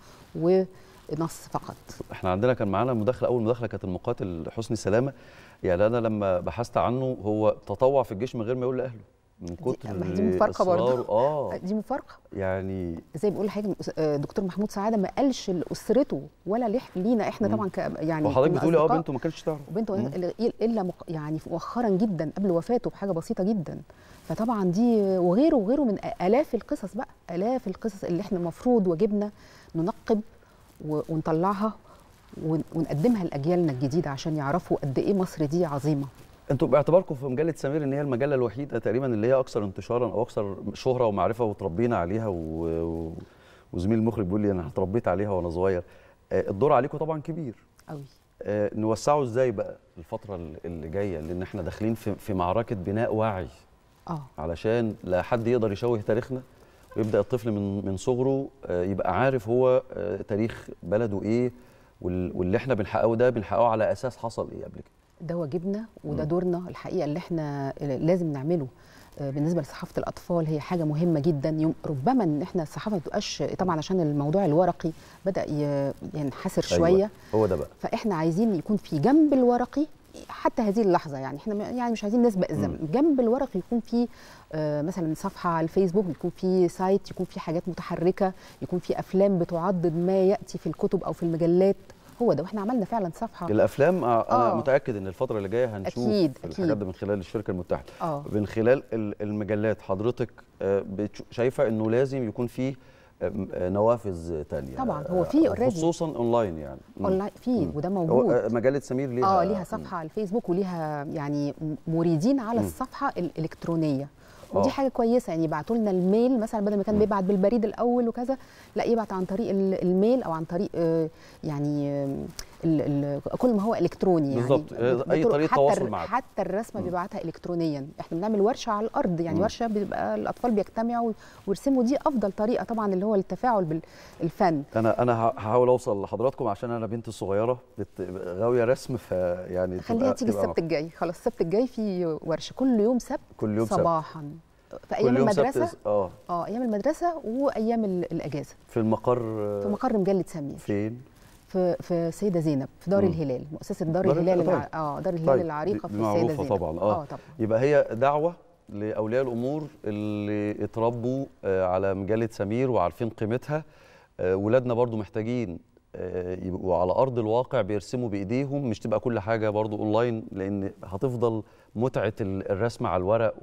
Speaker 18: ونص فقط
Speaker 1: احنا عندنا كان معانا مداخله اول مداخله كانت المقاتل حسني سلامه يعني انا لما بحثت عنه هو تطوع في الجيش من غير ما يقول لاهله من كتر
Speaker 18: ما هي دي مفارقه
Speaker 1: إصراره.
Speaker 18: برضه
Speaker 1: اه
Speaker 18: دي مفارقه
Speaker 1: يعني
Speaker 18: زي بيقول حاجه دكتور محمود سعاده ما قالش لاسرته ولا لح لينا احنا طبعا ك يعني
Speaker 1: وحضرتك
Speaker 18: كنا
Speaker 1: بتقولي اه
Speaker 18: أصدقاء.
Speaker 1: بنته ما كانتش تعرف
Speaker 18: وبنته
Speaker 1: مم.
Speaker 18: إلا- الا مق- يعني مؤخرا جدا قبل وفاته بحاجه بسيطه جدا فطبعا دي وغيره وغيره من الاف القصص بقى الاف القصص اللي احنا المفروض واجبنا ننقب و- ونطلعها ون- ونقدمها لاجيالنا الجديده عشان يعرفوا قد ايه مصر دي عظيمه
Speaker 1: انتوا باعتباركم في مجله سمير ان هي المجله الوحيده تقريبا اللي هي اكثر انتشارا او اكثر شهره ومعرفه وتربينا عليها و... و... وزميل المخرج بيقول لي انا اتربيت عليها وانا صغير آه، الدور عليكم طبعا كبير
Speaker 18: قوي
Speaker 1: آه، نوسعه ازاي بقى الفتره اللي- اللي جايه لان احنا داخلين في في معركه بناء وعي
Speaker 18: اه
Speaker 1: علشان لا حد يقدر يشوه تاريخنا ويبدا الطفل من من صغره آه، يبقى عارف هو آه، تاريخ بلده ايه وال- واللي احنا بنحققه ده بنحققه على اساس حصل ايه قبل كده
Speaker 18: ده واجبنا وده
Speaker 1: مم.
Speaker 18: دورنا الحقيقه اللي احنا لازم نعمله آه، بالنسبه لصحافه الاطفال هي حاجه مهمه جدا يم- ربما ان احنا الصحافه ما تبقاش طبعا عشان الموضوع الورقي بدا ي- ينحسر شويه
Speaker 1: أيوة، هو ده بقى
Speaker 18: فاحنا عايزين يكون في جنب الورقي حتى هذه اللحظه يعني احنا م- يعني مش عايزين نسبق الزمن جنب الورقي يكون في آه، مثلا صفحه على الفيسبوك يكون في سايت يكون في حاجات متحركه يكون في افلام بتعضد ما ياتي في الكتب او في المجلات هو ده واحنا عملنا فعلا صفحه
Speaker 1: الافلام آه، انا
Speaker 18: آه.
Speaker 1: متاكد ان الفتره اللي جايه هنشوف
Speaker 18: أكيد،
Speaker 1: الحاجات
Speaker 18: أكيد.
Speaker 1: دي من خلال الشركه المتحده
Speaker 18: اه
Speaker 1: من خلال ال- المجلات حضرتك آه، بتش- شايفه انه لازم يكون في آم، آه، نوافذ تانية
Speaker 18: طبعا هو في
Speaker 1: آه،
Speaker 18: already.
Speaker 1: خصوصا اونلاين يعني مم.
Speaker 18: اونلاين في
Speaker 1: مم.
Speaker 18: وده
Speaker 1: هو،
Speaker 18: موجود
Speaker 1: آه، مجله سمير ليها
Speaker 18: اه ليها صفحه على الفيسبوك وليها يعني م- مريدين على
Speaker 1: مم.
Speaker 18: الصفحه الالكترونيه ودي
Speaker 1: آه.
Speaker 18: حاجه كويسه يعني يبعتوا لنا الميل مثلا بدل ما كان بيبعت بالبريد الاول وكذا لا يبعت عن طريق ال- الميل او عن طريق آه، يعني آه، ال ال كل ما هو الكتروني يعني
Speaker 1: بالظبط، آه،
Speaker 18: بت-
Speaker 1: أي
Speaker 18: بطرق-
Speaker 1: طريقة
Speaker 18: حتى
Speaker 1: تواصل
Speaker 18: الر-
Speaker 1: معاك.
Speaker 18: حتى الرسمه بيبعتها الكترونيا احنا بنعمل ورشه على الارض يعني
Speaker 1: مم.
Speaker 18: ورشه بيبقى الاطفال بيجتمعوا ويرسموا دي افضل طريقه طبعا اللي هو التفاعل بالفن
Speaker 1: انا انا ه- هحاول اوصل لحضراتكم عشان انا بنتي الصغيره بت- غاويه رسم فيعني
Speaker 18: خليها
Speaker 1: تبقى-
Speaker 18: تيجي
Speaker 1: تبقى
Speaker 18: السبت الجاي خلاص السبت الجاي في ورشه كل يوم سبت
Speaker 1: كل يوم سبت.
Speaker 18: صباحا في
Speaker 1: كل
Speaker 18: ايام
Speaker 1: يوم سبت
Speaker 18: المدرسه
Speaker 1: اه
Speaker 18: اه ايام المدرسه وايام ال- الاجازه
Speaker 1: في المقر
Speaker 18: في مقر مجله سمير
Speaker 1: فين؟
Speaker 18: في في سيده زينب في دار
Speaker 1: مم.
Speaker 18: الهلال مؤسسه دار,
Speaker 1: دار
Speaker 18: الهلال
Speaker 1: طيب.
Speaker 18: الع... اه دار الهلال
Speaker 1: طيب،
Speaker 18: العريقه
Speaker 1: دي
Speaker 18: في السيده
Speaker 1: معروفة
Speaker 18: زينب
Speaker 1: طبعا اه,
Speaker 18: طبعا
Speaker 1: يبقى هي دعوه لاولياء الامور اللي اتربوا آه، على مجله سمير وعارفين قيمتها آه، ولادنا برضو محتاجين آه، يبقوا على ارض الواقع بيرسموا بايديهم مش تبقى كل حاجه برضو اونلاين لان هتفضل متعه ال- الرسم على الورق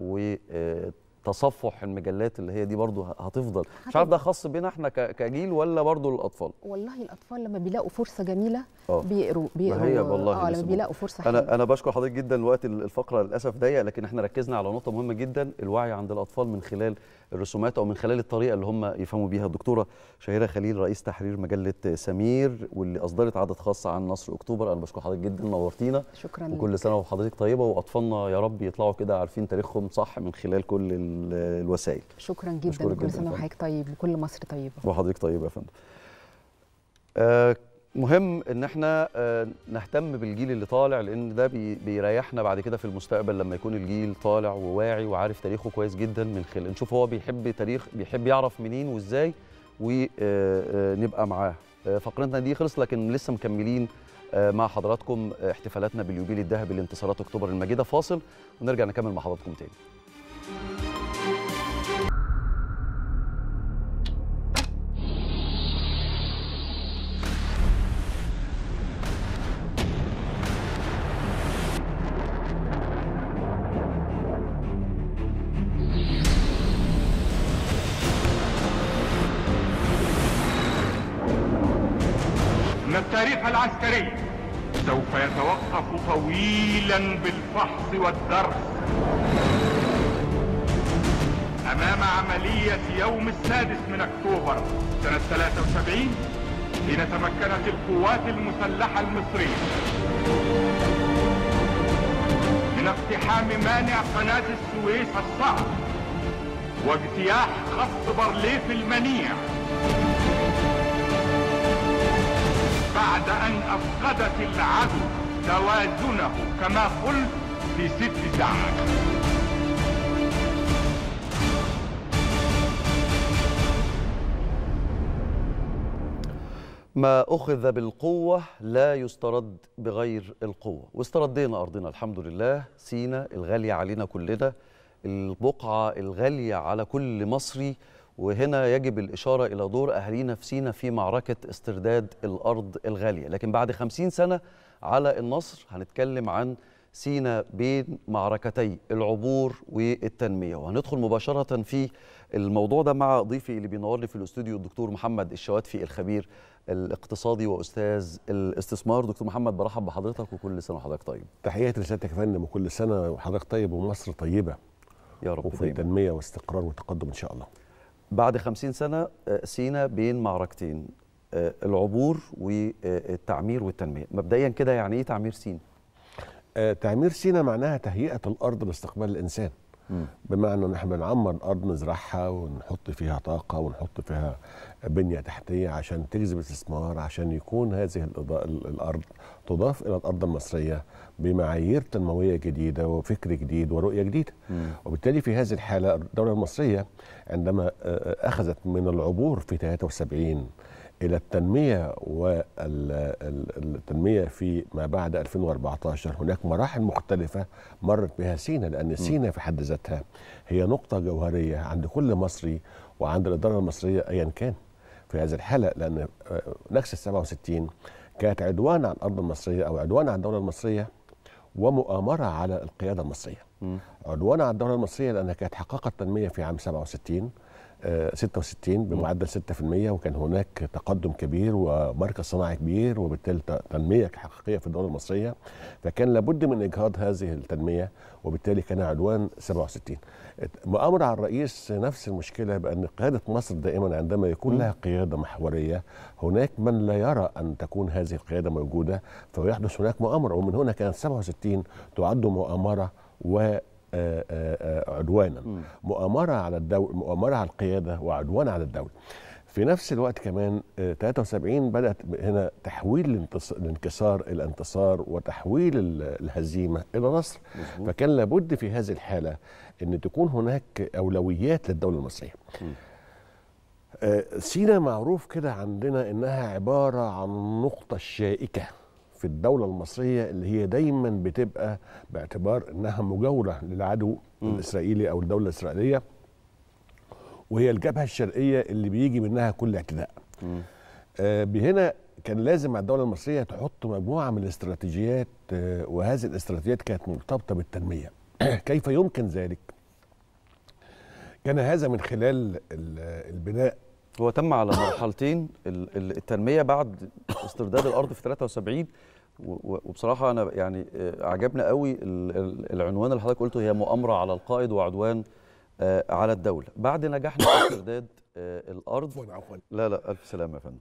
Speaker 1: وتصفح المجلات اللي هي دي برضو هتفضل مش عارف ده خاص بينا احنا ك- كجيل ولا برضو للاطفال
Speaker 18: والله الاطفال لما بيلاقوا فرصه جميله
Speaker 1: آه.
Speaker 18: بيقروا
Speaker 1: ما هي
Speaker 18: بيقروا
Speaker 1: والله
Speaker 18: اه لما
Speaker 1: لسه
Speaker 18: بيلاقوا فرصه حلوة.
Speaker 1: انا انا بشكر حضرتك جدا وقت الفقره للاسف ضيق لكن احنا ركزنا على نقطه مهمه جدا الوعي عند الاطفال من خلال الرسومات او من خلال الطريقه اللي هم يفهموا بيها الدكتوره شهيره خليل رئيس تحرير مجله سمير واللي اصدرت عدد خاص عن نصر اكتوبر انا بشكر حضرتك جدا نورتينا
Speaker 18: شكرا
Speaker 1: وكل سنه وحضرتك طيبه واطفالنا يا رب يطلعوا كده عارفين تاريخهم صح من خلال كل ال- الوسائل
Speaker 18: شكرا جدا
Speaker 1: بشكرك
Speaker 18: وكل
Speaker 1: جداً
Speaker 18: سنه
Speaker 1: فندم.
Speaker 18: وحضرتك طيب وكل مصر طيبه
Speaker 1: وحضرتك طيبه يا فندم آه مهم ان احنا آه، نهتم بالجيل اللي طالع لان ده بي- بيريحنا بعد كده في المستقبل لما يكون الجيل طالع وواعي وعارف تاريخه كويس جدا من خلال نشوف هو بيحب تاريخ بيحب يعرف منين وازاي ونبقى معاه آه، فقرتنا دي خلص لكن لسه مكملين آه، مع حضراتكم آه، احتفالاتنا باليوبيل الذهبي لانتصارات اكتوبر المجيده فاصل ونرجع نكمل مع حضراتكم تاني
Speaker 13: إن التاريخ العسكري سوف يتوقف طويلا بالفحص والدرس أمام عملية يوم السادس من أكتوبر سنة 73 حين تمكنت القوات المسلحة المصرية من اقتحام مانع قناة السويس الصعب واجتياح خط بارليف المنيع بعد أن أفقدت العدو توازنه كما قلت في ست ساعات
Speaker 1: ما أخذ بالقوة لا يسترد بغير القوة واستردينا أرضنا الحمد لله سينا الغالية علينا كلنا البقعة الغالية على كل مصري وهنا يجب الإشارة إلى دور أهالينا في سينا في معركة استرداد الأرض الغالية لكن بعد خمسين سنة على النصر هنتكلم عن سينا بين معركتي العبور والتنمية وهندخل مباشرة في الموضوع ده مع ضيفي اللي بينورني في الاستوديو الدكتور محمد الشواتفي الخبير الاقتصادي واستاذ الاستثمار دكتور محمد برحب بحضرتك وكل سنه وحضرتك طيب
Speaker 19: تحياتي لسيادتك يا فندم وكل سنه وحضرتك طيب ومصر طيبه
Speaker 1: يا رب
Speaker 19: وفي
Speaker 1: دايما.
Speaker 19: تنميه واستقرار وتقدم ان شاء الله
Speaker 1: بعد خمسين سنة آه، سينا بين معركتين آه، العبور والتعمير والتنمية مبدئيا كده يعني ايه تعمير سينا؟
Speaker 19: آه تعمير سينا معناها تهيئه الارض لاستقبال الانسان
Speaker 1: مم.
Speaker 19: بمعنى ان احنا بنعمر الارض نزرعها ونحط فيها طاقه ونحط فيها بنيه تحتيه عشان تجذب استثمار عشان يكون هذه الإضاءة الارض تضاف الى الارض المصريه بمعايير تنمويه جديده وفكر جديد ورؤيه جديده وبالتالي في هذه الحاله الدوله المصريه عندما آه، اخذت من العبور في 73 الى التنميه والتنميه في ما بعد 2014 هناك مراحل مختلفه مرت بها سينا لان سينا في حد ذاتها هي نقطه جوهريه عند كل مصري وعند الاداره المصريه ايا كان في هذه الحاله لان آه، نكسه 67 كانت عدوان على الارض المصريه او عدوان على الدوله المصريه ومؤامره على القياده المصريه عدوان على الدوله المصريه لانها كانت حققت تنميه في عام 67 آه، 66 بمعدل 6% وكان هناك تقدم كبير ومركز صناعي كبير وبالتالي ت- تنميه حقيقيه في الدوله المصريه فكان لابد من اجهاض هذه التنميه وبالتالي كان عدوان 67 مؤامره على الرئيس نفس المشكله بان قياده مصر دائما عندما يكون لها قياده محوريه هناك من لا يرى ان تكون هذه القياده موجوده فيحدث هناك مؤامره ومن هنا كانت 67 تعد مؤامره و آه، آه، آه، عدوانا مؤامره على الدولة مؤامره على القياده وعدوان على الدوله في نفس الوقت كمان آه، 73 بدات هنا تحويل الانتص- الانكسار الى انتصار وتحويل ال- الهزيمه الى نصر
Speaker 1: مظبوط.
Speaker 19: فكان لابد في هذه الحاله ان تكون هناك اولويات للدوله المصريه آه، سينا معروف كده عندنا انها عباره عن النقطه الشائكه في الدوله المصريه اللي هي دايما بتبقى باعتبار انها مجاوره للعدو الاسرائيلي او الدوله الاسرائيليه وهي الجبهه الشرقيه اللي بيجي منها كل اعتداء آه، بهنا كان لازم على الدوله المصريه تحط مجموعه من الاستراتيجيات آه، وهذه الاستراتيجيات كانت مرتبطه بالتنميه كيف يمكن ذلك كان هذا من خلال ال- البناء
Speaker 1: هو تم على مرحلتين ال- ال- التنميه بعد استرداد الارض في 73 و- و- وبصراحه انا يعني آه، عجبنا قوي ال- ال- العنوان اللي حضرتك قلته هي مؤامره على القائد وعدوان آه، على الدوله بعد نجاحنا في استرداد آه، الارض لا لا الف سلامه يا فندم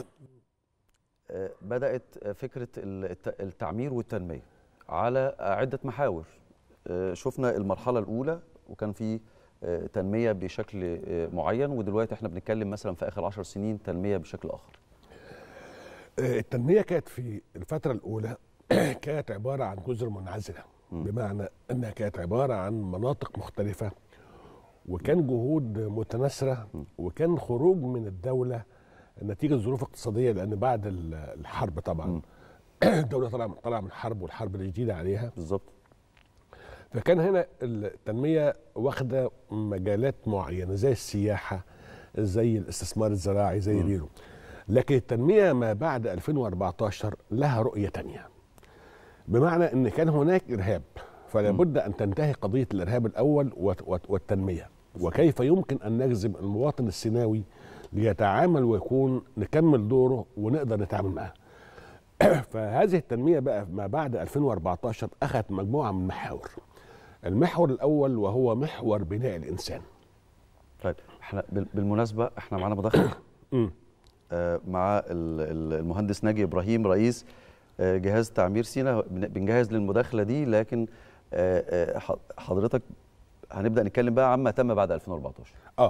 Speaker 1: آه، بدات آه، فكره ال- الت- التعمير والتنميه على عده محاور آه، شفنا المرحله الاولى وكان في آه، تنميه بشكل آه، معين ودلوقتي احنا بنتكلم مثلا في اخر عشر سنين تنميه بشكل اخر
Speaker 19: آه، التنميه كانت في الفتره الاولى كانت عباره عن جزر منعزله بمعنى انها كانت عباره عن مناطق مختلفه وكان جهود متناثره وكان خروج من الدوله نتيجه ظروف اقتصاديه لان بعد ال- الحرب طبعا الدوله طالعه طالعه من حرب والحرب الجديده عليها
Speaker 1: بالظبط
Speaker 19: فكان هنا التنميه واخده مجالات معينه زي السياحه زي الاستثمار الزراعي زي غيره لكن التنميه ما بعد 2014 لها رؤيه تانية بمعنى ان كان هناك ارهاب فلا بد ان تنتهي قضيه الارهاب الاول وت- وت- والتنميه وكيف يمكن ان نجذب المواطن السيناوي ليتعامل ويكون نكمل دوره ونقدر نتعامل معاه فهذه التنميه بقى ما بعد 2014 اخذت مجموعه من المحاور المحور الاول وهو محور بناء الانسان
Speaker 1: طيب احنا بال- بالمناسبه احنا معانا مداخله آه، مع ال- ال- المهندس ناجي ابراهيم رئيس آه، جهاز تعمير سينا بن- بنجهز للمداخله دي لكن آه، آه، ح- حضرتك هنبدا نتكلم بقى عما تم بعد 2014
Speaker 19: اه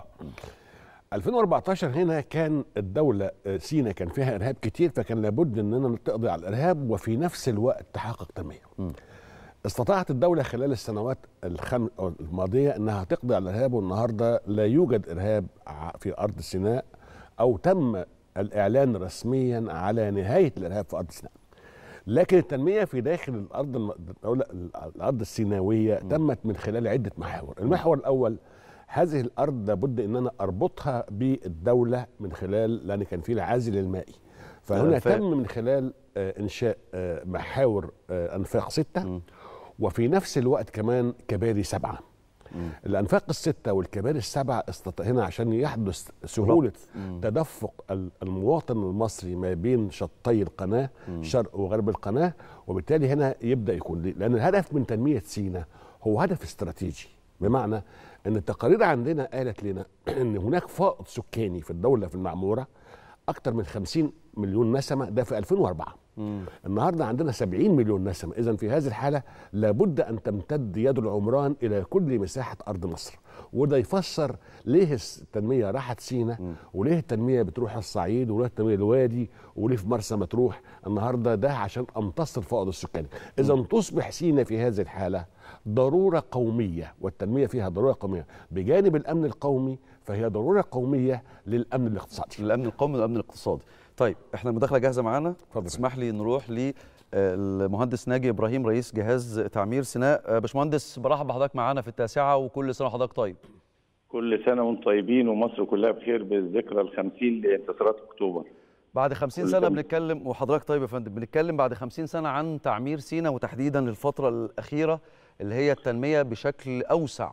Speaker 19: 2014 هنا كان الدولة آه، سينا كان فيها إرهاب كتير فكان لابد أننا نقضي على الإرهاب وفي نفس الوقت تحقق تنمية استطاعت الدولة خلال السنوات الخم... أو الماضية أنها تقضي على الإرهاب والنهاردة لا يوجد إرهاب ع- في أرض سيناء أو تم الإعلان رسميا على نهاية الإرهاب في أرض سيناء لكن التنمية في داخل الأرض الم... الدولة الأرض السيناوية تمت من خلال عدة محاور المحور الأول هذه الارض لابد ان انا اربطها بالدوله من خلال لان كان في العازل المائي فهنا
Speaker 1: الأنفاق.
Speaker 19: تم من خلال آه، انشاء آه، محاور آه، انفاق سته وفي نفس الوقت كمان كباري سبعه الانفاق السته والكباري السبعه استط... هنا عشان يحدث سهوله تدفق ال- المواطن المصري ما بين شطي القناه شرق وغرب القناه وبالتالي هنا يبدا يكون ليه؟ لان الهدف من تنميه سينا هو هدف استراتيجي بمعنى ان التقارير عندنا قالت لنا ان هناك فائض سكاني في الدوله في المعموره اكثر من 50 مليون نسمه ده في 2004 النهارده عندنا 70 مليون نسمه اذا في هذه الحاله لابد ان تمتد يد العمران الى كل مساحه ارض مصر وده يفسر ليه التنميه راحت سينا وليه التنميه بتروح الصعيد وليه التنميه الوادي وليه في مرسى مطروح النهارده ده عشان امتص الفائض السكاني اذا تصبح سينا في هذه الحاله ضروره قوميه والتنميه فيها ضروره قوميه بجانب الامن القومي فهي ضروره قوميه للامن الاقتصادي
Speaker 1: الامن القومي والامن الاقتصادي طيب احنا المداخله جاهزه معانا اسمح لي نروح للمهندس ناجي ابراهيم رئيس جهاز تعمير سيناء آه، باشمهندس برحب بحضرتك معانا في التاسعه وكل سنه وحضرتك طيب
Speaker 20: كل سنة وانتم طيبين ومصر كلها بخير بالذكرى الخمسين لانتصارات أكتوبر
Speaker 1: بعد 50
Speaker 20: كل
Speaker 1: سنه
Speaker 20: سنة.
Speaker 1: بنتكلم وحضرتك طيب يا فندم بنتكلم بعد 50 سنه عن تعمير سينا وتحديدا الفتره الاخيره اللي هي التنميه بشكل اوسع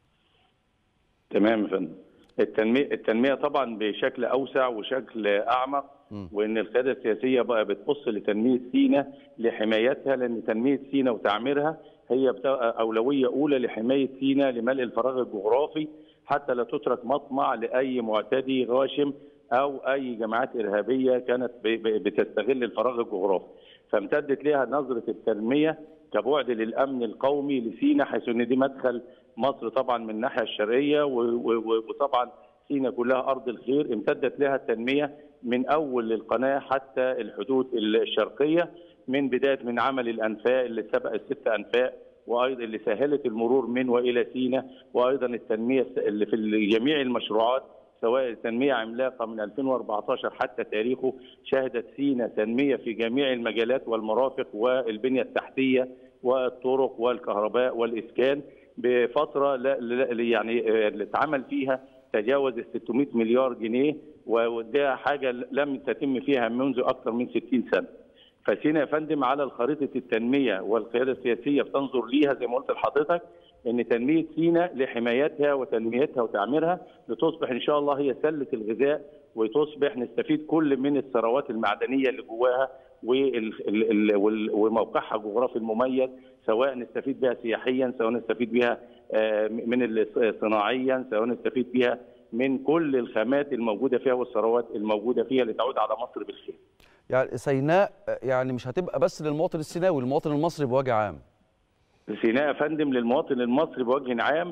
Speaker 20: تمام يا فندم التنمية التنمية طبعا بشكل أوسع وشكل أعمق وإن القيادة السياسية بقى بتبص لتنمية سينا لحمايتها لأن تنمية سينا وتعميرها هي بتبقى أولوية أولى لحماية سينا لملء الفراغ الجغرافي حتى لا تترك مطمع لأي معتدي غاشم أو أي جماعات إرهابية كانت ب- ب- بتستغل الفراغ الجغرافي فامتدت لها نظرة التنمية كبعد للأمن القومي لسينا حيث أن دي مدخل مصر طبعا من الناحية الشرقية و- و- و- وطبعا سينا كلها أرض الخير امتدت لها التنمية من أول القناة حتى الحدود الشرقية من بداية من عمل الأنفاق اللي سبق الست أنفاق وايضا اللي سهلت المرور من والى سينا وايضا التنميه اللي في جميع المشروعات سواء تنميه عملاقه من 2014 حتى تاريخه شهدت سينا تنميه في جميع المجالات والمرافق والبنيه التحتيه والطرق والكهرباء والاسكان بفتره لا لا يعني آه، اللي اتعمل فيها تجاوز ال 600 مليار جنيه وده حاجه لم تتم فيها منذ اكثر من 60 سنه. فسينا يا فندم على خريطه التنميه والقياده السياسيه بتنظر ليها زي ما قلت لحضرتك ان تنميه سينا لحمايتها وتنميتها وتعميرها لتصبح ان شاء الله هي سله الغذاء وتصبح نستفيد كل من الثروات المعدنيه اللي جواها وال- ال- ال- وال- وموقعها الجغرافي المميز سواء نستفيد بها سياحيا سواء نستفيد بها آه، من ال- صناعيا سواء نستفيد بها من كل الخامات الموجوده فيها والثروات الموجوده فيها لتعود على مصر بالخير.
Speaker 1: يعني سيناء آه، يعني مش هتبقى بس للمواطن السيناوي المواطن المصري بوجه عام
Speaker 20: سيناء يا فندم للمواطن المصري بوجه عام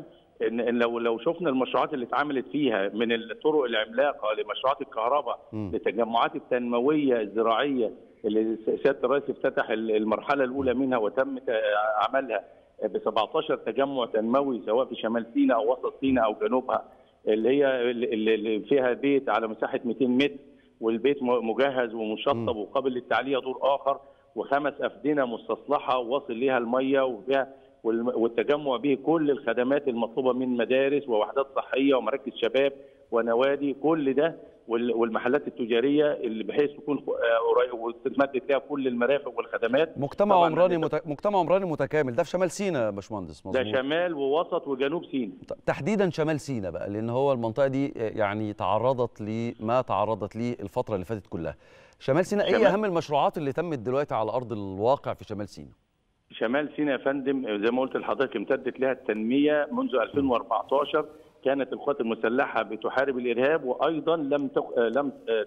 Speaker 20: ان إن لو لو شفنا المشروعات اللي اتعملت فيها من الطرق العملاقه لمشروعات الكهرباء للتجمعات التنمويه الزراعيه اللي سياده الرئيس افتتح المرحله الاولى منها وتم ت- عملها ب 17 تجمع تنموي سواء في شمال سيناء او وسط سيناء او جنوبها اللي هي اللي اللي فيها بيت على مساحه 200 متر والبيت م- مجهز ومشطب وقابل للتعليه دور اخر وخمس افدنه مستصلحه واصل ليها الميه وفيها والم- والتجمع به كل الخدمات المطلوبه من مدارس ووحدات صحيه ومراكز شباب ونوادي كل ده وال- والمحلات التجاريه اللي بحيث تكون آه، قريب وتتمدد فيها كل المرافق والخدمات
Speaker 1: مجتمع
Speaker 20: طبعاً
Speaker 1: عمراني مت... مجتمع عمراني متكامل ده في شمال سيناء يا باشمهندس
Speaker 20: ده
Speaker 1: مظبوط
Speaker 20: شمال ووسط وجنوب سيناء
Speaker 1: تحديدا شمال سيناء بقى لان هو المنطقه دي يعني تعرضت لما تعرضت ليه الفتره اللي فاتت كلها شمال سيناء ايه
Speaker 20: شمال-
Speaker 1: اهم المشروعات اللي تمت دلوقتي على ارض الواقع في شمال سيناء
Speaker 20: شمال سيناء يا فندم زي ما قلت لحضرتك امتدت لها التنميه منذ 2014 كانت القوات المسلحه بتحارب الارهاب وايضا لم تق... لم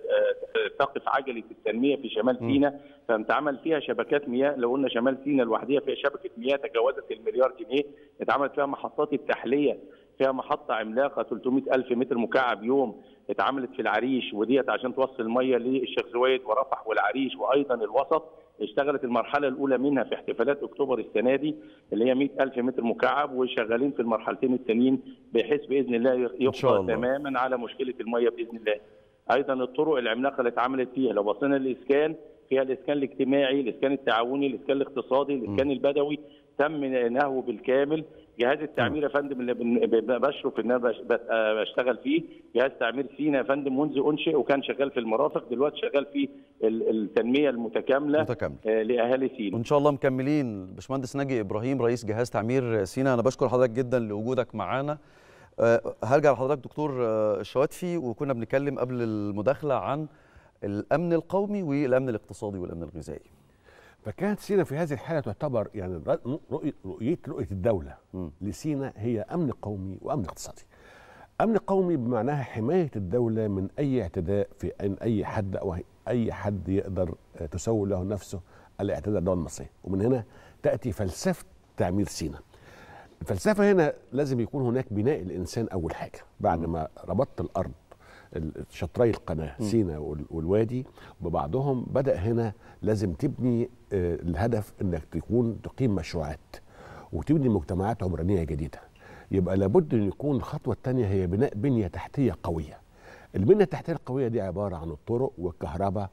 Speaker 20: تقف عجله التنميه في شمال سيناء فاتعمل فيها شبكات مياه لو قلنا شمال سيناء لوحدها فيها شبكه مياه تجاوزت المليار جنيه اتعملت فيها محطات التحليه فيها محطه عملاقه 300 الف متر مكعب يوم اتعملت في العريش وديت عشان توصل الميه للشيخ زويد ورفح والعريش وايضا الوسط اشتغلت المرحله الاولى منها في احتفالات اكتوبر السنه دي اللي هي 100 الف متر مكعب وشغالين في المرحلتين التانيين بحيث باذن الله
Speaker 1: إن شاء
Speaker 20: يقضى
Speaker 1: الله.
Speaker 20: تماما على مشكله الميه باذن الله. ايضا الطرق العملاقه اللي اتعملت فيها لو بصينا للاسكان فيها الاسكان الاجتماعي، الاسكان التعاوني، الاسكان الاقتصادي، الاسكان البدوي تم نهوه بالكامل جهاز التعمير يا فندم اللي بن- ب- بشرف ان انا بش- بت- آه بشتغل فيه جهاز تعمير سينا يا فندم منذ انشئ وكان شغال في المرافق دلوقتي شغال في ال- التنميه المتكامله
Speaker 1: متكامل.
Speaker 20: آه، لاهالي سينا
Speaker 1: وان شاء الله مكملين باشمهندس ناجي ابراهيم رئيس جهاز تعمير سينا انا بشكر حضرتك جدا لوجودك معانا أه، هرجع لحضرتك دكتور أه، الشواتفي وكنا بنتكلم قبل المداخله عن الامن القومي والامن الاقتصادي والامن الغذائي
Speaker 19: فكانت سينا في هذه الحاله تعتبر يعني رؤيه رؤيه رؤيه رؤية الدوله لسينا هي امن قومي وامن اقتصادي. امن قومي بمعناها حمايه الدوله من اي اعتداء في ان اي حد او اي حد يقدر آه، تسول له نفسه الاعتداء على الدوله المصريه، ومن هنا تاتي فلسفه تعمير سينا. الفلسفه هنا لازم يكون هناك بناء الانسان اول حاجه بعد ما ربطت الارض ال- شطري القناه سينا وال- والوادي ببعضهم بدا هنا لازم تبني آه، الهدف انك تكون تقيم مشروعات وتبني مجتمعات عمرانيه جديده يبقى لابد ان يكون الخطوه الثانيه هي بناء بنيه تحتيه قويه البنيه التحتيه القويه دي عباره عن الطرق والكهرباء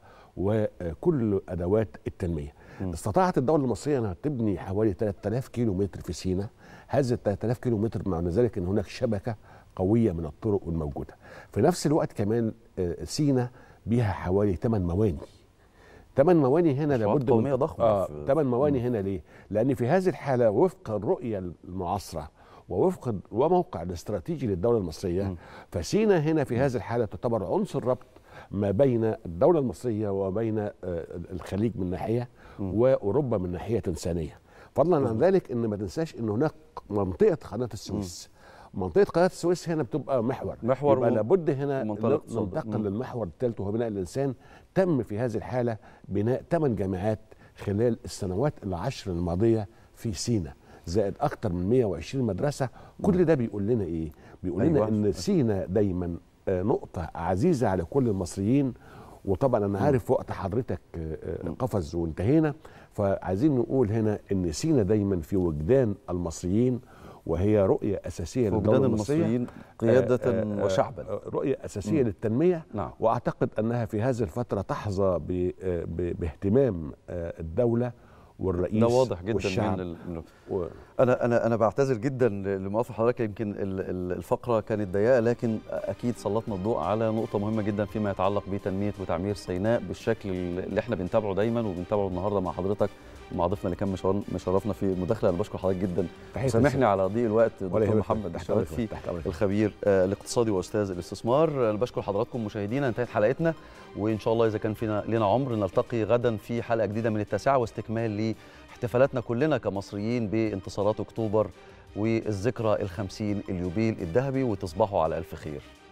Speaker 19: وكل ادوات التنميه استطاعت الدوله المصريه انها تبني حوالي 3000 كيلو متر في سيناء هذه ال 3000 كيلو متر معنى ذلك ان هناك شبكه قويه من الطرق الموجوده في نفس الوقت كمان آه، سيناء بيها حوالي 8 مواني ثمان مواني هنا
Speaker 1: مشروعات
Speaker 19: لابد
Speaker 1: قومية ضخمة
Speaker 19: اه
Speaker 1: في-
Speaker 19: ثمان مواني هنا ليه؟ لان في هذه الحاله وفق الرؤيه المعاصره ووفق ال- وموقع الاستراتيجي للدوله المصريه فسينا هنا في هذه الحاله تعتبر عنصر ربط ما بين الدوله المصريه وبين آه، الخليج من ناحيه واوروبا من ناحيه ثانيه فضلا عن ذلك ان ما تنساش ان هناك منطقه قناه السويس منطقه قناه السويس هنا بتبقى محور
Speaker 1: محور
Speaker 19: يبقى
Speaker 1: و-
Speaker 19: لابد هنا
Speaker 1: ومنطقة الاقتصاد.
Speaker 19: ننتقل
Speaker 1: مم.
Speaker 19: للمحور الثالث وهو بناء الانسان تم في هذه الحاله بناء ثمان جامعات خلال السنوات العشر الماضيه في سينا زائد اكثر من 120 مدرسه كل ده بيقول لنا ايه بيقول لنا
Speaker 1: أيوة.
Speaker 19: ان سينا دايما آه، نقطه عزيزه على كل المصريين وطبعا انا عارف وقت حضرتك آه، آه، قفز وانتهينا فعايزين نقول هنا ان سينا دايما في وجدان المصريين وهي رؤيه اساسيه
Speaker 1: في
Speaker 19: للدوله
Speaker 1: وجدان
Speaker 19: المصريه
Speaker 1: المصريين قيادة
Speaker 19: آه، آه، آه،
Speaker 1: وشعباً.
Speaker 19: آه، رؤيه اساسيه
Speaker 1: مم.
Speaker 19: للتنميه
Speaker 1: نعم.
Speaker 19: واعتقد انها في هذه الفتره تحظى ب- آه، ب- باهتمام آه، الدوله والرئيس
Speaker 1: ده واضح جدا
Speaker 19: والشعب
Speaker 1: من ال... من
Speaker 19: و...
Speaker 1: انا انا انا بعتذر جدا لموافق حضرتك يمكن ال- ال- الفقره كانت ضيقه لكن اكيد سلطنا الضوء على نقطه مهمه جدا فيما يتعلق بتنميه وتعمير سيناء بالشكل اللي احنا بنتابعه دايما وبنتابعه النهارده مع حضرتك ومع ضيفنا اللي كان مشار- مشرفنا في المداخله انا بشكر حضرتك جدا
Speaker 19: تحية
Speaker 1: وسامحني
Speaker 19: للسيد.
Speaker 1: على ضيق الوقت
Speaker 19: ولا
Speaker 1: دكتور
Speaker 19: يهمك.
Speaker 1: محمد
Speaker 19: تحت
Speaker 1: الشواتفي
Speaker 19: أمرك. تحت أمرك.
Speaker 1: الخبير آه، الاقتصادي واستاذ الاستثمار انا بشكر حضراتكم مشاهدينا انتهت حلقتنا وان شاء الله اذا كان فينا لنا عمر نلتقي غدا في حلقه جديده من التاسعه واستكمال لاحتفالاتنا كلنا كمصريين بانتصارات اكتوبر والذكرى الخمسين اليوبيل الذهبي وتصبحوا على الف خير